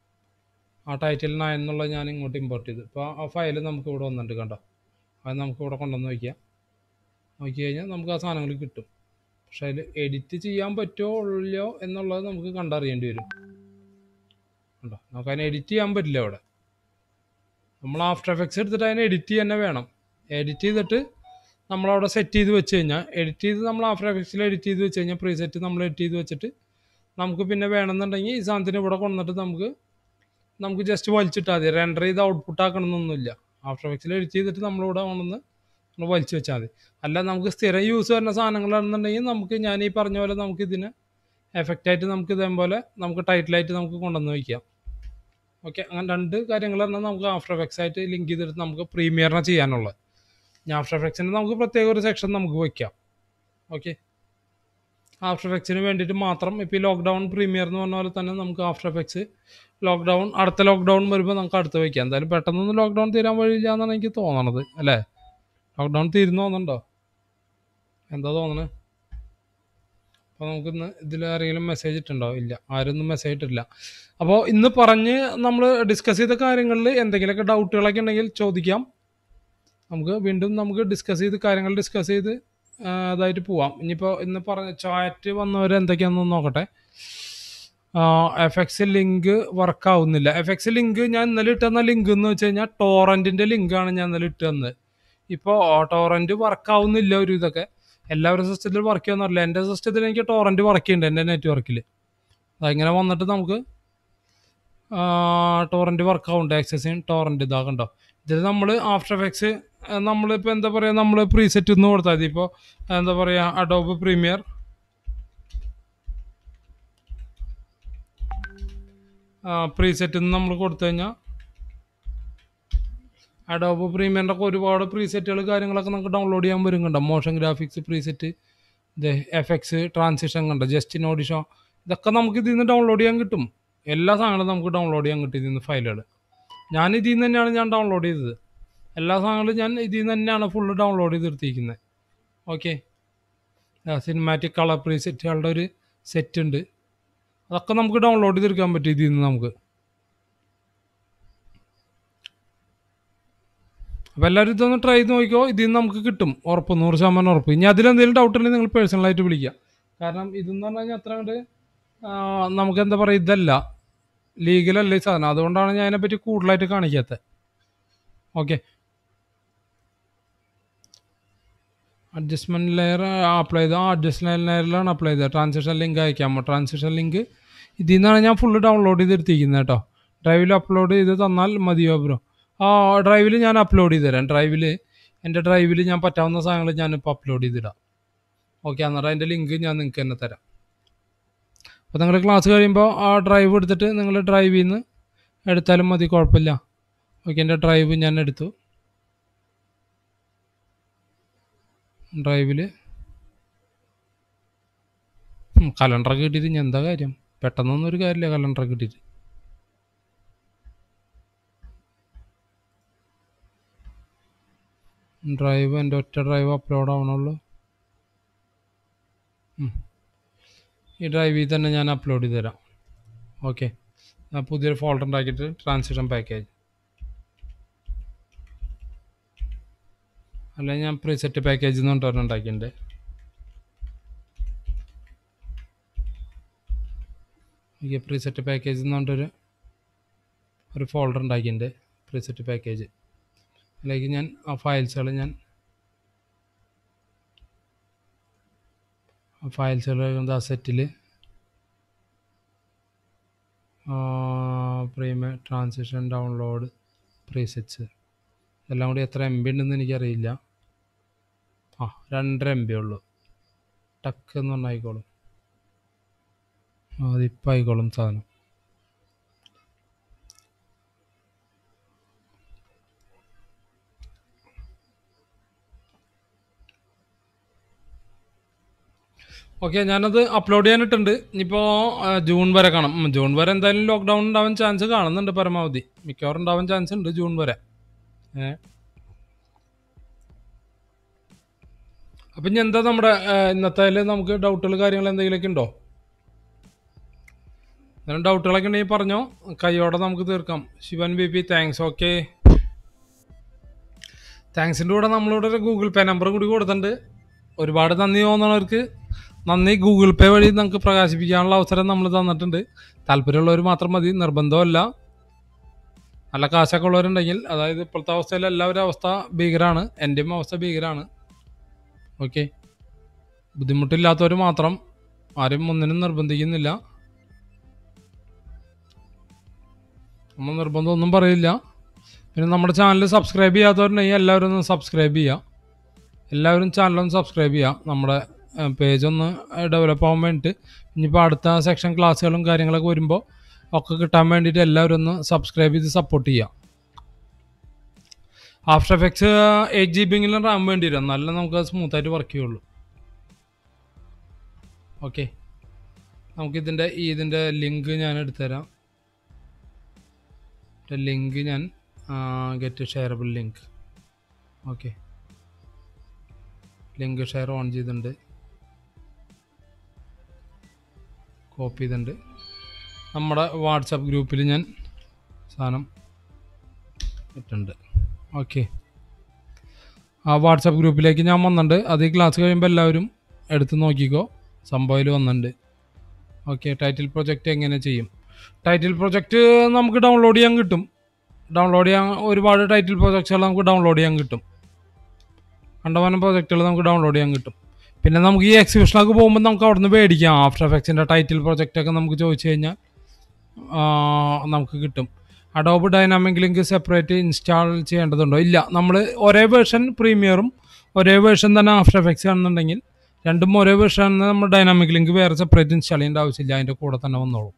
ആ ടൈറ്റിൽ നയൻ എന്നുള്ളത് ഞാൻ ഇങ്ങോട്ട് ഇമ്പോർട്ട് ചെയ്തു ഇപ്പോൾ ആ ഫയൽ നമുക്ക് ഇവിടെ വന്നിട്ടുണ്ട് കണ്ടോ അത് നമുക്ക് ഇവിടെ കൊണ്ടുവന്ന് വയ്ക്കാം നോക്കി കഴിഞ്ഞാൽ നമുക്ക് ആ സാധനങ്ങൾ കിട്ടും പക്ഷെ അതിൽ എഡിറ്റ് ചെയ്യാൻ പറ്റുമോ ഇല്ലയോ എന്നുള്ളത് നമുക്ക് കണ്ടറിയേണ്ടി വരും കണ്ടോ നമുക്ക് അതിനെ എഡിറ്റ് ചെയ്യാൻ പറ്റില്ല അവിടെ നമ്മൾ ആഫ്റ്റർ എഫക്ട്സ് എടുത്തിട്ട് അതിനെ എഡിറ്റ് തന്നെ വേണം എഡിറ്റ് ചെയ്തിട്ട് നമ്മളവിടെ സെറ്റ് ചെയ്ത് വെച്ച് കഴിഞ്ഞാൽ എഡിറ്റ് ചെയ്ത് നമ്മൾ ആഫ്റ്റർ എഫക്ട്സിൽ എഡിറ്റ് ചെയ്ത് വെച്ച് കഴിഞ്ഞാൽ പ്രീസെറ്റ് നമ്മൾ എഡിറ്റ് ചെയ്ത് വെച്ചിട്ട് നമുക്ക് പിന്നെ വേണമെന്നുണ്ടെങ്കിൽ ഈ സാധനത്തിന് ഇവിടെ കൊണ്ടുവന്നിട്ട് നമുക്ക് നമുക്ക് ജസ്റ്റ് വലിച്ചിട്ടാൽ മതി റെൻഡർ ചെയ്ത് ഔട്ട്പുട്ട് ആക്കണമെന്നൊന്നുമില്ല ആഫ്റ്റർ എഫക്ട്സിൽ എഡിറ്റ് ചെയ്തിട്ട് നമ്മളിവിടെ കൊണ്ടുവന്ന് നമ്മൾ വലിച്ചു വെച്ചാൽ മതി അല്ല നമുക്ക് സ്ഥിരം യൂസ് വരുന്ന സാധനങ്ങളാണെന്നുണ്ടെങ്കിൽ നമുക്ക് ഞാൻ ഈ പറഞ്ഞ പോലെ നമുക്ക് ഇതിന് എഫക്റ്റായിട്ട് നമുക്ക് ഇതേപോലെ നമുക്ക് ടൈറ്റിലായിട്ട് നമുക്ക് കൊണ്ടുവന്ന് വയ്ക്കാം ഓക്കെ അങ്ങനെ രണ്ട് കാര്യങ്ങളാണ് നമുക്ക് ആഫ്റ്റർ എഫക്ട്സ് ആയിട്ട് ലിങ്ക് ചെയ്തിട്ട് നമുക്ക് പ്രീമിയറിനെ ചെയ്യാനുള്ളത് ഇനി ആഫ്റ്റർ എഫക്ട്സിന് നമുക്ക് പ്രത്യേക ഒരു സെക്ഷൻ നമുക്ക് വയ്ക്കാം ഓക്കെ ആഫ്റ്റർ എഫക്ട്സിന് വേണ്ടിയിട്ട് മാത്രം ഇപ്പോൾ ഈ ലോക്ക്ഡൗൺ പ്രീമിയർ എന്ന് പറഞ്ഞ പോലെ തന്നെ നമുക്ക് ആഫ്റ്റർ എഫക്ട്സ് ലോക്ക്ഡൗൺ അടുത്ത ലോക്ക്ഡൗൺ വരുമ്പോൾ നമുക്ക് അടുത്ത് വയ്ക്കാം എന്തായാലും പെട്ടെന്നൊന്നും ലോക്ക്ഡൗൺ തീരാൻ വഴിയില്ല എന്നാണ് എനിക്ക് തോന്നണത് അല്ലേ ലോക്ക്ഡൗൺ തീരുന്നു തോന്നുന്നുണ്ടോ എന്താ തോന്നണേ അപ്പോൾ നമുക്കിന്ന് ഇതിൽ ആരെങ്കിലും മെസ്സേജ് ഇട്ടുണ്ടോ ഇല്ല ആരൊന്നും മെസ്സേജ് ഇട്ടില്ല അപ്പോൾ ഇന്ന് പറഞ്ഞ് നമ്മൾ ഡിസ്കസ് ചെയ്ത കാര്യങ്ങളിൽ എന്തെങ്കിലുമൊക്കെ ഡൗട്ടുകളൊക്കെ ഉണ്ടെങ്കിൽ ചോദിക്കാം നമുക്ക് വീണ്ടും നമുക്ക് ഡിസ്കസ് ചെയ്ത് കാര്യങ്ങൾ ഡിസ്കസ് ചെയ്ത് ആ, അതായിട്ട് പോവാം ഇനിയിപ്പോൾ ഇന്ന് പറഞ്ഞ ചാറ്റ് വന്നവർ എന്തൊക്കെയാണെന്ന് നോക്കട്ടെ എഫ് എക്സ് ലിങ്ക് വർക്ക് ആവുന്നില്ല എഫ് എക്സ് ലിങ്ക് ഞാൻ ഇന്നലെ ഇട്ടുതന്ന ലിങ്ക് എന്ന് വെച്ച് കഴിഞ്ഞാൽ ടോറൻറ്റിൻ്റെ ലിങ്കാണ് ഞാൻ ഇന്നലെ ഇട്ട് തന്നത് ഇപ്പോൾ ടോറൻറ്റ് വർക്ക് ആവുന്നില്ല ഒരു ഇതൊക്കെ എല്ലാവരുടെ സിസ്റ്റത്തിൽ വർക്ക് ചെയ്യുന്നറിയില്ല എൻ്റെ സിസ്റ്റത്തിൽ എനിക്ക് ടോറൻറ്റ് വർക്ക് ചെയ്യുന്നുണ്ട് എൻ്റെ നെറ്റ്വർക്കിൽ അതിങ്ങനെ വന്നിട്ട് നമുക്ക് ടോറൻറ്റ് വർക്ക് ആവുന്നുണ്ട് ആക്സസിങ് ടോറൻറ്റ് ഇതാ കണ്ടോ ഇതിൽ നമ്മൾ ആഫ്റ്റർ എഫക്ട്സ് നമ്മളിപ്പോൾ എന്താ പറയുക നമ്മൾ പ്രീസെറ്റ് ഒന്ന് കൊടുത്താൽ മതി ഇപ്പോൾ എന്താ പറയുക അഡോബ് പ്രീമിയർ പ്രീസെറ്റ് നമ്മൾ കൊടുത്തു കഴിഞ്ഞാൽ അഡോബ് പ്രീമിയറിൻ്റെ ഒക്കെ ഒരുപാട് പ്രീസെറ്റുകൾ കാര്യങ്ങളൊക്കെ നമുക്ക് ഡൗൺലോഡ് ചെയ്യാൻ വരും കണ്ടോ മോഷൻ ഗ്രാഫിക്സ് പ്രീസെറ്റ് ഇത് എഫക്ട്സ് ട്രാൻസിഷൻ കണ്ടോ ജസ്റ്റിൻ ഓഡിഷോ ഇതൊക്കെ നമുക്ക് ഇതിൽ നിന്ന് ഡൗൺലോഡ് ചെയ്യാൻ കിട്ടും എല്ലാ സാധനങ്ങളും നമുക്ക് ഡൗൺലോഡ് ചെയ്യാൻ കിട്ടും ഇതിൽ നിന്ന് ഫയലുകൾ ഞാൻ ഇതിൽ നിന്ന് തന്നെയാണ് ഞാൻ ഡൗൺലോഡ് ചെയ്തത് എല്ലാ സാധനങ്ങളും ഞാൻ ഇതിൽ നിന്ന് തന്നെയാണ് ഫുള്ള് ഡൗൺലോഡ് ചെയ്തെടുത്തിരിക്കുന്നത് ഓക്കെ സിനിമാറ്റിക് കളർ പ്രീസെറ്റുകളുടെ ഒരു സെറ്റ് ഉണ്ട് അതൊക്കെ നമുക്ക് ഡൗൺലോഡ് ചെയ്തെടുക്കാൻ പറ്റും ഇതിൽ നിന്ന് നമുക്ക് അപ്പോൾ എല്ലാവരും ഇതൊന്ന് ട്രൈ ചെയ്ത് നോക്കിക്കോ ഇതിൽ നിന്ന് നമുക്ക് കിട്ടും ഉറപ്പ് നൂറ് ശതമാനം ഉറപ്പ് ഇനി അതിലെന്തെങ്കിലും ഡൗട്ട് ഉണ്ടെങ്കിൽ നിങ്ങൾ പേഴ്സണലായിട്ട് വിളിക്കുക കാരണം ഇതെന്ന് പറഞ്ഞു കഴിഞ്ഞാൽ അത്ര കണ്ട് നമുക്ക് എന്താ പറയുക ഇതല്ല ലീഗലല്ല ഈ സാധനം അതുകൊണ്ടാണ് ഞാൻ അതിനെപ്പറ്റി കൂടുതലായിട്ട് കാണിക്കാത്തത് ഓക്കെ അഡ്ജസ്റ്റ്മെൻറ്റ് ലെയർ അപ്ലൈ ചെയ്ത് ആ അഡ്ജസ്റ്റ്മെൻറ്റ് ലെയറിലാണ് അപ്ലൈ ചെയ്തത് ട്രാൻസിഷൻ ലിങ്ക് അയക്കാമോ ട്രാൻസിഷൻ ലിങ്ക് ഇതിൽ നിന്നാണ് ഞാൻ ഫുള്ള് ഡൗൺലോഡ് ചെയ്തെടുത്തിരിക്കുന്നത് കേട്ടോ ഡ്രൈവിൽ അപ്ലോഡ് ചെയ്ത് തന്നാൽ മതിയോ ബ്രോ ആ ഡ്രൈവിൽ ഞാൻ അപ്ലോഡ് ചെയ്ത് തരാം ഡ്രൈവിൽ എൻ്റെ ഡ്രൈവിൽ ഞാൻ പറ്റാവുന്ന സാധനങ്ങൾ ഞാനിപ്പോൾ അപ്ലോഡ് ചെയ്തിടാം ഓക്കെ അന്നേരം അതിൻ്റെ ലിങ്ക് ഞാൻ നിങ്ങൾക്ക് തന്നെ തരാം അപ്പോൾ നിങ്ങൾ ക്ലാസ് കഴിയുമ്പോൾ ആ ഡ്രൈവ് എടുത്തിട്ട് നിങ്ങൾ ഡ്രൈവിൽ നിന്ന് എടുത്താലും മതി കുഴപ്പമില്ല ഓക്കെ എൻ്റെ ഡ്രൈവ് ഞാൻ എടുത്തു ഡ്രൈവിൽ കലണ്ടറൊക്കെ കിട്ടിയിട്ട് ഇനി എന്താ കാര്യം പെട്ടെന്നൊന്നും ഒരു കാര്യമില്ല കലണ്ടറൊക്കെ കിട്ടിയിട്ട് ഡ്രൈവ് എൻ്റെ ഒറ്റ ഡ്രൈവ് അപ്ലോഡ് ആവണുള്ളൂ ഉം. ഈ ഡ്രൈവിൽ തന്നെ ഞാൻ അപ്ലോഡ് ചെയ്ത് തരാം ഓക്കെ ഞാൻ പുതിയൊരു ഫോൾഡർ ഉണ്ടാക്കിയിട്ട് ട്രാൻസിഷൻ പാക്കേജ് അല്ലെങ്കിൽ ഞാൻ പ്രീസെറ്റ് പാക്കേജ് എന്ന് പറഞ്ഞിട്ട് ഉണ്ടാക്കിയിട്ടുണ്ട് ഓക്കെ പ്രീസെറ്റ് പാക്കേജ് എന്ന് പറഞ്ഞിട്ടൊരു ഒരു ഫോൾഡർ ഉണ്ടാക്കിയിട്ടുണ്ട് പ്രീസെറ്റ് പാക്കേജ് അതിലേക്ക് ഞാൻ ആ ഫയൽസുകൾ ഞാൻ ആ ഫയൽസുകൾ ആ സെറ്റിൽ പ്രീമിയം ട്രാൻസിഷൻ ഡൗൺലോഡ് പ്രീസെറ്റ്സ് എല്ലാം കൂടി എത്ര എം ബി ഉണ്ടെന്ന് എനിക്കറിയില്ല ആ രണ്ടര എം ബി ഉള്ളൂ ടക്ക് എന്ന് പറഞ്ഞാൽ ആയിക്കോളും ആ, അതിപ്പോൾ ആയിക്കോളും സാധനം ഓക്കെ ഞാനത് അപ്ലോഡ് ചെയ്യാനിട്ടുണ്ട് ഇനിയിപ്പോൾ ജൂൺ വരെ കാണാം ഉം, ജൂൺ വരെ എന്തായാലും ലോക്ക്ഡൗൺ ഉണ്ടാവാൻ ചാൻസ് കാണുന്നുണ്ട് പരമാവധി മിക്കവാറും ഉണ്ടാവാൻ ചാൻസ് ഉണ്ട് ജൂൺ വരെ ഏ അപ്പം ഇനി എന്താ നമ്മുടെ ആ, ഇന്നത്തെ അതിൽ നമുക്ക് ഡൗട്ടുകൾ കാര്യങ്ങൾ എന്തെങ്കിലുമൊക്കെ ഉണ്ടോ അങ്ങനെ ഡൗട്ടുകളൊക്കെ ഉണ്ടെങ്കിൽ പറഞ്ഞോ കൈയോടെ നമുക്ക് തീർക്കാം Shivan B P thanks okay താങ്ക്സിൻ്റെ കൂടെ നമ്മളിവിടെ ഒരു ഗൂഗിൾ പേ നമ്പർ കൂടി കൊടുത്തിട്ടുണ്ട് ഒരുപാട് നന്ദി തോന്നണവർക്ക് നന്ദി ഗൂഗിൾ പേ വഴി നമുക്ക് പ്രകാശിപ്പിക്കാനുള്ള അവസരം നമ്മൾ തന്നിട്ടുണ്ട് താല്പര്യമുള്ളവർ മാത്രം മതി നിർബന്ധമല്ല നല്ല കാശൊക്കെ ഉള്ളവരുണ്ടെങ്കിൽ അതായത് ഇപ്പോഴത്തെ അവസ്ഥയിൽ എല്ലാവരും അവസ്ഥ ഭീകരമാണ് എൻ്റെയും അവസ്ഥ ഭീകരമാണ് ഓക്കെ ബുദ്ധിമുട്ടില്ലാത്തവർ മാത്രം ആരും ഒന്നിനും നിർബന്ധിക്കുന്നില്ല നമ്മൾ നിർബന്ധം ഒന്നും പറയില്ല പിന്നെ നമ്മുടെ ചാനൽ സബ്സ്ക്രൈബ് ചെയ്യാത്തവരുണ്ടെങ്കിൽ എല്ലാവരും ഒന്ന് സബ്സ്ക്രൈബ് ചെയ്യുക എല്ലാവരും ചാനലൊന്ന് സബ്സ്ക്രൈബ് ചെയ്യുക നമ്മുടെ പേജ് ഒന്ന് ഡെവലപ്പ് ആവാൻ വേണ്ടിയിട്ട് ഇനിയിപ്പോൾ അടുത്ത സെക്ഷൻ ക്ലാസ്സുകളും കാര്യങ്ങളൊക്കെ വരുമ്പോൾ ഒക്കെ കിട്ടാൻ വേണ്ടിയിട്ട് എല്ലാവരും ഒന്ന് സബ്സ്ക്രൈബ് ചെയ്ത് സപ്പോർട്ട് ചെയ്യുക ആഫ്റ്റർ എഫക്ട്സ് എയ്റ്റ് ജി ബിങ്കിലും റാം വേണ്ടി വരും എന്നാലും നമുക്ക് സ്മൂത്തായിട്ട് വർക്ക് ചെയ്യുള്ളൂ ഓക്കെ നമുക്കിതിൻ്റെ ഇതിൻ്റെ ലിങ്ക് ഞാൻ എടുത്തുതരാം ലിങ്ക് ഞാൻ get shareable link okay link share on ചെയ്തിട്ടുണ്ട് കോപ്പി ചെയ്തിട്ടുണ്ട് നമ്മുടെ വാട്സപ്പ് ഗ്രൂപ്പിൽ ഞാൻ സാധനം ഇട്ടുണ്ട് ഓക്കെ ആ വാട്സപ്പ് ഗ്രൂപ്പിലേക്ക് ഞാൻ വന്നിട്ടുണ്ട് അത് ഈ ക്ലാസ് കഴിയുമ്പോൾ എല്ലാവരും എടുത്ത് നോക്കിക്കോ സംഭവത്തിൽ വന്നിട്ടുണ്ട് ഓക്കെ ടൈറ്റിൽ പ്രൊജക്റ്റ് എങ്ങനെ ചെയ്യും ടൈറ്റിൽ പ്രൊജക്റ്റ് നമുക്ക് ഡൗൺലോഡ് ചെയ്യാൻ കിട്ടും ഡൗൺലോഡ് ചെയ്യാൻ ഒരുപാട് ടൈറ്റിൽ പ്രൊജക്റ്റുകൾ നമുക്ക് ഡൗൺലോഡ് ചെയ്യാൻ കിട്ടും കണ്ടമാനം പ്രൊജക്റ്റുകൾ നമുക്ക് ഡൗൺലോഡ് ചെയ്യാൻ കിട്ടും പിന്നെ നമുക്ക് ഈ എക്സിബിഷനൊക്കെ പോകുമ്പോൾ നമുക്ക് അവിടെ നിന്ന് മേടിക്കാം ആഫ്റ്റർ എഫക്ട്സിൻ്റെ ടൈറ്റിൽ പ്രൊജക്റ്റൊക്കെ നമുക്ക് ചോദിച്ചു കഴിഞ്ഞാൽ ആ, നമുക്ക് കിട്ടും Adobe dynamic link separate install ചെയ്യേണ്ടതുണ്ടോ ഇല്ല നമ്മൾ ഒരേ വേർഷൻ പ്രീമിയറും ഒരേ വേർഷൻ തന്നെ ആഫ്റ്റർ എഫക്ട്സ് ആണെന്നുണ്ടെങ്കിൽ രണ്ടും ഒരേ വേർഷൻ ആണ് നമ്മൾ ഡൈനാമിക് ലിങ്ക് വേറെ സെപ്പറേറ്റ് ഇൻസ്റ്റാൾ ചെയ്യേണ്ട ആവശ്യമില്ല അതിൻ്റെ കൂടെ തന്നെ വന്നോളും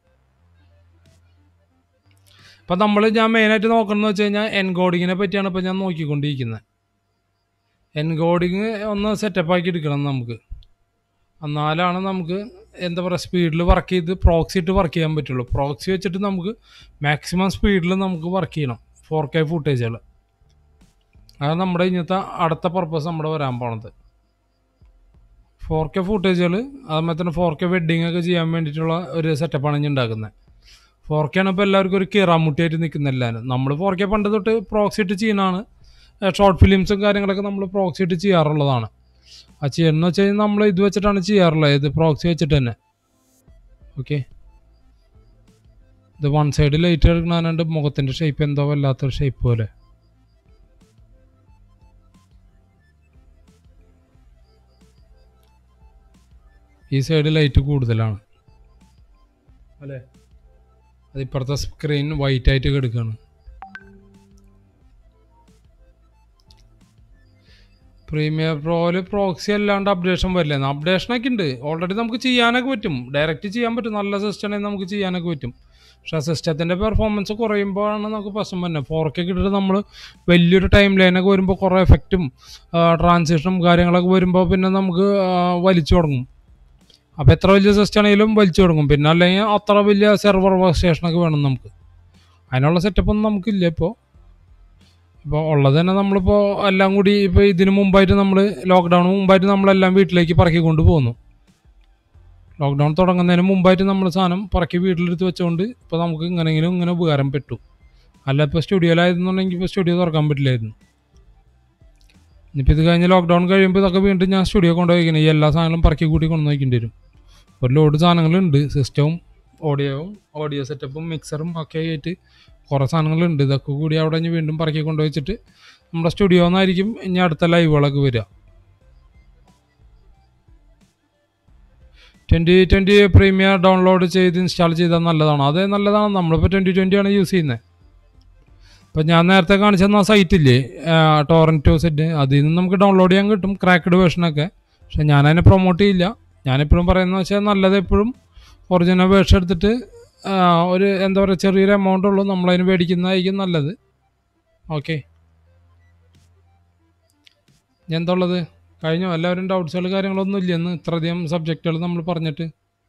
അപ്പം നമ്മൾ ഞാൻ മെയിനായിട്ട് നോക്കണമെന്ന് വെച്ച് കഴിഞ്ഞാൽ എൻകോഡിങ്ങിനെ പറ്റിയാണ് ഇപ്പോൾ ഞാൻ നോക്കിക്കൊണ്ടിരിക്കുന്നത് എൻകോഡിങ് ഒന്ന് സെറ്റപ്പ് ആക്കി എടുക്കണം നമുക്ക് എന്നാലാണ് നമുക്ക് എന്താ പറയുക സ്പീഡിൽ വർക്ക് ചെയ്ത് പ്രോക്സി ഇട്ട് വർക്ക് ചെയ്യാൻ പറ്റുള്ളൂ പ്രോക്സി വെച്ചിട്ട് നമുക്ക് മാക്സിമം സ്പീഡിൽ നമുക്ക് വർക്ക് ചെയ്യണം ഫോർ കെ ഫുട്ടേജുകൾ അതാണ് നമ്മുടെ ഇന്നത്തെ അടുത്ത പർപ്പസ് നമ്മുടെ വരാൻ പോണത് ഫോർ കെ ഫുട്ടേജുകൾ അതുപോലെ തന്നെ ഫോർ കെ വെഡ്ഡിങ് ഒക്കെ ചെയ്യാൻ വേണ്ടിയിട്ടുള്ള ഒരു സെറ്റപ്പാണ് ഞാൻ ഉണ്ടാക്കുന്നത് ഫോർ കെ ആണ് ഇപ്പോൾ എല്ലാവർക്കും ഒരു കീറാമുട്ടിയായിട്ട് നിൽക്കുന്ന എല്ലാവരും നമ്മൾ ഫോർ കെ പണ്ട് തൊട്ട് പ്രോക്സി ഇട്ട് ചെയ്യുന്നതാണ് ഷോർട്ട് ഫിലിംസും കാര്യങ്ങളൊക്കെ നമ്മൾ പ്രോക്സി ഇട്ട് ചെയ്യാറുള്ളതാണ് ആ ചെയ്യണമെന്ന് വെച്ച് കഴിഞ്ഞാൽ നമ്മൾ ഇത് വെച്ചിട്ടാണ് ചെയ്യാറുള്ളത് ഇത് പ്രോക്സി വെച്ചിട്ട് തന്നെ ഓക്കെ ഇത് വൺ സൈഡ് ലൈറ്റ് എടുക്കണാണ്ട് മുഖത്തിൻ്റെ ഷേപ്പ് എന്തോ വല്ലാത്തൊരു ഷേപ്പ് പോലെ ഈ സൈഡ് ലൈറ്റ് കൂടുതലാണ് അല്ലേ അത് ഇപ്പുറത്തെ സ്ക്രീൻ വൈറ്റ് ആയിട്ട് കിടക്കുകയാണ് പ്രീമിയർ പ്രോയിൽ പ്രോക്സി അല്ലാണ്ട് അപ്ഡേഷൻ വരില്ല അപ്ഡേഷനൊക്കെ ഉണ്ട് ഓൾറെഡി നമുക്ക് ചെയ്യാനൊക്കെ പറ്റും ഡയറക്റ്റ് ചെയ്യാൻ പറ്റും നല്ല സിസ്റ്റം ആണെങ്കിൽ നമുക്ക് ചെയ്യാനൊക്കെ പറ്റും പക്ഷേ സിസ്റ്റത്തിൻ്റെ പെർഫോമൻസ് കുറയുമ്പോഴാണ് നമുക്ക് പ്രശ്നം വരുന്നത് ഫോർ കെ കിട്ടിയിട്ട് നമ്മൾ വലിയൊരു ടൈം ലൈനൊക്കെ വരുമ്പോൾ കുറേ എഫക്റ്റും ട്രാൻസിഷനും കാര്യങ്ങളൊക്കെ വരുമ്പോൾ പിന്നെ നമുക്ക് ആ, വലിച്ചു തുടങ്ങും അപ്പോൾ എത്ര വലിയ സിസ്റ്റം ആണെങ്കിലും വലിച്ചു തുടങ്ങും പിന്നെ അല്ലെങ്കിൽ അത്ര വലിയ സെർവർ വർക്ക് സ്റ്റേഷനൊക്കെ വേണം നമുക്ക് അതിനുള്ള സെറ്റപ്പ് ഒന്നും നമുക്കില്ല ഇപ്പോൾ ഇപ്പോൾ ഉള്ളത് തന്നെ നമ്മളിപ്പോൾ എല്ലാം കൂടി ഇപ്പോൾ ഇതിന് മുമ്പായിട്ട് നമ്മൾ ലോക്ക്ഡൗൺ മുമ്പായിട്ട് നമ്മളെല്ലാം വീട്ടിലേക്ക് പറക്കിക്കൊണ്ട് പോകുന്നു ലോക്ക്ഡൗൺ തുടങ്ങുന്നതിന് മുമ്പായിട്ട് നമ്മൾ സാധനം പറക്കി വീട്ടിലെടുത്ത് വെച്ചുകൊണ്ട് ഇപ്പോൾ നമുക്ക് ഇങ്ങനെയെങ്കിലും ഇങ്ങനെ ഉപകാരം പെട്ടു അല്ല ഇപ്പോൾ സ്റ്റുഡിയോയിലായിരുന്നുണ്ടെങ്കിൽ ഇപ്പോൾ സ്റ്റുഡിയോ തുറക്കാൻ പറ്റില്ലായിരുന്നു ഇനിയിപ്പോൾ ഇത് കഴിഞ്ഞ് ലോക്ക്ഡൗൺ കഴിയുമ്പോൾ ഇതൊക്കെ വീണ്ടും ഞാൻ സ്റ്റുഡിയോ കൊണ്ടുപോയിക്കണം ഈ എല്ലാ സാധനങ്ങളും പറക്കി കൂട്ടി കൊണ്ടു വയ്ക്കേണ്ടി വരും ഒരു ലോഡ് സാധനങ്ങളുണ്ട് സിസ്റ്റവും ഓഡിയോവും ഓഡിയോ സെറ്റപ്പും മിക്സറും ഒക്കെ ആയിട്ട് കുറേ സാധനങ്ങളുണ്ട് ഇതൊക്കെ കൂടി അവിടെ ഇനി വീണ്ടും പറക്കി കൊണ്ടുവച്ചിട്ട് നമ്മുടെ സ്റ്റുഡിയോ എന്നായിരിക്കും ഇനി അടുത്ത ലൈവുകളൊക്കെ വരിക ട്വൻറ്റി ട്വൻറ്റി പ്രീമിയർ ഡൗൺലോഡ് ചെയ്ത് ഇൻസ്റ്റാൾ ചെയ്താൽ നല്ലതാണ് അത് നല്ലതാണ് നമ്മളിപ്പോൾ ട്വൻറ്റി ട്വൻറ്റി ആണ് യൂസ് ചെയ്യുന്നത് ഇപ്പം ഞാൻ നേരത്തെ കാണിച്ചു തന്ന സൈറ്റ് ഇല്ലേ ടോറൻറ്റ് ടു സെറ്റ് അതിൽ നിന്ന് നമുക്ക് ഡൗൺലോഡ് ചെയ്യാൻ കിട്ടും ക്രാക്ക്ഡ് വേർഷനൊക്കെ പക്ഷെ ഞാനതിനെ പ്രൊമോട്ട് ചെയ്യില്ല ഞാനെപ്പോഴും പറയുന്നത് വെച്ചാൽ നല്ലത് എപ്പോഴും ഒറിജിനൽ വേർഷൻ എടുത്തിട്ട് ആ, ഒരു എന്താ പറയുക ചെറിയൊരു എമൗണ്ട് ഉള്ളൂ നമ്മളതിന് മേടിക്കുന്നതായിരിക്കും നല്ലത് ഓക്കെ ഇനി എന്താ ഉള്ളത് കഴിഞ്ഞോ എല്ലാവരും ഡൗട്ട്സുകൾ കാര്യങ്ങളൊന്നും ഇല്ലെന്ന് ഇത്രയധികം സബ്ജക്റ്റുകൾ നമ്മൾ പറഞ്ഞിട്ട്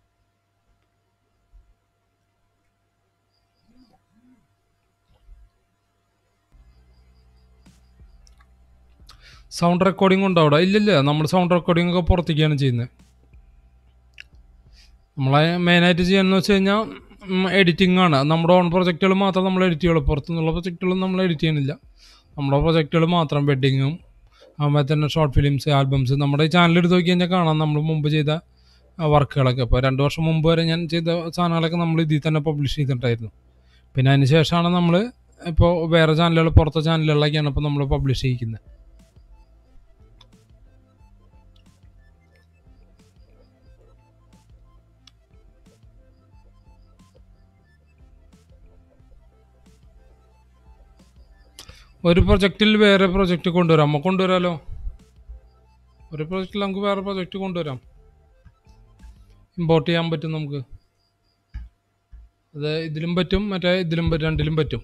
സൗണ്ട് റെക്കോർഡിംഗ് ഉണ്ടോ അവിടെ ഇല്ലില്ല നമ്മൾ സൗണ്ട് റെക്കോർഡിംഗ് ഒക്കെ പുറത്തേക്കാണ് ചെയ്യുന്നത് നമ്മളെ മെയിനായിട്ട് ചെയ്യാന്ന് വെച്ച് കഴിഞ്ഞാൽ എഡിറ്റിംഗ് ആണ് നമ്മുടെ ഓൺ പ്രൊജക്റ്റുകൾ മാത്രം നമ്മൾ എഡിറ്റ് ചെയ്യുള്ളൂ പുറത്തുനിന്നുള്ള പ്രൊജക്റ്റുകൾ നമ്മൾ എഡിറ്റ് ചെയ്യുന്നില്ല നമ്മുടെ പ്രൊജക്റ്റുകൾ മാത്രം വെഡിങ്ങും അതുപോലെ തന്നെ ഷോർട്ട് ഫിലിംസ് ആൽബംസ് നമ്മുടെ ഈ ചാനൽ എടുത്ത് നോക്കി കഴിഞ്ഞാൽ കാണാം നമ്മൾ മുമ്പ് ചെയ്ത വർക്കുകളൊക്കെ ഇപ്പോൾ രണ്ട് വർഷം മുമ്പ് വരെ ഞാൻ ചെയ്ത സാധനങ്ങളൊക്കെ നമ്മൾ ഇതിൽ തന്നെ പബ്ലിഷ് ചെയ്തിട്ടുണ്ടായിരുന്നു പിന്നെ അതിന് ശേഷമാണ് നമ്മൾ ഇപ്പോൾ വേറെ ചാനലുകൾ പുറത്തെ ചാനലുകളിലൊക്കെയാണ് ഇപ്പോൾ നമ്മൾ പബ്ലിഷ് ചെയ്യിക്കുന്നത് ഒരു പ്രൊജക്റ്റിൽ വേറെ പ്രൊജക്റ്റ് കൊണ്ടുവരാം നമുക്ക് കൊണ്ടുവരാമല്ലോ ഒരു പ്രൊജക്റ്റിൽ നമുക്ക് വേറെ പ്രൊജക്റ്റ് കൊണ്ടുവരാം ഇമ്പോർട്ട് ചെയ്യാൻ പറ്റും നമുക്ക് അത് ഇതിലും പറ്റും മറ്റേ ഇതിലും പറ്റും രണ്ടിലും പറ്റും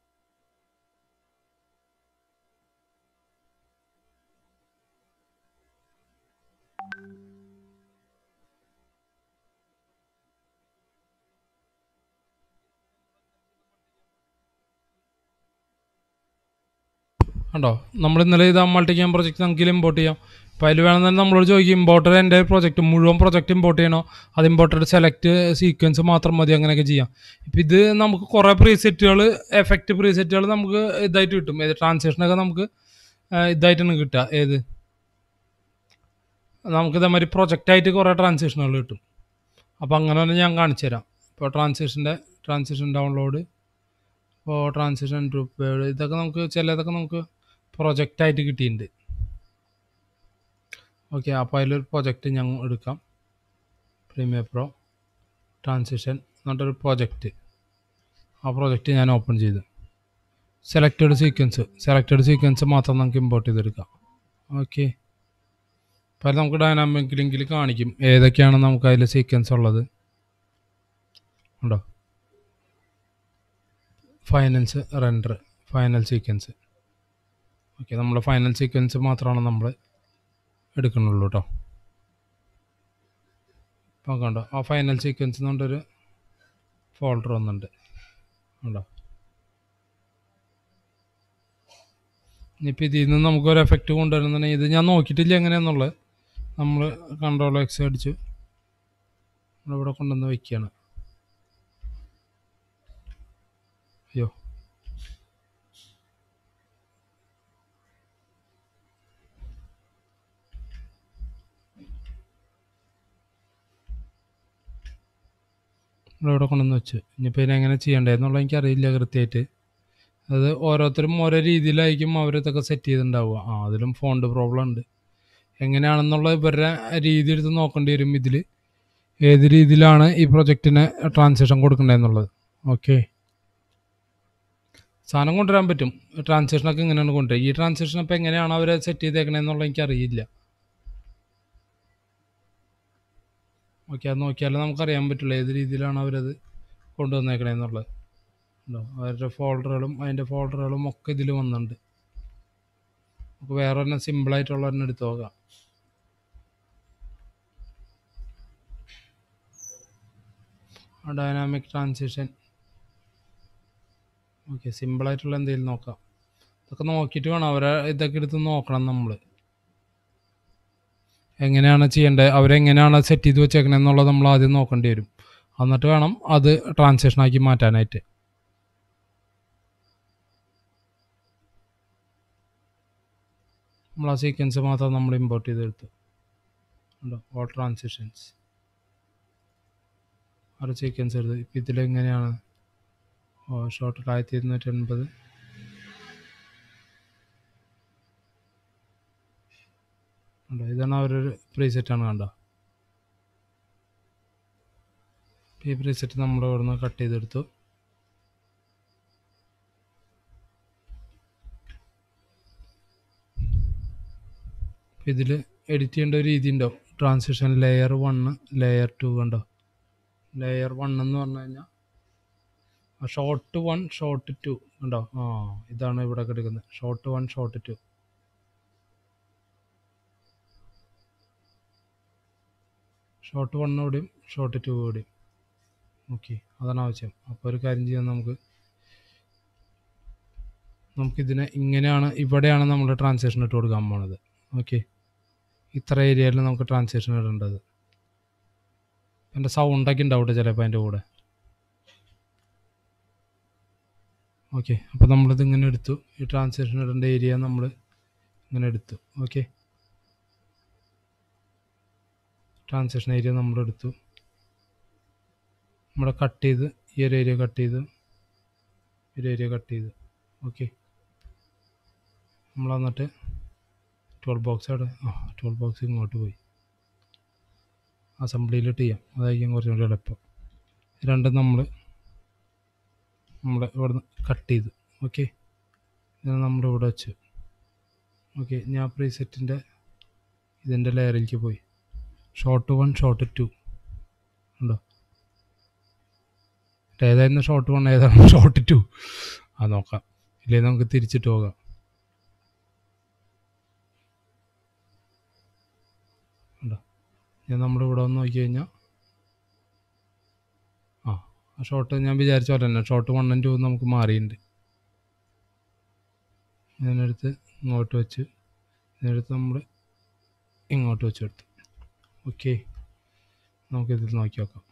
കണ്ടോ നമ്മൾ ഇന്നലെ ചെയ്ത മൾട്ടി ക്യാം പ്രൊജക്റ്റ് നമുക്ക് ഇമ്പോർട്ട് ചെയ്യാം അപ്പോൾ അതിൽ വേണമെന്ന് നമ്മളോട് ചോദിക്കും ഇമ്പോർട്ടർ എൻ്റെ പ്രൊജക്റ്റ് മുഴുവൻ പ്രൊജക്റ്റ് ഇമ്പോർട്ട് ചെയ്യണോ അത് ഇമ്പോർട്ടർ സെലക്ട് സീക്വൻസ് മാത്രം മതി അങ്ങനെയൊക്കെ ചെയ്യാം ഇപ്പം ഇത് നമുക്ക് കുറേ പ്രീസെറ്റുകൾ എഫക്റ്റ് പ്രീസെറ്റുകൾ നമുക്ക് ഇതായിട്ട് കിട്ടും ഏത് ട്രാൻസാക്ഷനൊക്കെ നമുക്ക് ആ, ഇതായിട്ടാണ് കിട്ടുക ഏത് നമുക്ക് ഇതേമാതിരി പ്രൊജക്റ്റായിട്ട് കുറേ ട്രാൻസാക്ഷനുകൾ കിട്ടും അപ്പോൾ അങ്ങനെ തന്നെ ഞാൻ കാണിച്ചു തരാം ഇപ്പോൾ ട്രാൻസാക്ഷൻ്റെ ട്രാൻസാക്ഷൻ ഡൗൺലോഡ് ഇപ്പോൾ ട്രാൻസാക്ഷൻ പ്രിപ്പയർഡ് ഇതൊക്കെ നമുക്ക് ചിലതൊക്കെ നമുക്ക് പ്രൊജക്റ്റായിട്ട് കിട്ടിയിട്ടുണ്ട് ഓക്കെ അപ്പോൾ അതിലൊരു പ്രൊജക്റ്റ് ഞങ്ങൾ എടുക്കാം പ്രീമിയർ പ്രോ ട്രാൻസിഷൻ എന്നിട്ടൊരു പ്രൊജക്റ്റ് ആ പ്രൊജക്റ്റ് ഞാൻ ഓപ്പൺ ചെയ്തു സെലക്റ്റഡ് സീക്വൻസ് സെലക്റ്റഡ് സീക്വൻസ് മാത്രം നമുക്ക് ഇമ്പോർട്ട് ചെയ്തെടുക്കാം ഓക്കെ അപ്പോൾ നമുക്ക് ഡൈനാമിക് ലിങ്കിൽ കാണിക്കും ഏതൊക്കെയാണ് നമുക്ക് അതിൽ സീക്വൻസ് ഉള്ളത് ഉണ്ടോ finals render final sequence okay നമ്മൾ ഫൈനൽ സീക്വൻസ് മാത്രമാണ് നമ്മൾ എടുക്കുന്നുള്ളൂ കേട്ടോ അപ്പോൾ കണ്ടോ ആ ഫൈനൽ സീക്വൻസ് എന്നുകൊണ്ടൊരു ഫോൾഡർ വന്നിട്ടുണ്ട് ഉണ്ടോ ഇനിയിപ്പോൾ ഇതിൽ നിന്ന് നമുക്കൊരു എഫക്റ്റ് കൊണ്ടുവരുന്നുണ്ടെങ്കിൽ ഇത് ഞാൻ നോക്കിയിട്ടില്ല എങ്ങനെയാണെന്നുള്ളത് നമ്മൾ കൺട്രോൾ എക്സ് അടിച്ചു നമ്മളിവിടെ കൊണ്ടുവന്ന് വയ്ക്കുകയാണ് അയ്യോ നമ്മളിവിടെ കൊണ്ടുവന്ന് വെച്ച് ഇനിയിപ്പോൾ ഇതിനെങ്ങനെ ചെയ്യേണ്ടതെന്നുള്ളത് എനിക്കറിയില്ല കൃത്യമായിട്ട് അത് ഓരോരുത്തരും ഓരോ രീതിയിലായിരിക്കും അവരിതൊക്കെ സെറ്റ് ചെയ്തിട്ടുണ്ടാവുക ആ അതിലും ഫോണ്ട് പ്രോബ്ലം ഉണ്ട് എങ്ങനെയാണെന്നുള്ള ഇവരുടെ രീതി എടുത്ത് നോക്കേണ്ടി വരും ഇതിൽ ഏത് രീതിയിലാണ് ഈ പ്രൊജക്റ്റിന് ട്രാൻസാക്ഷൻ കൊടുക്കേണ്ടതെന്നുള്ളത് ഓക്കെ സാധനം കൊണ്ടുവരാൻ പറ്റും ട്രാൻസാക്ഷനൊക്കെ ഇങ്ങനെയാണ് കൊണ്ടുവരിക ഈ ട്രാൻസാക്ഷൻ ഇപ്പോൾ എങ്ങനെയാണ് അവർ സെറ്റ് ചെയ്തേക്കണേന്നുള്ളത് എനിക്കറിയില്ല ഓക്കെ അത് നോക്കിയാലേ നമുക്കറിയാൻ പറ്റുള്ളൂ ഏത് രീതിയിലാണ് അവരത് കൊണ്ടുവന്നേക്കണേന്നുള്ളത് ഉണ്ടോ അവരുടെ ഫോൾഡറുകളും അതിൻ്റെ ഫോൾഡറുകളും ഒക്കെ ഇതിൽ വന്നിട്ടുണ്ട് നമുക്ക് വേറെ തന്നെ സിമ്പിളായിട്ടുള്ള തന്നെ എടുത്ത് നോക്കാം ഡൈനാമിക് ട്രാൻസിഷൻ ഓക്കെ സിമ്പിളായിട്ടുള്ള എന്തെങ്കിലും നോക്കാം ഇതൊക്കെ നോക്കിയിട്ട് വേണം അവരെ ഇതൊക്കെ എടുത്ത് നോക്കണം നമ്മൾ എങ്ങനെയാണ് ചെയ്യേണ്ടത് അവരെങ്ങനെയാണ് സെറ്റ് ചെയ്ത് വെച്ചേക്കണത് എന്നുള്ളത് നമ്മൾ ആദ്യം നോക്കേണ്ടി വരും എന്നിട്ട് വേണം അത് ട്രാൻസാക്ഷൻ ആക്കി മാറ്റാനായിട്ട് നമ്മൾ ആ സീക്വൻസ് മാത്രം നമ്മൾ ഇമ്പോർട്ട് ചെയ്തെടുത്തു ഉണ്ടോ ഓൾ ട്രാൻസാക്ഷൻസ് ഒരു സീക്വൻസ് എടുത്ത് ഇപ്പം ഇതിലെങ്ങനെയാണ് ഓ ഷോർട്ട് ആയിരത്തി ഇരുന്നൂറ്റി എൺപത് ഉണ്ടോ ഇതാണ് അവരൊരു പ്രീസെറ്റാണ് കണ്ടോ ഈ പ്രീസെറ്റ് നമ്മൾ ഇവിടുന്ന് കട്ട് ചെയ്തെടുത്തു ഇതിൽ എഡിറ്റ് ചെയ്യേണ്ട ഒരു രീതി ഉണ്ടാവും transition layer one layer two കണ്ടോ ലെയർ വൺ എന്ന് പറഞ്ഞു കഴിഞ്ഞാൽ ഷോർട്ട് വൺ ഷോർട്ട് ടു ഉണ്ടോ ആ ഇതാണ് ഇവിടെ കിടക്കുന്നത് short one short two short വണ്ണോടെയും ഷോർട്ട് ടു കൂടെയും ഓക്കെ അതാണ് ആവശ്യം അപ്പോൾ ഒരു കാര്യം ചെയ്യാം നമുക്ക് നമുക്കിതിനെ ഇങ്ങനെയാണ് ഇവിടെയാണ് നമ്മൾ ട്രാൻസാക്ഷൻ ഇട്ട് കൊടുക്കാൻ പോണത് ഓക്കെ ഇത്ര ഏരിയയിൽ നമുക്ക് ട്രാൻസാക്ഷൻ ഇടേണ്ടത് എൻ്റെ സൗണ്ടൊക്കെ ഉണ്ടാവട്ടെ ചിലപ്പോൾ അതിൻ്റെ കൂടെ ഓക്കെ അപ്പോൾ നമ്മളിത് ഇങ്ങനെ എടുത്തു ഈ ട്രാൻസാക്ഷൻ ഇടേണ്ട ഏരിയ നമ്മൾ ഇങ്ങനെ എടുത്തു ഓക്കെ ട്രാൻസാക്ഷൻ ഏരിയ നമ്മൾ എടുത്തു നമ്മൾ കട്ട് ചെയ്ത് ഈ ഒരു ഏരിയ കട്ട് ചെയ്ത് ഈ ഒരു ഏരിയ കട്ട് ചെയ്ത് ഓക്കെ നമ്മൾ എന്നിട്ട് ടൂൾ ബോക്സ് അവിടെ ആ ടൂൾ ബോക്സ് ഇങ്ങോട്ട് പോയി അസംബ്ലിയിലിട്ട് ചെയ്യാം അതായിരിക്കും കുറച്ചും കൂടി എളുപ്പം രണ്ടും നമ്മൾ നമ്മൾ ഇവിടുന്ന് കട്ട് ചെയ്തു ഓക്കെ ഇത് നമ്മൾ ഇവിടെ വെച്ച് ഓക്കെ ഞാൻ പ്രീസെറ്റിൻ്റെ ഇതിൻ്റെ ലെയറിലേക്ക് പോയി ഷോർട്ട് വൺ ഷോർട്ട് ടു ഉണ്ടോ ഏതായിരുന്നു ഷോർട്ട് വൺ ഏതാണ് ഷോർട്ട് ടു അത് നോക്കാം ഇല്ലെങ്കിൽ നമുക്ക് തിരിച്ചിട്ട് പോകാം ഉണ്ടോ ഞാൻ നമ്മളിവിടെ വന്ന് നോക്കി കഴിഞ്ഞാൽ ആ ആ ഷോർട്ട് ഞാൻ വിചാരിച്ച പോലെ തന്നെ ഷോർട്ട് വണ്ണും ടു നമുക്ക് മാറിയിട്ടുണ്ട് ഞാനെടുത്ത് ഇങ്ങോട്ട് വെച്ച് ഇതിനെടുത്ത് നമ്മൾ ഇങ്ങോട്ട് വെച്ചെടുത്തു ഓക്കെ നമുക്കിതിൽ നോക്കി നോക്കാം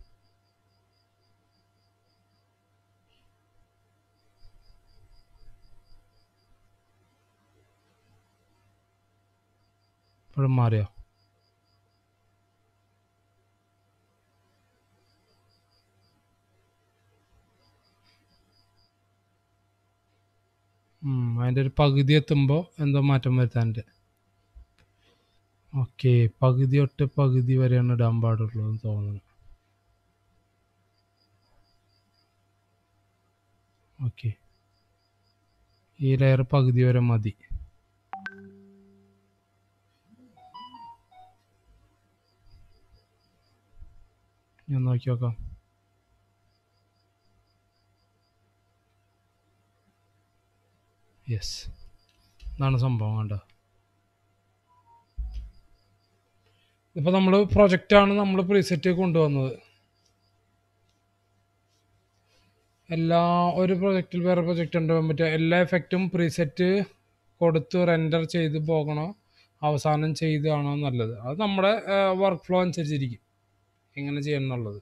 ഇപ്പോഴും മാറിയോ ഉം, അതിൻ്റെ ഒരു പകുതി എത്തുമ്പോൾ എന്തോ മാറ്റം വരുത്താനുണ്ട് ഓക്കെ പകുതി തൊട്ട് പകുതി വരെയാണ് ഇടാൻ പാടുള്ളൂ എന്ന് തോന്നുന്നു ഓക്കെ ഈ ലെയർ പകുതി വരെ മതി ഞാൻ നോക്കി നോക്കാം യെസ് ഇതാണ് സംഭവം കണ്ടോ ഇപ്പോൾ നമ്മൾ പ്രൊജക്റ്റാണ് നമ്മൾ പ്രീസെറ്റ് കൊണ്ടുവന്നത് എല്ലാ ഒരു പ്രൊജക്റ്റിൽ വേറെ പ്രൊജക്റ്റ് ഉണ്ടാകാൻ പറ്റുക എല്ലാ എഫക്റ്റും പ്രീസെറ്റ് കൊടുത്ത് റെൻഡർ ചെയ്ത് പോകണോ അവസാനം ചെയ്താണോ നല്ലത് അത് നമ്മുടെ വർക്ക് ഫ്ലോ അനുസരിച്ചിരിക്കും എങ്ങനെ ചെയ്യണം എന്നുള്ളത്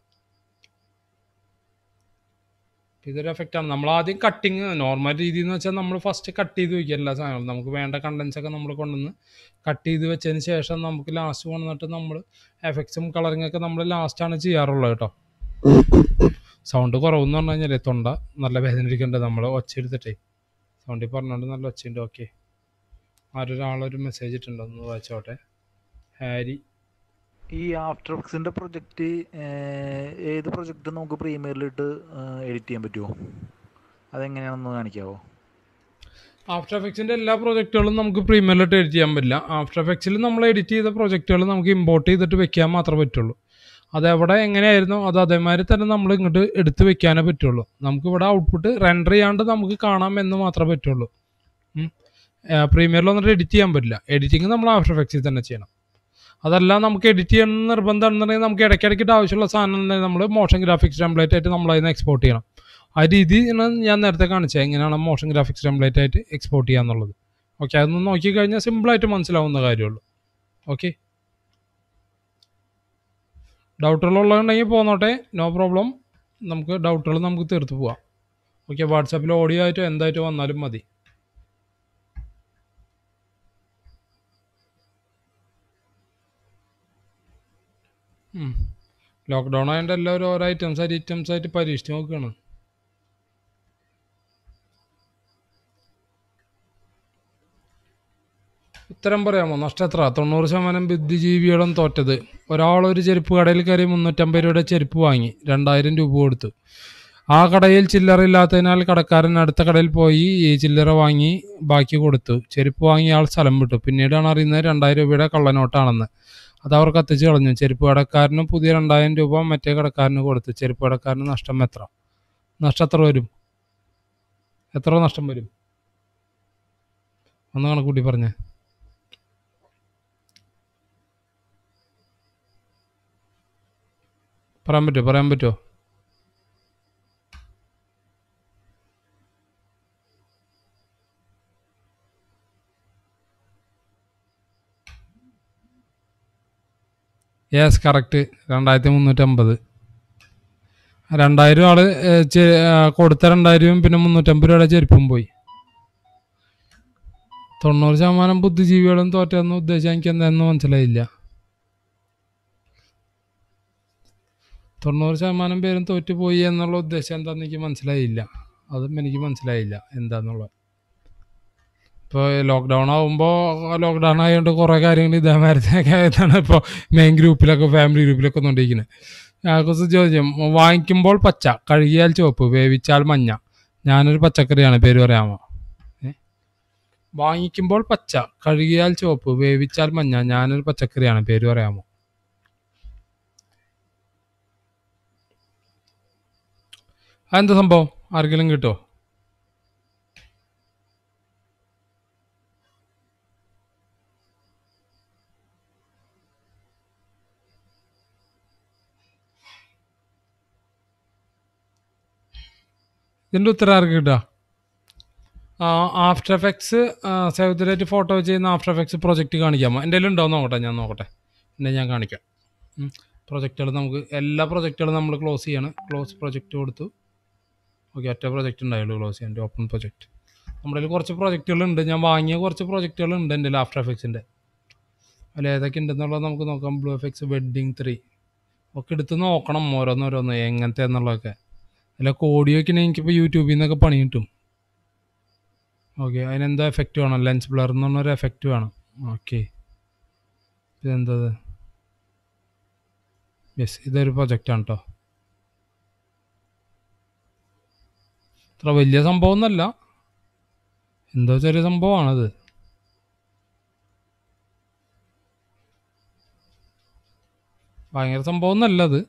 ഇതൊരു എഫക്റ്റാണ് നമ്മൾ ആദ്യം കട്ടിങ് നോർമൽ രീതി എന്ന് വെച്ചാൽ നമ്മൾ ഫസ്റ്റ് കട്ട് ചെയ്ത് വയ്ക്കുക എല്ലാ സാധനങ്ങളും നമുക്ക് വേണ്ട കണ്ടൻസ് ഒക്കെ നമ്മൾ കൊണ്ടുവന്ന് കട്ട് ചെയ്ത് വെച്ചതിന് ശേഷം നമുക്ക് ലാസ്റ്റ് കൊണ്ടുവന്നിട്ട് നമ്മൾ എഫക്ട്സും കളറിങ് ഒക്കെ നമ്മൾ ലാസ്റ്റാണ് ചെയ്യാറുള്ളത് കേട്ടോ സൗണ്ട് കുറവെന്ന് പറഞ്ഞു കഴിഞ്ഞാൽ തൊണ്ട നല്ല വേദന ഇരിക്കുന്നുണ്ട് നമ്മൾ ഒച്ച എടുത്തിട്ടേ സൗണ്ടിൽ പറഞ്ഞുകൊണ്ട് നല്ല ഒച്ചയുണ്ട് ഓക്കെ ആരൊരാളൊരു മെസ്സേജ് ഇട്ടുണ്ട് ഒന്ന് വായിച്ചോട്ടെ ഹാരി ഈ ആഫ്റ്റർ എഫക്ട്സിൻ്റെ പ്രൊജക്റ്റ് ഏത് പ്രൊജക്റ്റ് നമുക്ക് പ്രീമിയറിലിട്ട് എഡിറ്റ് ചെയ്യാൻ പറ്റുമോ അതെങ്ങനെയാണെന്ന് കാണിക്കാവോ ആഫ്റ്റർ എഫക്ട്സിൻ്റെ എല്ലാ പ്രോജക്റ്റുകളും നമുക്ക് പ്രീമിയറിലിട്ട് എഡിറ്റ് ചെയ്യാൻ പറ്റില്ല ആഫ്റ്റർ എഫക്ട്സിൽ നമ്മൾ എഡിറ്റ് ചെയ്ത പ്രോജക്റ്റുകൾ നമുക്ക് ഇമ്പോർട്ട് ചെയ്തിട്ട് വെക്കാൻ മാത്രമേ പറ്റുള്ളൂ അതെവിടെ എങ്ങനെയായിരുന്നു അത് അതേമാതിരി തന്നെ നമ്മൾ ഇങ്ങോട്ട് എടുത്ത് വെക്കാനേ പറ്റുള്ളൂ നമുക്ക് ഇവിടെ ഔട്ട്പുട്ട് റെൻഡർ ചെയ്യാണ്ട് നമുക്ക് കാണാം എന്ന് മാത്രമേ പറ്റുള്ളൂ പ്രീമിയറിൽ വന്നിട്ട് എഡിറ്റ് ചെയ്യാൻ പറ്റില്ല എഡിറ്റിംഗ് നമ്മൾ ആഫ്റ്റർ എഫക്ട്സിൽ തന്നെ ചെയ്യണം അതല്ല നമുക്ക് എഡിറ്റ് ചെയ്യണം എന്ന് നിർബന്ധമാണെന്നുണ്ടെങ്കിൽ നമുക്ക് ഇടയ്ക്കിടയ്ക്കിട്ട് ആവശ്യമുള്ള സാധനം നമ്മൾ മോഷൻ ഗ്രാഫിക്സ് ടെംപ്ലേറ്റ് ആയിട്ട് നമ്മൾ അതിന് എക്സ്പോർട്ട് ചെയ്യണം ആ രീതിയാണ് ഞാൻ നേരത്തെ കാണിച്ചത് എങ്ങനെയാണ് മോഷൻ ഗ്രാഫിക്സ് ടെംപ്ലേറ്റ് ആയിട്ട് എക്സ്പോർട്ട് ചെയ്യാന്നുള്ളത് ഓക്കെ അതൊന്ന് നോക്കിക്കഴിഞ്ഞാൽ സിമ്പിളായിട്ട് മനസ്സിലാവുന്ന കാര്യമുള്ളൂ ഓക്കെ ഡൗട്ടുകളുണ്ടെങ്കിൽ പോന്നോട്ടെ നോ പ്രോബ്ലം നമുക്ക് ഡൗട്ടുകൾ നമുക്ക് തീർത്ത് പോവാം ഓക്കെ വാട്സാപ്പിൽ ഓഡിയോ ആയിട്ടോ എന്തായിട്ടോ വന്നാലും മതി ലോക്ക്ഡൗൺ ആയതുകൊണ്ട് എല്ലാവരും ഓരോ ഐറ്റംസ് ആയിട്ട് ഐറ്റംസ് ആയിട്ട് പരീക്ഷിച്ച് നോക്കുകയാണ് ഉത്തരം പറയാമോ നഷ്ടം എത്ര തൊണ്ണൂറ് ശതമാനം ബുദ്ധിജീവികളും തോറ്റത് ഒരാളൊരു ചെരുപ്പ് കടയിൽ കയറി മുന്നൂറ്റമ്പത് രൂപയുടെ ചെരുപ്പ് വാങ്ങി രണ്ടായിരം രൂപ കൊടുത്തു ആ കടയിൽ ചില്ലറ ഇല്ലാത്തതിനാൽ കടക്കാരൻ അടുത്ത കടയിൽ പോയി ഈ ചില്ലറ വാങ്ങി ബാക്കി കൊടുത്തു ചെരുപ്പ് വാങ്ങിയ ആൾ സ്ഥലം വിട്ടു പിന്നീടാണ് അറിയുന്നത് രണ്ടായിരം രൂപയുടെ കള്ളനോട്ടാണെന്ന് അത് അവർ കത്തിച്ച് കളഞ്ഞു ചെരുപ്പ് കടക്കാരന് പുതിയ രണ്ടായിരം രൂപ മറ്റേ കടക്കാരന് കൊടുത്തു ചെരുപ്പ് കടക്കാരന് നഷ്ടം എത്ര നഷ്ടം എത്ര വരും എത്ര നഷ്ടം വരും ഒന്ന് കണക്കൂട്ടി പറഞ്ഞേ പറയാൻ പറ്റുമോ പറയാൻ പറ്റുമോ യെസ് കറക്റ്റ് രണ്ടായിരത്തി മുന്നൂറ്റമ്പത് രണ്ടായിരം ആള് ഏ, ചെ- ആ, കൊടുത്ത രണ്ടായിരം പിന്നെ മുന്നൂറ്റമ്പത് രൂപയുടെ ചെരുപ്പും പോയി തൊണ്ണൂറ് ശതമാനം ബുദ്ധിജീവികളും തോറ്റെന്ന് ഉദ്ദേശിച്ചാൽ എനിക്ക് എന്താണെന്ന് മനസ്സിലായില്ല തൊണ്ണൂറ് ശതമാനം പേരും തോറ്റുപോയി എന്നുള്ള ഉദ്ദേശം എന്താണെന്ന് എനിക്ക് മനസ്സിലായില്ല അതും എനിക്ക് മനസ്സിലായില്ല എന്താന്നുള്ളത് ഇപ്പോൾ ലോക്ക്ഡൗൺ ആകുമ്പോൾ ലോക്ക്ഡൗൺ ആയതുകൊണ്ട് കുറേ കാര്യങ്ങൾ ഇതേമാരത്തൊക്കെ ആയതാണ് ഇപ്പോൾ മെയിൻ ഗ്രൂപ്പിലൊക്കെ ഫാമിലി ഗ്രൂപ്പിലൊക്കെ വന്നുകൊണ്ടിരിക്കുന്നത് ഞങ്ങൾക്ക് ചോദ്യം വാങ്ങിക്കുമ്പോൾ പച്ച കഴുകിയാൽ ചുവപ്പ് വേവിച്ചാൽ മഞ്ഞ ഞാനൊരു പച്ചക്കറിയാണ് പേര് പറയാമോ ഏ? വാങ്ങിക്കുമ്പോൾ പച്ച കഴുകിയാൽ ചുവപ്പ് വേവിച്ചാൽ മഞ്ഞ ഞാനൊരു പച്ചക്കറിയാണ് പേര് പറയാമോ അതെന്താ സംഭവം ആർക്കെങ്കിലും കിട്ടുമോ ഇതിൻ്റെ ഉത്തരം ആർക്ക് കിട്ടുക After Effects save the date photo ചെയ്യുന്ന ആഫ്റ്റർ എഫക്ട്സ് പ്രൊജക്റ്റ് കാണിക്കാമോ എൻ്റെ കയ്യിൽ ഉണ്ടോ നോക്കട്ടെ ഞാൻ നോക്കട്ടെ പിന്നെ ഞാൻ കാണിക്കാം പ്രൊജക്റ്റുകൾ നമുക്ക് എല്ലാ പ്രൊജക്റ്റുകളും നമ്മൾ ക്ലോസ് ചെയ്യണം ക്ലോസ് പ്രൊജക്റ്റ് കൊടുത്തു ഓക്കെ ഒറ്റ പ്രൊജക്റ്റ് ഉണ്ടായുള്ളൂ ക്ലോസ് ചെയ്യാൻ ഓപ്പൺ പ്രൊജക്റ്റ് നമ്മുടെ കയ്യിൽ കുറച്ച് പ്രൊജക്റ്റുകളുണ്ട് ഞാൻ വാങ്ങിയ കുറച്ച് പ്രൊജക്റ്റുകളുണ്ട് എൻ്റെ ആഫ്റ്റർ എഫക്ട്സിൻ്റെ അതിൽ ഏതൊക്കെ ഉണ്ടെന്നുള്ളത് നമുക്ക് നോക്കാം ബ്ലൂ എഫക്ട്സ് വെഡ്ഡിങ് ത്രീ ഒക്കെ എടുത്ത് നോക്കണം ഓരോന്നോരോന്ന് എങ്ങനത്തെ എന്നുള്ളതൊക്കെ അല്ല കോഡിയൊക്കെ എനിക്കിപ്പോൾ യൂട്യൂബിൽ നിന്നൊക്കെ പണി കിട്ടും ഓക്കെ അതിനെന്തോ എഫക്റ്റ് വേണം ലെൻസ് ബ്ലർ എന്ന് പറഞ്ഞൊരു എഫക്റ്റ് വേണം ഓക്കെ ഇതെന്തത് യെസ് ഇതൊരു പ്രൊജക്റ്റാണ് കേട്ടോ അത്ര വലിയ സംഭവമൊന്നുമല്ല എന്തോ ചെറിയ സംഭവമാണത് ഭയങ്കര സംഭവമൊന്നുമല്ല അത്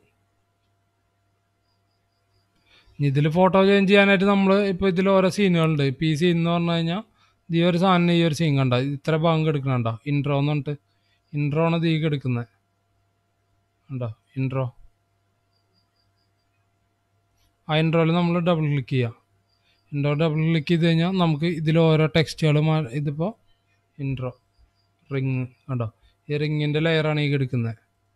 ഇതിൽ ഫോട്ടോ ചേഞ്ച് ചെയ്യാനായിട്ട് നമ്മൾ ഇപ്പോൾ ഇതിൽ ഓരോ സീനുകളുണ്ട് ഇപ്പോൾ ഈ സീൻ എന്ന് പറഞ്ഞു കഴിഞ്ഞാൽ ഈ ഒരു സാധനം ഈ ഒരു സീൻ കണ്ട ഇത്ര ഭാഗം എടുക്കണണ്ട ഇൻട്രോ എന്ന് പറഞ്ഞിട്ട് ഇൻട്രോ ആണ് ദീക്ക് എടുക്കുന്നത് കണ്ടോ ഇൻട്രോ ആ ഇൻട്രോയിൽ നമ്മൾ ഡബിൾ ക്ലിക്ക് ചെയ്യുക ഇൻട്രോ ഡബിൾ ക്ലിക്ക് ചെയ്ത് കഴിഞ്ഞാൽ നമുക്ക് ഇതിൽ ഓരോ ടെക്സ്റ്റുകൾ ഇതിപ്പോൾ ഇൻട്രോ റിങ് കണ്ടോ ഈ റിങ്ങിൻ്റെ ലെയറാണ് ഈ എടുക്കുന്നത്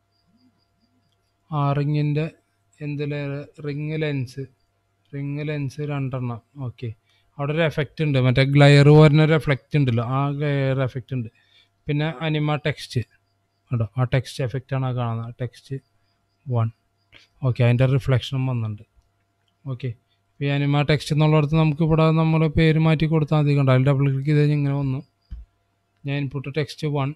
ആ റിങ്ങിൻ്റെ എന്ത് layer ring lens ring lens രണ്ടെണ്ണം ഓക്കെ അവിടെ ഒരു എഫക്റ്റ് ഉണ്ട് മറ്റേ ഗ്ലയർ വരുന്ന ഒരു എഫക്റ്റ് ഉണ്ടല്ലോ ആ ഗ്ലയർ എഫക്റ്റ് ഉണ്ട് പിന്നെ അനിമ ടെക്സ്റ്റ് കേട്ടോ ആ ടെക്സ്റ്റ് എഫക്റ്റാണ് ആ കാണുന്നത് ടെക്സ്റ്റ് വൺ ഓക്കെ അതിൻ്റെ റിഫ്ലക്ഷനും വന്നിട്ടുണ്ട് ഓക്കെ ഈ അനിമ ടെക്സ്റ്റ് എന്നുള്ളിടത്ത് നമുക്ക് ഇവിടെ നമ്മൾ പേര് മാറ്റി കൊടുത്താൽ മതി കണ്ടോ അതിൽ ഡബിൾ ക്ലിക്ക് ചെയ്ത് കഴിഞ്ഞാൽ ഇങ്ങനെ വന്നു ഞാൻ ഇൻപുട്ട് ടെക്സ്റ്റ് വൺ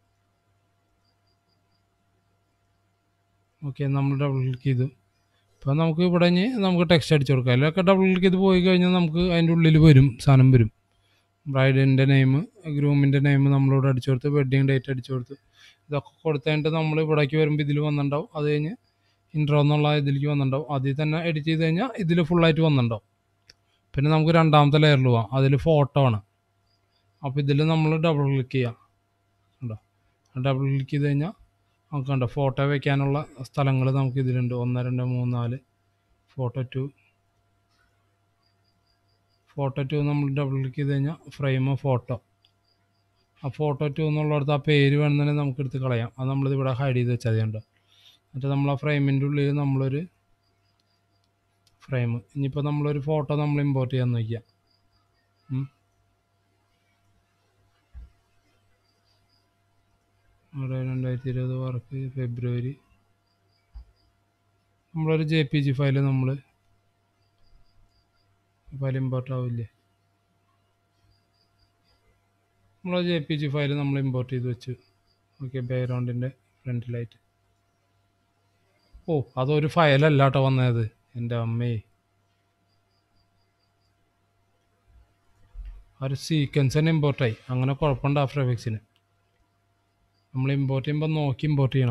ഓക്കെ നമ്മൾ ഡബിൾ ക്ലിക്ക് ചെയ്തു ഇപ്പോൾ നമുക്ക് ഇവിടെ ഇനി നമുക്ക് ടെക്സ്റ്റ് അടിച്ചു കൊടുക്കാം അതിലൊക്കെ ഡബിൾ ക്ലിക്ക് ചെയ്ത് പോയി കഴിഞ്ഞാൽ നമുക്ക് അതിൻ്റെ ഉള്ളിൽ വരും സാധനം വരും ബ്രൈഡിൻ്റെ നെയിം ഗ്രൂമിൻ്റെ നെയിം നമ്മളിവിടെ അടിച്ചു കൊടുത്ത് വെഡ്ഡിങ് ഡേറ്റ് അടിച്ചു കൊടുത്ത് ഇതൊക്കെ കൊടുത്തതിൻ്റെ നമ്മൾ ഇവിടേക്ക് വരുമ്പോൾ ഇതിൽ വന്നിട്ടുണ്ടാവും അത് കഴിഞ്ഞ് ഇൻട്രോ എന്നുള്ള ഇതിലേക്ക് വന്നിട്ടുണ്ടാവും അതിൽ തന്നെ എഡിറ്റ് ചെയ്ത് കഴിഞ്ഞാൽ ഇതിൽ ഫുള്ളായിട്ട് വന്നിട്ടുണ്ടാവും പിന്നെ നമുക്ക് രണ്ടാമത്തെ ലെയറിൽ പോവാം അതിൽ ഫോട്ടോ ആണ് അപ്പോൾ ഇതിൽ നമ്മൾ ഡബിൾ ക്ലിക്ക് ചെയ്യാം ഉണ്ടോ ഡബിൾ ക്ലിക്ക് ചെയ്ത് കഴിഞ്ഞാൽ നമുക്ക് കണ്ടോ ഫോട്ടോ വയ്ക്കാനുള്ള സ്ഥലങ്ങൾ നമുക്ക് ഇതിലുണ്ട് ഒന്ന് രണ്ട് മൂന്ന് നാല് ഫോട്ടോ ടു ഫോട്ടോ ടു നമ്മൾ ഡബിൾ ക്ലിക്ക് ചെയ്ത് കഴിഞ്ഞാൽ ഫ്രെയിം ഫോട്ടോ ആ ഫോട്ടോ ടു എന്നുള്ളിടത്ത് ആ പേര് വേണമെന്നുണ്ടെങ്കിൽ നമുക്ക് എടുത്ത് കളയാം അത് നമ്മളിത് ഇവിടെ ഹൈഡ് ചെയ്ത് വെച്ചാൽ മതി കണ്ടോ എന്നിട്ട് നമ്മൾ ആ ഫ്രെയിമിൻ്റെ ഉള്ളിൽ നമ്മളൊരു ഫ്രെയിം ഇനിയിപ്പോൾ നമ്മളൊരു ഫോട്ടോ നമ്മൾ ഇമ്പോർട്ട് ചെയ്യാൻ നോക്കിയാൽ അവിടെ രണ്ടായിരത്തി ഇരുപത് വർക്ക് ഫെബ്രുവരി നമ്മളൊരു ജെ പി ജി ഫയൽ നമ്മൾ ഫയൽ ഇമ്പോർട്ട് ആവില്ലേ നമ്മൾ ജെ പി ജി ഫയൽ നമ്മൾ ഇമ്പോർട്ട് ചെയ്ത് വെച്ചു ഓക്കെ ബാക്ക്ഗ്രൗണ്ടിൻ്റെ ഫ്രണ്ടിലായിട്ട് ഓ അതൊരു ഫയലല്ല കേട്ടോ വന്നത് എൻ്റെ അമ്മേ ആ ഒരു സീക്വൻസ് തന്നെ ഇമ്പോർട്ടായി അങ്ങനെ കുഴപ്പമുണ്ട് ആഫ്റ്റർ എഫക്ട്സിന് നമ്മൾ ഇമ്പോർട്ട് ചെയ്യുമ്പോൾ നോക്കി ഇമ്പോർട്ട് ചെയ്യണം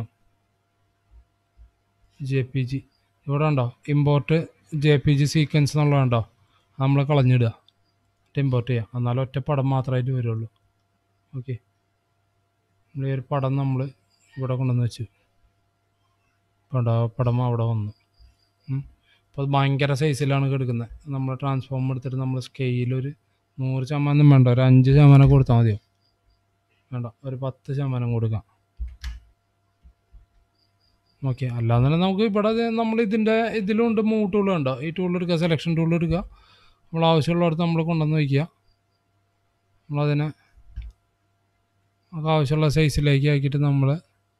ജെ പി ജി ഇവിടെ ഉണ്ടോ import J P G sequence എന്നുള്ളതുണ്ടോ നമ്മൾ കളഞ്ഞിടുക എന്നിട്ട് ഇമ്പോർട്ട് ചെയ്യാം എന്നാലും ഒറ്റ പടം മാത്രമായിട്ട് വരുള്ളൂ ഓക്കെ നമ്മൾ ഈ ഒരു പടം നമ്മൾ ഇവിടെ കൊണ്ടുവന്ന് വെച്ചു പട പടം അവിടെ വന്നു അപ്പോൾ അത് ഭയങ്കര സൈസിലാണ് കിടക്കുന്നത് നമ്മൾ ട്രാൻസ്ഫോം എടുത്തിട്ട് നമ്മൾ സ്കെയിലൊരു നൂറ് ശതമാനം വേണ്ട ഒരു അഞ്ച് ശതമാനം കൊടുത്താൽ മതിയോ വേണ്ട ഒരു പത്ത് ശതമാനം കൊടുക്കാം ഓക്കെ അല്ലാന്നുണ്ടെങ്കിൽ നമുക്ക് ഇവിടെ ദേ നമ്മൾ ഇതിൻ്റെ ഇതിലുണ്ട് മൂവ് ടൂൾ ഉണ്ടോ ഈ ടൂൾ എടുക്കുക സെലക്ഷൻ ടൂൾ എടുക്കുക നമ്മൾ ആവശ്യമുള്ളിടത്ത് നമ്മൾ കൊണ്ടുവന്ന് വയ്ക്കുക നമ്മളതിനെ നമുക്ക് ആവശ്യമുള്ള സൈസിലേക്ക് ആക്കിയിട്ട് നമ്മൾ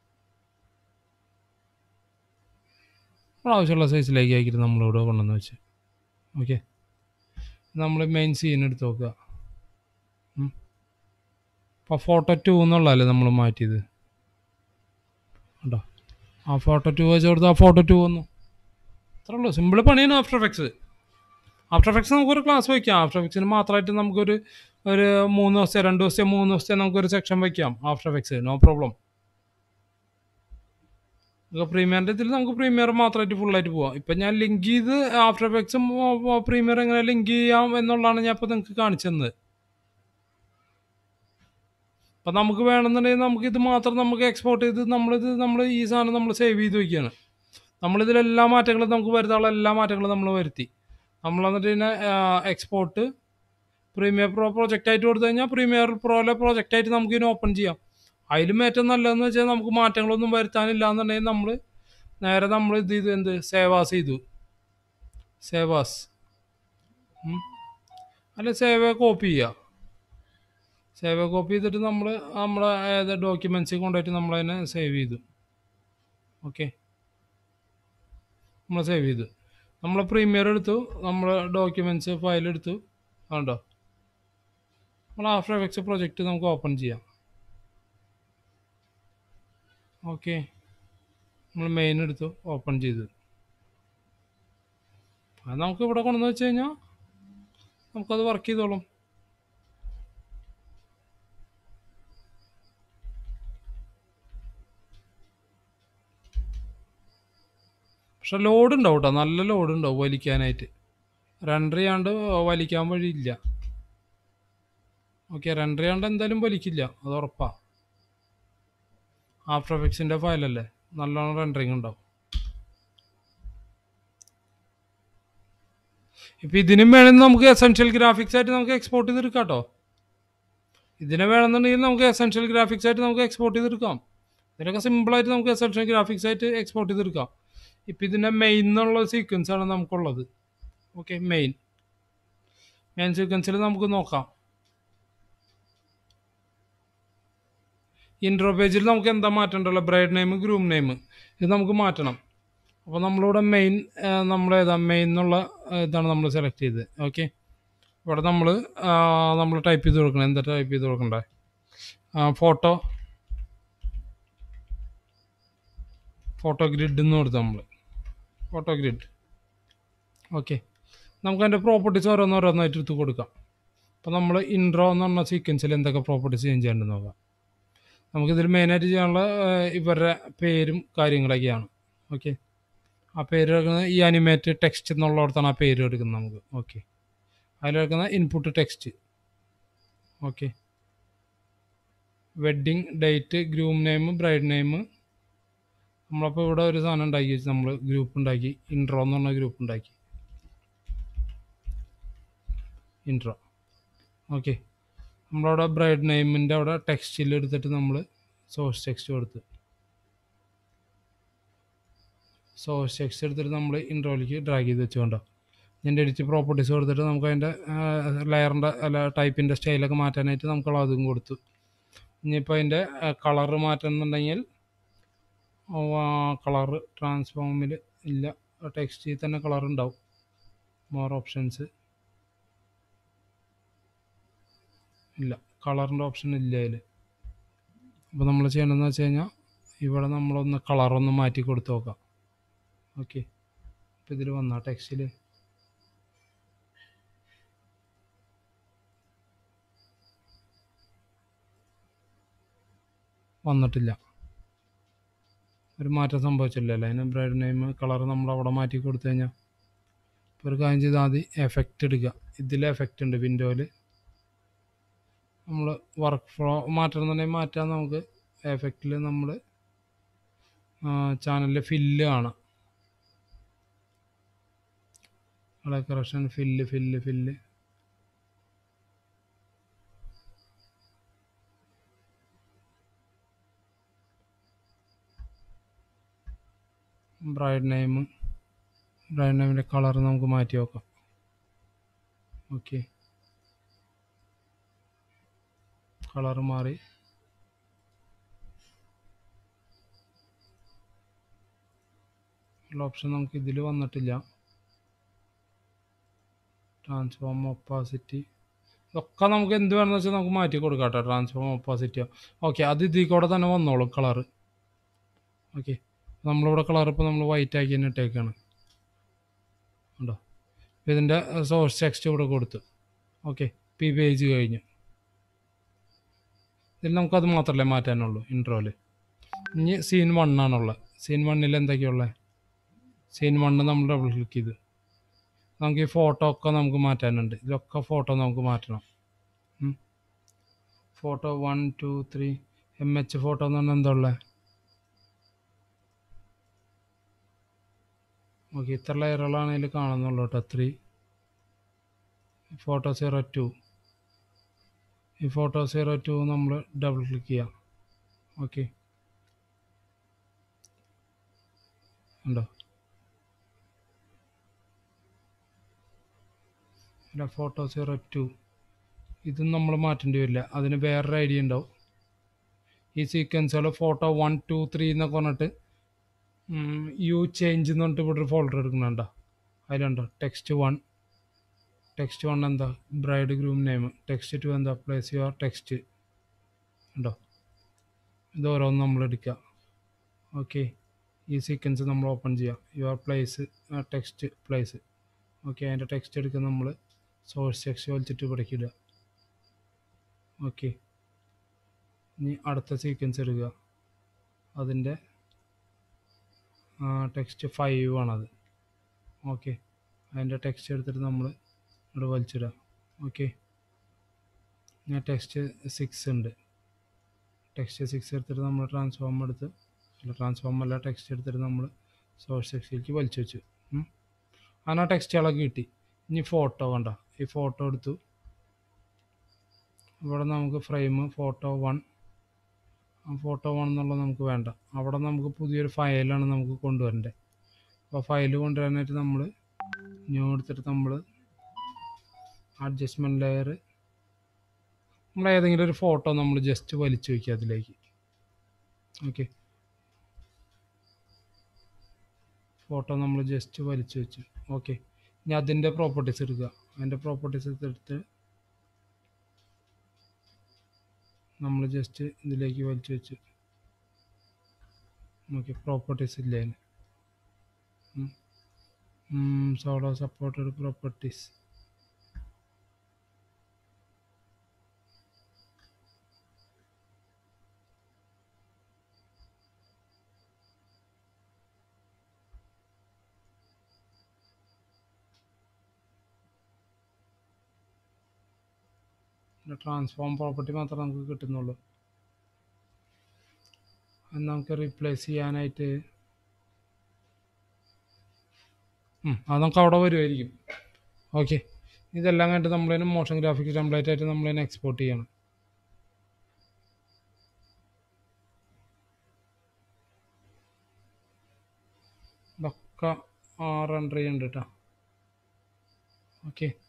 നമ്മൾ ആവശ്യമുള്ള സൈസിലേക്ക് ആക്കിയിട്ട് നമ്മളിവിടെ കൊണ്ടുവന്ന് വെച്ച് ഓക്കെ നമ്മൾ മെയിൻ സീൻ എടുത്ത് നോക്കുക അപ്പോൾ ഫോട്ടോ ടു എന്നുള്ളതല്ലേ നമ്മൾ മാറ്റിയത് കേട്ടോ ആ ഫോട്ടോ ടു വെച്ച് കൊടുത്ത് ആ ഫോട്ടോ ടു വന്നു അത്രേ ഉള്ളൂ സിമ്പിൾ പണിയാണ് ആഫ്റ്റർ എഫക്ട്സ് ആഫ്റ്റർ എഫക്ട്സ് നമുക്കൊരു ക്ലാസ് വയ്ക്കാം ആഫ്റ്റർ എഫക്ട്സിന് മാത്രമായിട്ട് നമുക്കൊരു ഒരു മൂന്ന് ദിവസത്തെ രണ്ട് ദിവസത്തെ മൂന്ന് ദിവസത്തെ നമുക്കൊരു സെക്ഷൻ വയ്ക്കാം ആഫ്റ്റർ എഫക്ട്സ് നോ പ്രോബ്ലം പ്രീമിയറിൻ്റെ ഇതിൽ നമുക്ക് പ്രീമിയർ മാത്രമായിട്ട് ഫുള്ളായിട്ട് പോവാം ഇപ്പം ഞാൻ ലിങ്ക് ചെയ്ത് ആഫ്റ്റർ എഫക്ട്സും പ്രീമിയർ എങ്ങനെ ലിങ്ക് ചെയ്യാം എന്നുള്ളതാണ് ഞാൻ ഇപ്പോൾ നിങ്ങൾക്ക് കാണിച്ചു തന്നത് അപ്പം നമുക്ക് വേണമെന്നുണ്ടെങ്കിൽ നമുക്ക് ഇത് മാത്രം നമുക്ക് എക്സ്പോർട്ട് ചെയ്ത് നമ്മളിത് നമ്മൾ ഈ സാധനം നമ്മൾ സേവ് ചെയ്ത് വയ്ക്കുകയാണ് നമ്മളിതിൽ എല്ലാ മാറ്റങ്ങളും നമുക്ക് വരുത്താനുള്ള എല്ലാ മാറ്റങ്ങളും നമ്മൾ വരുത്തി നമ്മൾ എന്നിട്ട് പിന്നെ എക്സ്പോർട്ട് പ്രീമിയർ പ്രോ പ്രോജക്റ്റ് ആയിട്ട് കൊടുത്തു കഴിഞ്ഞാൽ പ്രീമിയർ പ്രോയിലെ പ്രോജക്റ്റ് ആയിട്ട് നമുക്ക് ഇതിനെ ഓപ്പൺ ചെയ്യാം അതിലും ഏറ്റവും നല്ലതെന്ന് വെച്ചാൽ നമുക്ക് മാറ്റങ്ങളൊന്നും വരുത്താനില്ല എന്നുണ്ടെങ്കിൽ നമ്മൾ നേരെ നമ്മൾ ഇത് ചെയ്തു എന്ത് സേവാസ് ചെയ്തു സേവാസ് ഉം. അല്ല സേവ് കോപ്പി ചെയ്യുക സേവ് കോപ്പി ചെയ്തിട്ട് നമ്മൾ നമ്മളെ ഏത് ഡോക്യുമെൻറ്റ്സ് കൊണ്ടുപോയിട്ട് നമ്മളതിനെ സേവ് ചെയ്തു ഓക്കെ നമ്മൾ സേവ് ചെയ്തു നമ്മൾ പ്രീമിയർ എടുത്തു നമ്മൾ ഡോക്യുമെൻറ്റ്സ് ഫയൽ എടുത്തു കണ്ടോ നമ്മൾ ആഫ്റ്റർ എഫക്ട്സ് പ്രൊജക്റ്റ് നമുക്ക് ഓപ്പൺ ചെയ്യാം ഓക്കെ നമ്മൾ മെയിൻ എടുത്തു ഓപ്പൺ ചെയ്തു അത് നമുക്ക് ഇവിടെ കൊണ്ടുവന്ന് വെച്ച് കഴിഞ്ഞാൽ നമുക്കത് വർക്ക് ചെയ്തോളും പക്ഷെ ലോഡ് ഉണ്ടാവും കേട്ടോ നല്ല ലോഡ് ഉണ്ടാവും വലിക്കാനായിട്ട് റണ്ടർ ചെയ്യാണ്ട് വലിക്കാൻ വഴിയില്ല ഓക്കെ റണ്ടർ ചെയ്യാണ്ട് എന്തായാലും വലിക്കില്ല അത് ഉറപ്പാ ആഫ്റ്റർ എഫക്ട്സിൻ്റെ ഫയലല്ലേ നല്ലോണം റെൻഡറിങ് ഉണ്ടാവും ഇപ്പം ഇതിനും വേണമെങ്കിൽ നമുക്ക് എസെൻഷ്യൽ ഗ്രാഫിക്സ് ആയിട്ട് നമുക്ക് എക്സ്പോർട്ട് ചെയ്തെടുക്കാം കേട്ടോ ഇതിനെ വേണമെന്നുണ്ടെങ്കിൽ നമുക്ക് എസെൻഷ്യൽ ഗ്രാഫിക്സ് ആയിട്ട് നമുക്ക് എക്സ്പോർട്ട് ചെയ്തെടുക്കാം ഇതിനൊക്കെ സിമ്പിളായിട്ട് നമുക്ക് എസെൻഷ്യൽ ഗ്രാഫിക്സ് ആയിട്ട് എക്സ്പോർട്ട് ചെയ്തെടുക്കാം ഇപ്പം ഇതിൻ്റെ മെയിൻ എന്നുള്ള സീക്വൻസ് ആണ് നമുക്കുള്ളത് ഓക്കെ മെയിൻ മെയിൻ സീക്വൻസിൽ നമുക്ക് നോക്കാം ഇൻട്രോ പേജിൽ നമുക്ക് എന്താ മാറ്റേണ്ടല്ലോ ബ്രൈഡ് നെയിം ഗ്രൂം നെയിം ഇത് നമുക്ക് മാറ്റണം അപ്പോൾ നമ്മളിവിടെ മെയിൻ നമ്മൾ ഏതാ മെയിൻ എന്നുള്ള ആ, ഇതാണ് നമ്മൾ സെലക്ട് ചെയ്തത് ഓക്കെ ഇവിടെ നമ്മൾ നമ്മൾ ടൈപ്പ് ചെയ്ത് കൊടുക്കണം എന്താ ടൈപ്പ് ചെയ്ത് കൊടുക്കണ്ടേ ഫോട്ടോ ഫോട്ടോ ഗ്രിഡ് എന്ന് കൊടുത്തു നമ്മൾ ഫോട്ടോ ഗ്രിഡ് ഓക്കെ നമുക്ക് അതിൻ്റെ പ്രോപ്പർട്ടീസ് ഓരോന്നോരോന്നായിട്ട് എടുത്ത് കൊടുക്കാം അപ്പോൾ നമ്മൾ ഇൻട്രോ എന്ന് പറഞ്ഞ സീക്വൻസിൽ എന്തൊക്കെ പ്രോപ്പർട്ടീസ് ചേഞ്ച് ചെയ്യേണ്ടത് നോക്കാം നമുക്കിതിൽ മെയിനായിട്ട് ചെയ്യാനുള്ള ആ, ഇവരുടെ പേരും കാര്യങ്ങളൊക്കെയാണ് ഓക്കെ ആ പേര് എടുക്കുന്നത് ഈ അനിമേറ്റ് ടെക്സ്റ്റ് എന്നുള്ളിടത്താണ് ആ പേര് എടുക്കുന്നത് നമുക്ക് ഓക്കെ അതിലെടുക്കുന്ന input text okay wedding date groom name bride name നമ്മളപ്പോൾ ഇവിടെ ഒരു സാധനം ഉണ്ടാക്കി വെച്ച് നമ്മൾ ഗ്രൂപ്പ് ഉണ്ടാക്കി ഇൻട്രോ എന്ന് പറഞ്ഞ ഗ്രൂപ്പ് ഉണ്ടാക്കി ഇൻട്രോ ഓക്കെ നമ്മളവിടെ ബ്രൈഡ് നെയിമിൻ്റെ അവിടെ ടെക്സ്റ്റിൽ എടുത്തിട്ട് നമ്മൾ സോഴ്സ് ടെക്സ്റ്റ് കൊടുത്ത് സോഴ്സ് ടെക്സ്റ്റ് എടുത്തിട്ട് നമ്മൾ ഇൻട്രോയിലേക്ക് ഡ്രാഗ് ചെയ്ത് വെച്ചുകൊണ്ടോ ഇതിൻ്റെ എഡിറ്റ് പ്രോപ്പർട്ടീസ് കൊടുത്തിട്ട് നമുക്ക് അതിൻ്റെ ലെയറിൻ്റെ അല്ല ടൈപ്പിൻ്റെ സ്റ്റൈലൊക്കെ മാറ്റാനായിട്ട് നമുക്ക് അതും കൊടുത്തു ഇനിയിപ്പോൾ അതിൻ്റെ കളറ് മാറ്റണമെന്നുണ്ടെങ്കിൽ കളറ് ട്രാൻസ്ഫോമിൽ ഇല്ല ടെക്സ്റ്റിൽ തന്നെ കളർ ഉണ്ടാവും മോർ ഓപ്ഷൻസ് ഇല്ല കളറിൻ്റെ ഓപ്ഷൻ ഇല്ല അതിൽ അപ്പോൾ നമ്മൾ ചെയ്യണമെന്ന് വെച്ച് കഴിഞ്ഞാൽ ഇവിടെ നമ്മളൊന്ന് കളറൊന്ന് മാറ്റി കൊടുത്ത് നോക്കാം ഓക്കെ അപ്പോൾ ഇതിൽ വന്ന ടെക്സ്റ്റിൽ വന്നിട്ടില്ല ഒരു മാറ്റം സംഭവിച്ചില്ലല്ലോ അതിന് ബ്രൈഡ് നെയിം കളർ നമ്മൾ അവിടെ മാറ്റി കൊടുത്തു കഴിഞ്ഞാൽ ഇപ്പോൾ ഒരു കാര്യം ചെയ്താൽ ആദ്യം എഫക്റ്റ് എടുക്കുക ഇതിൽ എഫക്റ്റ് ഉണ്ട് വിൻഡോയിൽ നമ്മൾ വർക്ക് ഫ്ലോ മാറ്റണമെന്നുണ്ടെങ്കിൽ മാറ്റാൻ നമുക്ക് എഫക്റ്റിൽ നമ്മൾ ചാനലിൽ ഫില്ല് കാണാം colour correction fill fill fill bride name bride നെയിമിൻ്റെ കളർ നമുക്ക് മാറ്റി വെക്കാം ഓക്കെ കളർ മാറി ഉള്ള ഓപ്ഷൻ നമുക്ക് ഇതിൽ വന്നിട്ടില്ല ട്രാൻസ്ഫോം ഒപ്പാസിറ്റി ഇതൊക്കെ നമുക്ക് എന്ത് വേണമെന്ന് വെച്ചാൽ നമുക്ക് മാറ്റി കൊടുക്കാം കേട്ടോ ട്രാൻസ്ഫോം ഒപ്പാസിറ്റിയോ ഓക്കെ അത് ഇതിൽ കൂടെ തന്നെ വന്നോളും കളറ് ഓക്കെ നമ്മളിവിടെ കളർ ഇപ്പോൾ നമ്മൾ വൈറ്റ് ആക്കി തന്നെ ഇട്ടേക്കാണ് ഉണ്ടോ ഇതിൻ്റെ സോഴ്സ് ടെക്സ്റ്റ് ഇവിടെ കൊടുത്തു ഓക്കെ പി പേജ് കഴിഞ്ഞു ഇതിൽ നമുക്കത് മാത്രമല്ലേ മാറ്റാനുള്ളൂ ഇൻട്രോയിൽ ഇനി സീൻ വൺ ആണുള്ളത് സീൻ വണ്ണിൽ എന്തൊക്കെയുള്ളത് സീൻ വണ്ണ് നമ്മൾ ഡബിൾ ക്ലിക്ക് ചെയ്ത് നമുക്ക് ഈ ഫോട്ടോ ഒക്കെ നമുക്ക് മാറ്റാനുണ്ട് ഇതിലൊക്കെ ഫോട്ടോ നമുക്ക് മാറ്റണം photo one two three M H photo എന്ന് പറഞ്ഞാൽ എന്താ ഉള്ളത് ഓക്കെ ഇത്ര ലെയറുകളാണ് ഇതിൽ കാണുന്നുള്ളൂ കേട്ടോ ത്രീ ഫോട്ടോ സീറോ ടു ഈ ഫോട്ടോ സീറോ ടു നമ്മൾ ഡബിൾ ക്ലിക്ക് ചെയ്യാം ഓക്കെ ഉണ്ടോ അല്ല ഫോട്ടോ സീറോ ടു ഇതും നമ്മൾ മാറ്റേണ്ടി വരില്ല അതിന് വേറൊരു ഐഡിയ ഉണ്ടാവും ഈ സീക്വൻസുകൾ ഫോട്ടോ വൺ ടു ത്രീ എന്നൊക്കെ പറഞ്ഞിട്ട് യു ചേഞ്ച് എന്ന് പറഞ്ഞിട്ട് ഇവിടെ ഒരു ഫോൾഡർ എടുക്കുന്നുണ്ടോ അതിലുണ്ടോ ടെക്സ്റ്റ് വൺ ടെക്സ്റ്റ് വൺ എന്താ bride groom name text two എന്താ പ്ലേസ് യുവർ ടെക്സ്റ്റ് ഉണ്ടോ ഇത് ഓരോന്ന് നമ്മൾ എടുക്കുക ഓക്കെ ഈ സീക്വൻസ് നമ്മൾ ഓപ്പൺ ചെയ്യാം your place text place okay അതിൻ്റെ ടെക്സ്റ്റ് എടുക്കുക നമ്മൾ സോഴ്സ് ടെക്സ്റ്റ് വലിച്ചിട്ട് ഇവിടേക്ക് ഇടുക ഓക്കെ ഇനി അടുത്ത സീക്വൻസ് എടുക്കുക അതിൻ്റെ ടെക്സ്റ്റ് ഫൈവ് ആണത് ഓക്കെ അതിൻ്റെ ടെക്സ്റ്റ് എടുത്തിട്ട് നമ്മൾ ഇവിടെ വലിച്ചിടുക ഓക്കെ ഞാൻ ടെക്സ്റ്റ് സിക്സ് ഉണ്ട് ടെക്സ്റ്റ് സിക്സ് എടുത്തിട്ട് നമ്മൾ ട്രാൻസ്ഫോം എടുത്ത് അല്ല ട്രാൻസ്ഫോം അല്ല ടെക്സ്റ്റ് എടുത്തിട്ട് നമ്മൾ സോഴ്സ് ടെക്സ്റ്റിലേക്ക് വലിച്ചു വെച്ചു ഉം. അങ്ങനെ ആ ടെക്സ്റ്റുകളൊക്കെ കിട്ടി ഇനി ഫോട്ടോ കണ്ട ഈ ഫോട്ടോ എടുത്തു ഇവിടെ നമുക്ക് frame photo one photo one എന്നുള്ളത് നമുക്ക് വേണ്ട അവിടെ നമുക്ക് പുതിയൊരു ഫയലാണ് നമുക്ക് കൊണ്ടുവരേണ്ടത് അപ്പോൾ ഫയൽ കൊണ്ടുവരാനായിട്ട് നമ്മൾ ന്യൂ എടുത്തിട്ട് നമ്മൾ അഡ്ജസ്റ്റ്മെൻറ്റ് ലെയർ നമ്മൾ ഏതെങ്കിലും ഒരു ഫോട്ടോ നമ്മൾ ജസ്റ്റ് വലിച്ചു വയ്ക്കുക അതിലേക്ക് ഓക്കെ ഫോട്ടോ നമ്മൾ ജസ്റ്റ് വലിച്ചു വെച്ചു ഓക്കെ ഇനി അതിൻ്റെ പ്രോപ്പർട്ടീസ് എടുക്കുക അതിൻ്റെ പ്രോപ്പർട്ടീസ് എടുത്തിട്ട് നമ്മൾ ജസ്റ്റ് ഇതിലേക്ക് വലിച്ചു വെച്ചു ഓക്കെ പ്രോപ്പർട്ടീസ് ഇല്ലേ solo supported properties transform property മാത്രമേ നമുക്ക് കിട്ടുന്നുള്ളൂ അത് നമുക്ക് റീപ്ലേസ് ചെയ്യാനായിട്ട് ഉം, അത് നമുക്ക് അവിടെ വരുമായിരിക്കും ഓക്കെ ഇതെല്ലാം കണ്ടിട്ട് നമ്മളതിന് മോഷൻ ഗ്രാഫിക്സ് ടെംപ്ലേറ്റ് ആയിട്ട് നമ്മളതിനെ എക്സ്പോർട്ട് ചെയ്യണം ഇതൊക്കെ ആറ് എൻട്രി ഉണ്ട് കേട്ടോ ഓക്കെ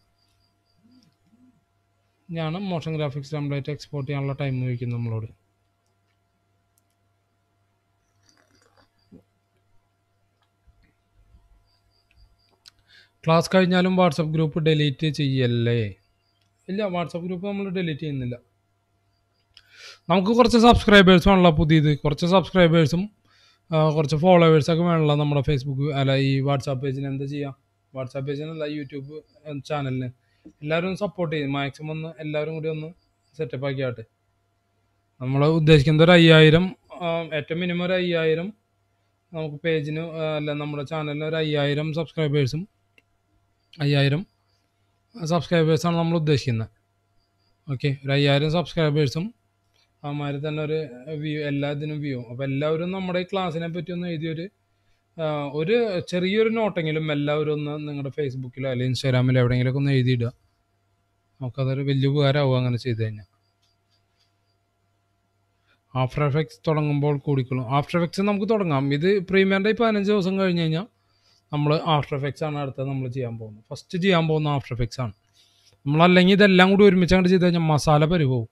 ഞാൻ മോഷൻ ഗ്രാഫിക്സ് ടെംപ്ലേറ്റ് എക്സ്പോർട്ട് ചെയ്യാനുള്ള ടൈം ചോദിക്കും നമ്മളോട് ക്ലാസ് കഴിഞ്ഞാലും വാട്സപ്പ് ഗ്രൂപ്പ് ഡിലീറ്റ് ചെയ്യല്ലേ ഇല്ല വാട്സപ്പ് ഗ്രൂപ്പ് നമ്മൾ ഡിലീറ്റ് ചെയ്യുന്നില്ല നമുക്ക് കുറച്ച് സബ്സ്ക്രൈബേഴ്സ് വേണമല്ലോ പുതിയത് കുറച്ച് സബ്സ്ക്രൈബേഴ്സും കുറച്ച് ഫോളോവേഴ്സൊക്കെ വേണമല്ലോ നമ്മുടെ ഫേസ്ബുക്ക് അല്ല ഈ വാട്സാപ്പ് പേജിന് എന്താ ചെയ്യുക വാട്സാപ്പ് പേജിനല്ല യൂട്യൂബ് ചാനലിന് എല്ലാവരും സപ്പോർട്ട് ചെയ്യും മാക്സിമം ഒന്ന് എല്ലാവരും കൂടി ഒന്ന് സെറ്റപ്പ് ആക്കിയാട്ടെ നമ്മൾ ഉദ്ദേശിക്കുന്നത് ഒരു അയ്യായിരം ആ, ഏറ്റവും മിനിമം ഒരു അയ്യായിരം നമുക്ക് പേജിന് ആ, അല്ല നമ്മുടെ ചാനലിന് ഒരു അയ്യായിരം സബ്സ്ക്രൈബേഴ്സും അയ്യായിരം സബ്സ്ക്രൈബേഴ്സാണ് നമ്മൾ ഉദ്ദേശിക്കുന്നത് ഓക്കെ ഒരു അയ്യായിരം സബ്സ്ക്രൈബേഴ്സും അവന്മാര് തന്നെ ഒരു വ്യൂ എല്ലാ ഇതിനും വ്യൂ അപ്പോൾ എല്ലാവരും നമ്മുടെ ഈ ക്ലാസ്സിനെ പറ്റി ഒന്ന് എഴുതിയൊരു ആ, ഒരു ചെറിയൊരു നോട്ടെങ്കിലും എല്ലാവരും ഒന്ന് നിങ്ങളുടെ ഫേസ്ബുക്കിലോ അല്ലെങ്കിൽ ഇൻസ്റ്റാഗ്രാമിലോ എവിടെയെങ്കിലുമൊക്കെ ഒന്ന് എഴുതിയിടുക നമുക്കതൊരു വലിയ ഉപകാരമാവും അങ്ങനെ ചെയ്ത് കഴിഞ്ഞാൽ ആഫ്റ്റർ എഫക്ട്സ് തുടങ്ങുമ്പോൾ കൂടിക്കൊള്ളും ആഫ്റ്റർ എഫക്ട്സ് നമുക്ക് തുടങ്ങാം ഇത് പ്രീമിയറിൻ്റെ ഈ പതിനഞ്ച് ദിവസം കഴിഞ്ഞ് കഴിഞ്ഞാൽ നമ്മൾ ആഫ്റ്റർ എഫക്ട്സ് ആണ് അടുത്തത് നമ്മൾ ചെയ്യാൻ പോകുന്നത് ഫസ്റ്റ് ചെയ്യാൻ പോകുന്ന ആഫ്റ്റർ എഫക്ട്സ് ആണ് നമ്മളല്ലെങ്കിൽ ഇതെല്ലാം കൂടി ഒരുമിച്ച് അങ്ങോട്ട് ചെയ്ത് കഴിഞ്ഞാൽ മസാല പരിപോവും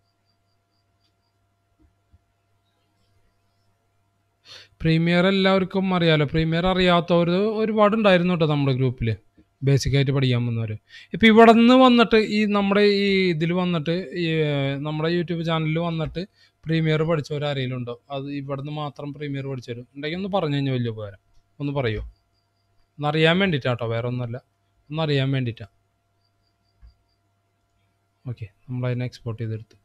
പ്രീമിയർ എല്ലാവർക്കും അറിയാലോ പ്രീമിയർ അറിയാത്തവർ ഒരുപാടുണ്ടായിരുന്നു കേട്ടോ നമ്മുടെ ഗ്രൂപ്പിൽ ബേസിക്കായിട്ട് പഠിക്കാൻ വന്നവർ ഇപ്പം ഇവിടെ നിന്ന് വന്നിട്ട് ഈ നമ്മുടെ ഈ ഇതിൽ വന്നിട്ട് ഈ ഏർ, നമ്മുടെ യൂട്യൂബ് ചാനലിൽ വന്നിട്ട് പ്രീമിയർ പഠിച്ചവർ ആരെങ്കിലും ഉണ്ടോ അത് ഇവിടെ നിന്ന് മാത്രം പ്രീമിയർ പഠിച്ചവർ ഉണ്ടെങ്കിൽ ഒന്ന് പറഞ്ഞു കഴിഞ്ഞാൽ വലിയ ഉപകാരം ഒന്ന് പറയുമോ ഒന്നറിയാൻ വേണ്ടിയിട്ടാട്ടോ വേറെ ഒന്നുമല്ല ഒന്നറിയാൻ വേണ്ടിയിട്ടാണ് ഓക്കെ നമ്മളതിനെ എക്സ്പോർട്ട് ചെയ്തെടുത്തു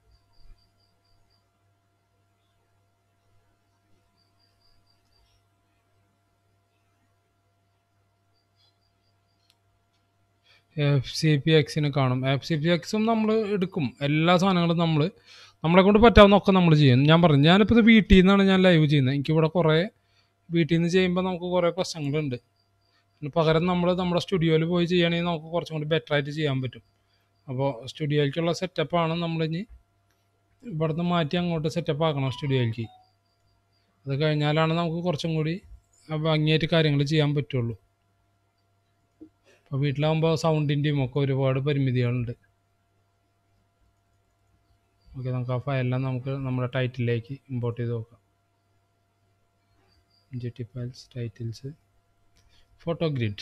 എഫ് സി പി എക്സിന് കാണും എഫ് സി പി എക്സും നമ്മൾ എടുക്കും എല്ലാ സാധനങ്ങളും നമ്മൾ നമ്മളെ കൊണ്ട് പറ്റാവുന്ന ഒക്കെ നമ്മൾ ചെയ്യും ഞാൻ പറഞ്ഞു ഞാനിപ്പോൾ ഇത് വീട്ടിൽ നിന്നാണ് ഞാൻ ലൈവ് ചെയ്യുന്നത് എനിക്കിവിടെ കുറേ വീട്ടിൽ നിന്ന് ചെയ്യുമ്പോൾ നമുക്ക് കുറേ പ്രശ്നങ്ങളുണ്ട് അതിന് പകരം നമ്മൾ നമ്മുടെ സ്റ്റുഡിയോയിൽ പോയി ചെയ്യുകയാണെങ്കിൽ നമുക്ക് കുറച്ചും കൂടി ബെറ്റർ ആയിട്ട് ചെയ്യാൻ പറ്റും അപ്പോൾ സ്റ്റുഡിയോയിലേക്കുള്ള സെറ്റപ്പാണ് നമ്മളിനി ഇവിടുന്ന് മാറ്റി അങ്ങോട്ട് സെറ്റപ്പ് ആക്കണം സ്റ്റുഡിയോയിലേക്ക് അത് കഴിഞ്ഞാലാണ് നമുക്ക് കുറച്ചും കൂടി ഭംഗിയായിട്ട് കാര്യങ്ങൾ ചെയ്യാൻ പറ്റുള്ളൂ അപ്പോൾ വീട്ടിലാകുമ്പോൾ സൗണ്ടിൻ്റെയും ഒക്കെ ഒരുപാട് പരിമിതികളുണ്ട് ഓക്കെ നമുക്ക് ആ ഫയലെല്ലാം നമുക്ക് നമ്മുടെ ടൈറ്റിലേക്ക് ഇമ്പോർട്ട് ചെയ്ത് നോക്കാം G T files titles photo grid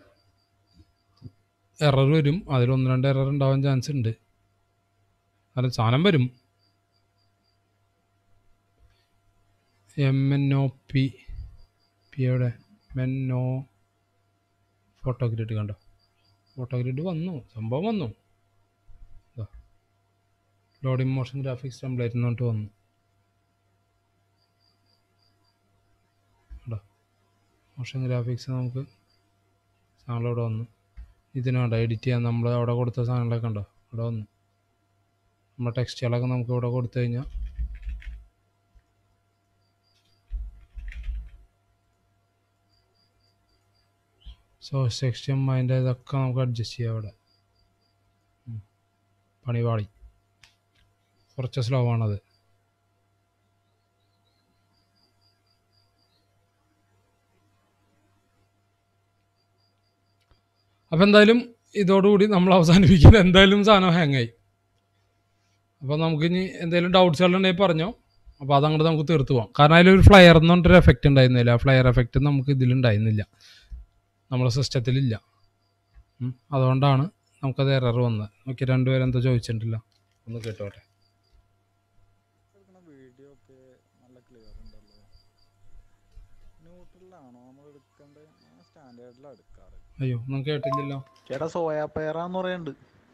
error വരും അതിൽ ഒന്ന് രണ്ട് എറർ ഉണ്ടാവാൻ ചാൻസ് ഉണ്ട് കാരണം സാധനം വരും എം എൻ ഒ പി പിയുടെ എൻ ഒ ഫോട്ടോ ഗ്രിഡ് കണ്ടോ ഫോട്ടോ ഗ്രിഡ് വന്നു സംഭവം വന്നു ലോഡിംഗ് മോഷൻ ഗ്രാഫിക്സ് ടെംപ്ലേറ്റ് എന്നിട്ട് വന്നു കണ്ടോ മോഷൻ ഗ്രാഫിക്സ് നമുക്ക് സാധനങ്ങൾ ഇവിടെ വന്നു ഇതിന് വേണ്ട എഡിറ്റ് ചെയ്യാൻ നമ്മൾ അവിടെ കൊടുത്ത സാധനങ്ങളൊക്കെ ഉണ്ടോ ഇവിടെ വന്നു നമ്മുടെ ടെക്സ്റ്റുകളൊക്കെ നമുക്ക് ഇവിടെ കൊടുത്തു കഴിഞ്ഞാൽ സോഴ്സ് സെക്ഷൻ അതിൻ്റെ ഇതൊക്കെ നമുക്ക് അഡ്ജസ്റ്റ് ചെയ്യാം അവിടെ ഉം. പണി പാളി കുറച്ച് സ്ലോ ആണത് അപ്പം എന്തായാലും ഇതോടുകൂടി നമ്മൾ അവസാനിപ്പിക്കുന്നത് എന്തായാലും സാധനം ഹാങ്ങായി അപ്പോൾ നമുക്കിനി എന്തെങ്കിലും ഡൗട്ട്സുകൾ ഉണ്ടെങ്കിൽ പറഞ്ഞോ അപ്പോൾ അതങ്ങോട്ട് നമുക്ക് തീർത്ത് പോകാം കാരണം അതിലൊരു ഫ്ലയർ എന്ന് പറഞ്ഞൊരു എഫക്റ്റ് ഉണ്ടായിരുന്നില്ല ആ ഫ്ലയർ എഫക്റ്റ് നമുക്ക് ഇതിലുണ്ടായിരുന്നില്ല നമ്മുടെ സിസ്റ്റത്തിലില്ല ഉം. അതുകൊണ്ടാണ് നമുക്കത് എറർ വന്നത് ഓക്കെ രണ്ടുപേരും എന്താ ചോദിച്ചിട്ടില്ല ഒന്ന് കേട്ടോട്ടെ എടുക്കുന്ന വീഡിയോ ഒക്കെ നല്ല ക്ലിയർ ഉണ്ടല്ലോ ന്യൂട്രലാണോ നമ്മൾ എടുക്കേണ്ടത് ഞാൻ സ്റ്റാൻഡേർഡിലാണ് എടുക്കാറ് അയ്യോ ഒന്നും കേട്ടില്ലല്ലോ ചേട്ടാ സോയാ പയറാന്ന് പറയുന്നുണ്ട്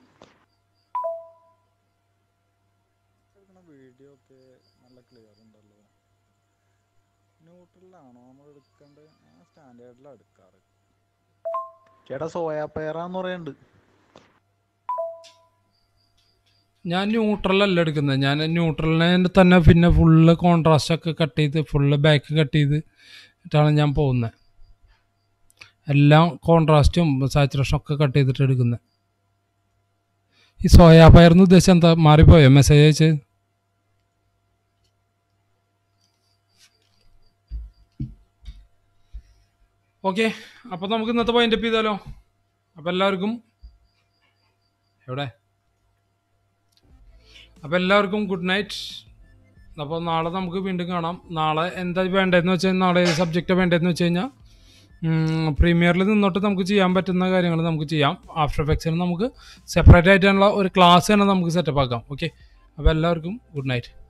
എടുക്കുന്ന വീഡിയോ ഒക്കെ നല്ല ക്ലിയർ ഉണ്ടല്ലോ ന്യൂട്രലാണോ നമ്മൾ എടുക്കേണ്ടത് ഞാൻ സ്റ്റാൻഡേർഡിലാണ് എടുക്കാറ് ചേട്ടാ സോയാ പയറാന്ന് പറയുന്നുണ്ട് ഞാൻ ന്യൂട്രൽ അല്ല എടുക്കുന്നത് ഞാൻ ന്യൂട്രലിനെ തന്നെ പിന്നെ ഫുള്ള് കോൺട്രാസ്റ്റ് ഒക്കെ കട്ട് ചെയ്ത് ഫുള്ള് ബാക്ക് കട്ട് ചെയ്ത് ഇട്ടാണ് ഞാൻ പോകുന്നത് എല്ലാം കോൺട്രാസ്റ്റും സാച്ചുറേഷൻ ഒക്കെ കട്ട് ചെയ്തിട്ട് എടുക്കുന്നത് ഈ സോയാ പയർന്ന് ഉദ്ദേശം എന്താ മാറിപ്പോയോ മെസ്സേജ് അയച്ച് ഓക്കെ അപ്പോൾ നമുക്ക് ഇന്നത്തെ പോയിന്റ് അപ്പ് ചെയ്താലോ അപ്പോൾ എല്ലാവർക്കും എവിടെ അപ്പോൾ എല്ലാവർക്കും ഗുഡ് നൈറ്റ് അപ്പോൾ നാളെ നമുക്ക് വീണ്ടും കാണാം നാളെ എന്താ വേണ്ടതെന്ന് വെച്ചാൽ നാളെ സബ്ജക്റ്റ് വേണ്ടതെന്ന് വെച്ച് കഴിഞ്ഞാൽ പ്രീമിയറിൽ നിന്നോട്ട് നമുക്ക് ചെയ്യാൻ പറ്റുന്ന കാര്യങ്ങൾ നമുക്ക് ചെയ്യാം ആഫ്റ്റർ എഫക്ട്സിന് നമുക്ക് സെപ്പറേറ്റ് ആയിട്ടുള്ള ഒരു ക്ലാസ് തന്നെ നമുക്ക് സെറ്റപ്പ് ആക്കാം ഓക്കെ അപ്പോൾ എല്ലാവർക്കും ഗുഡ് നൈറ്റ്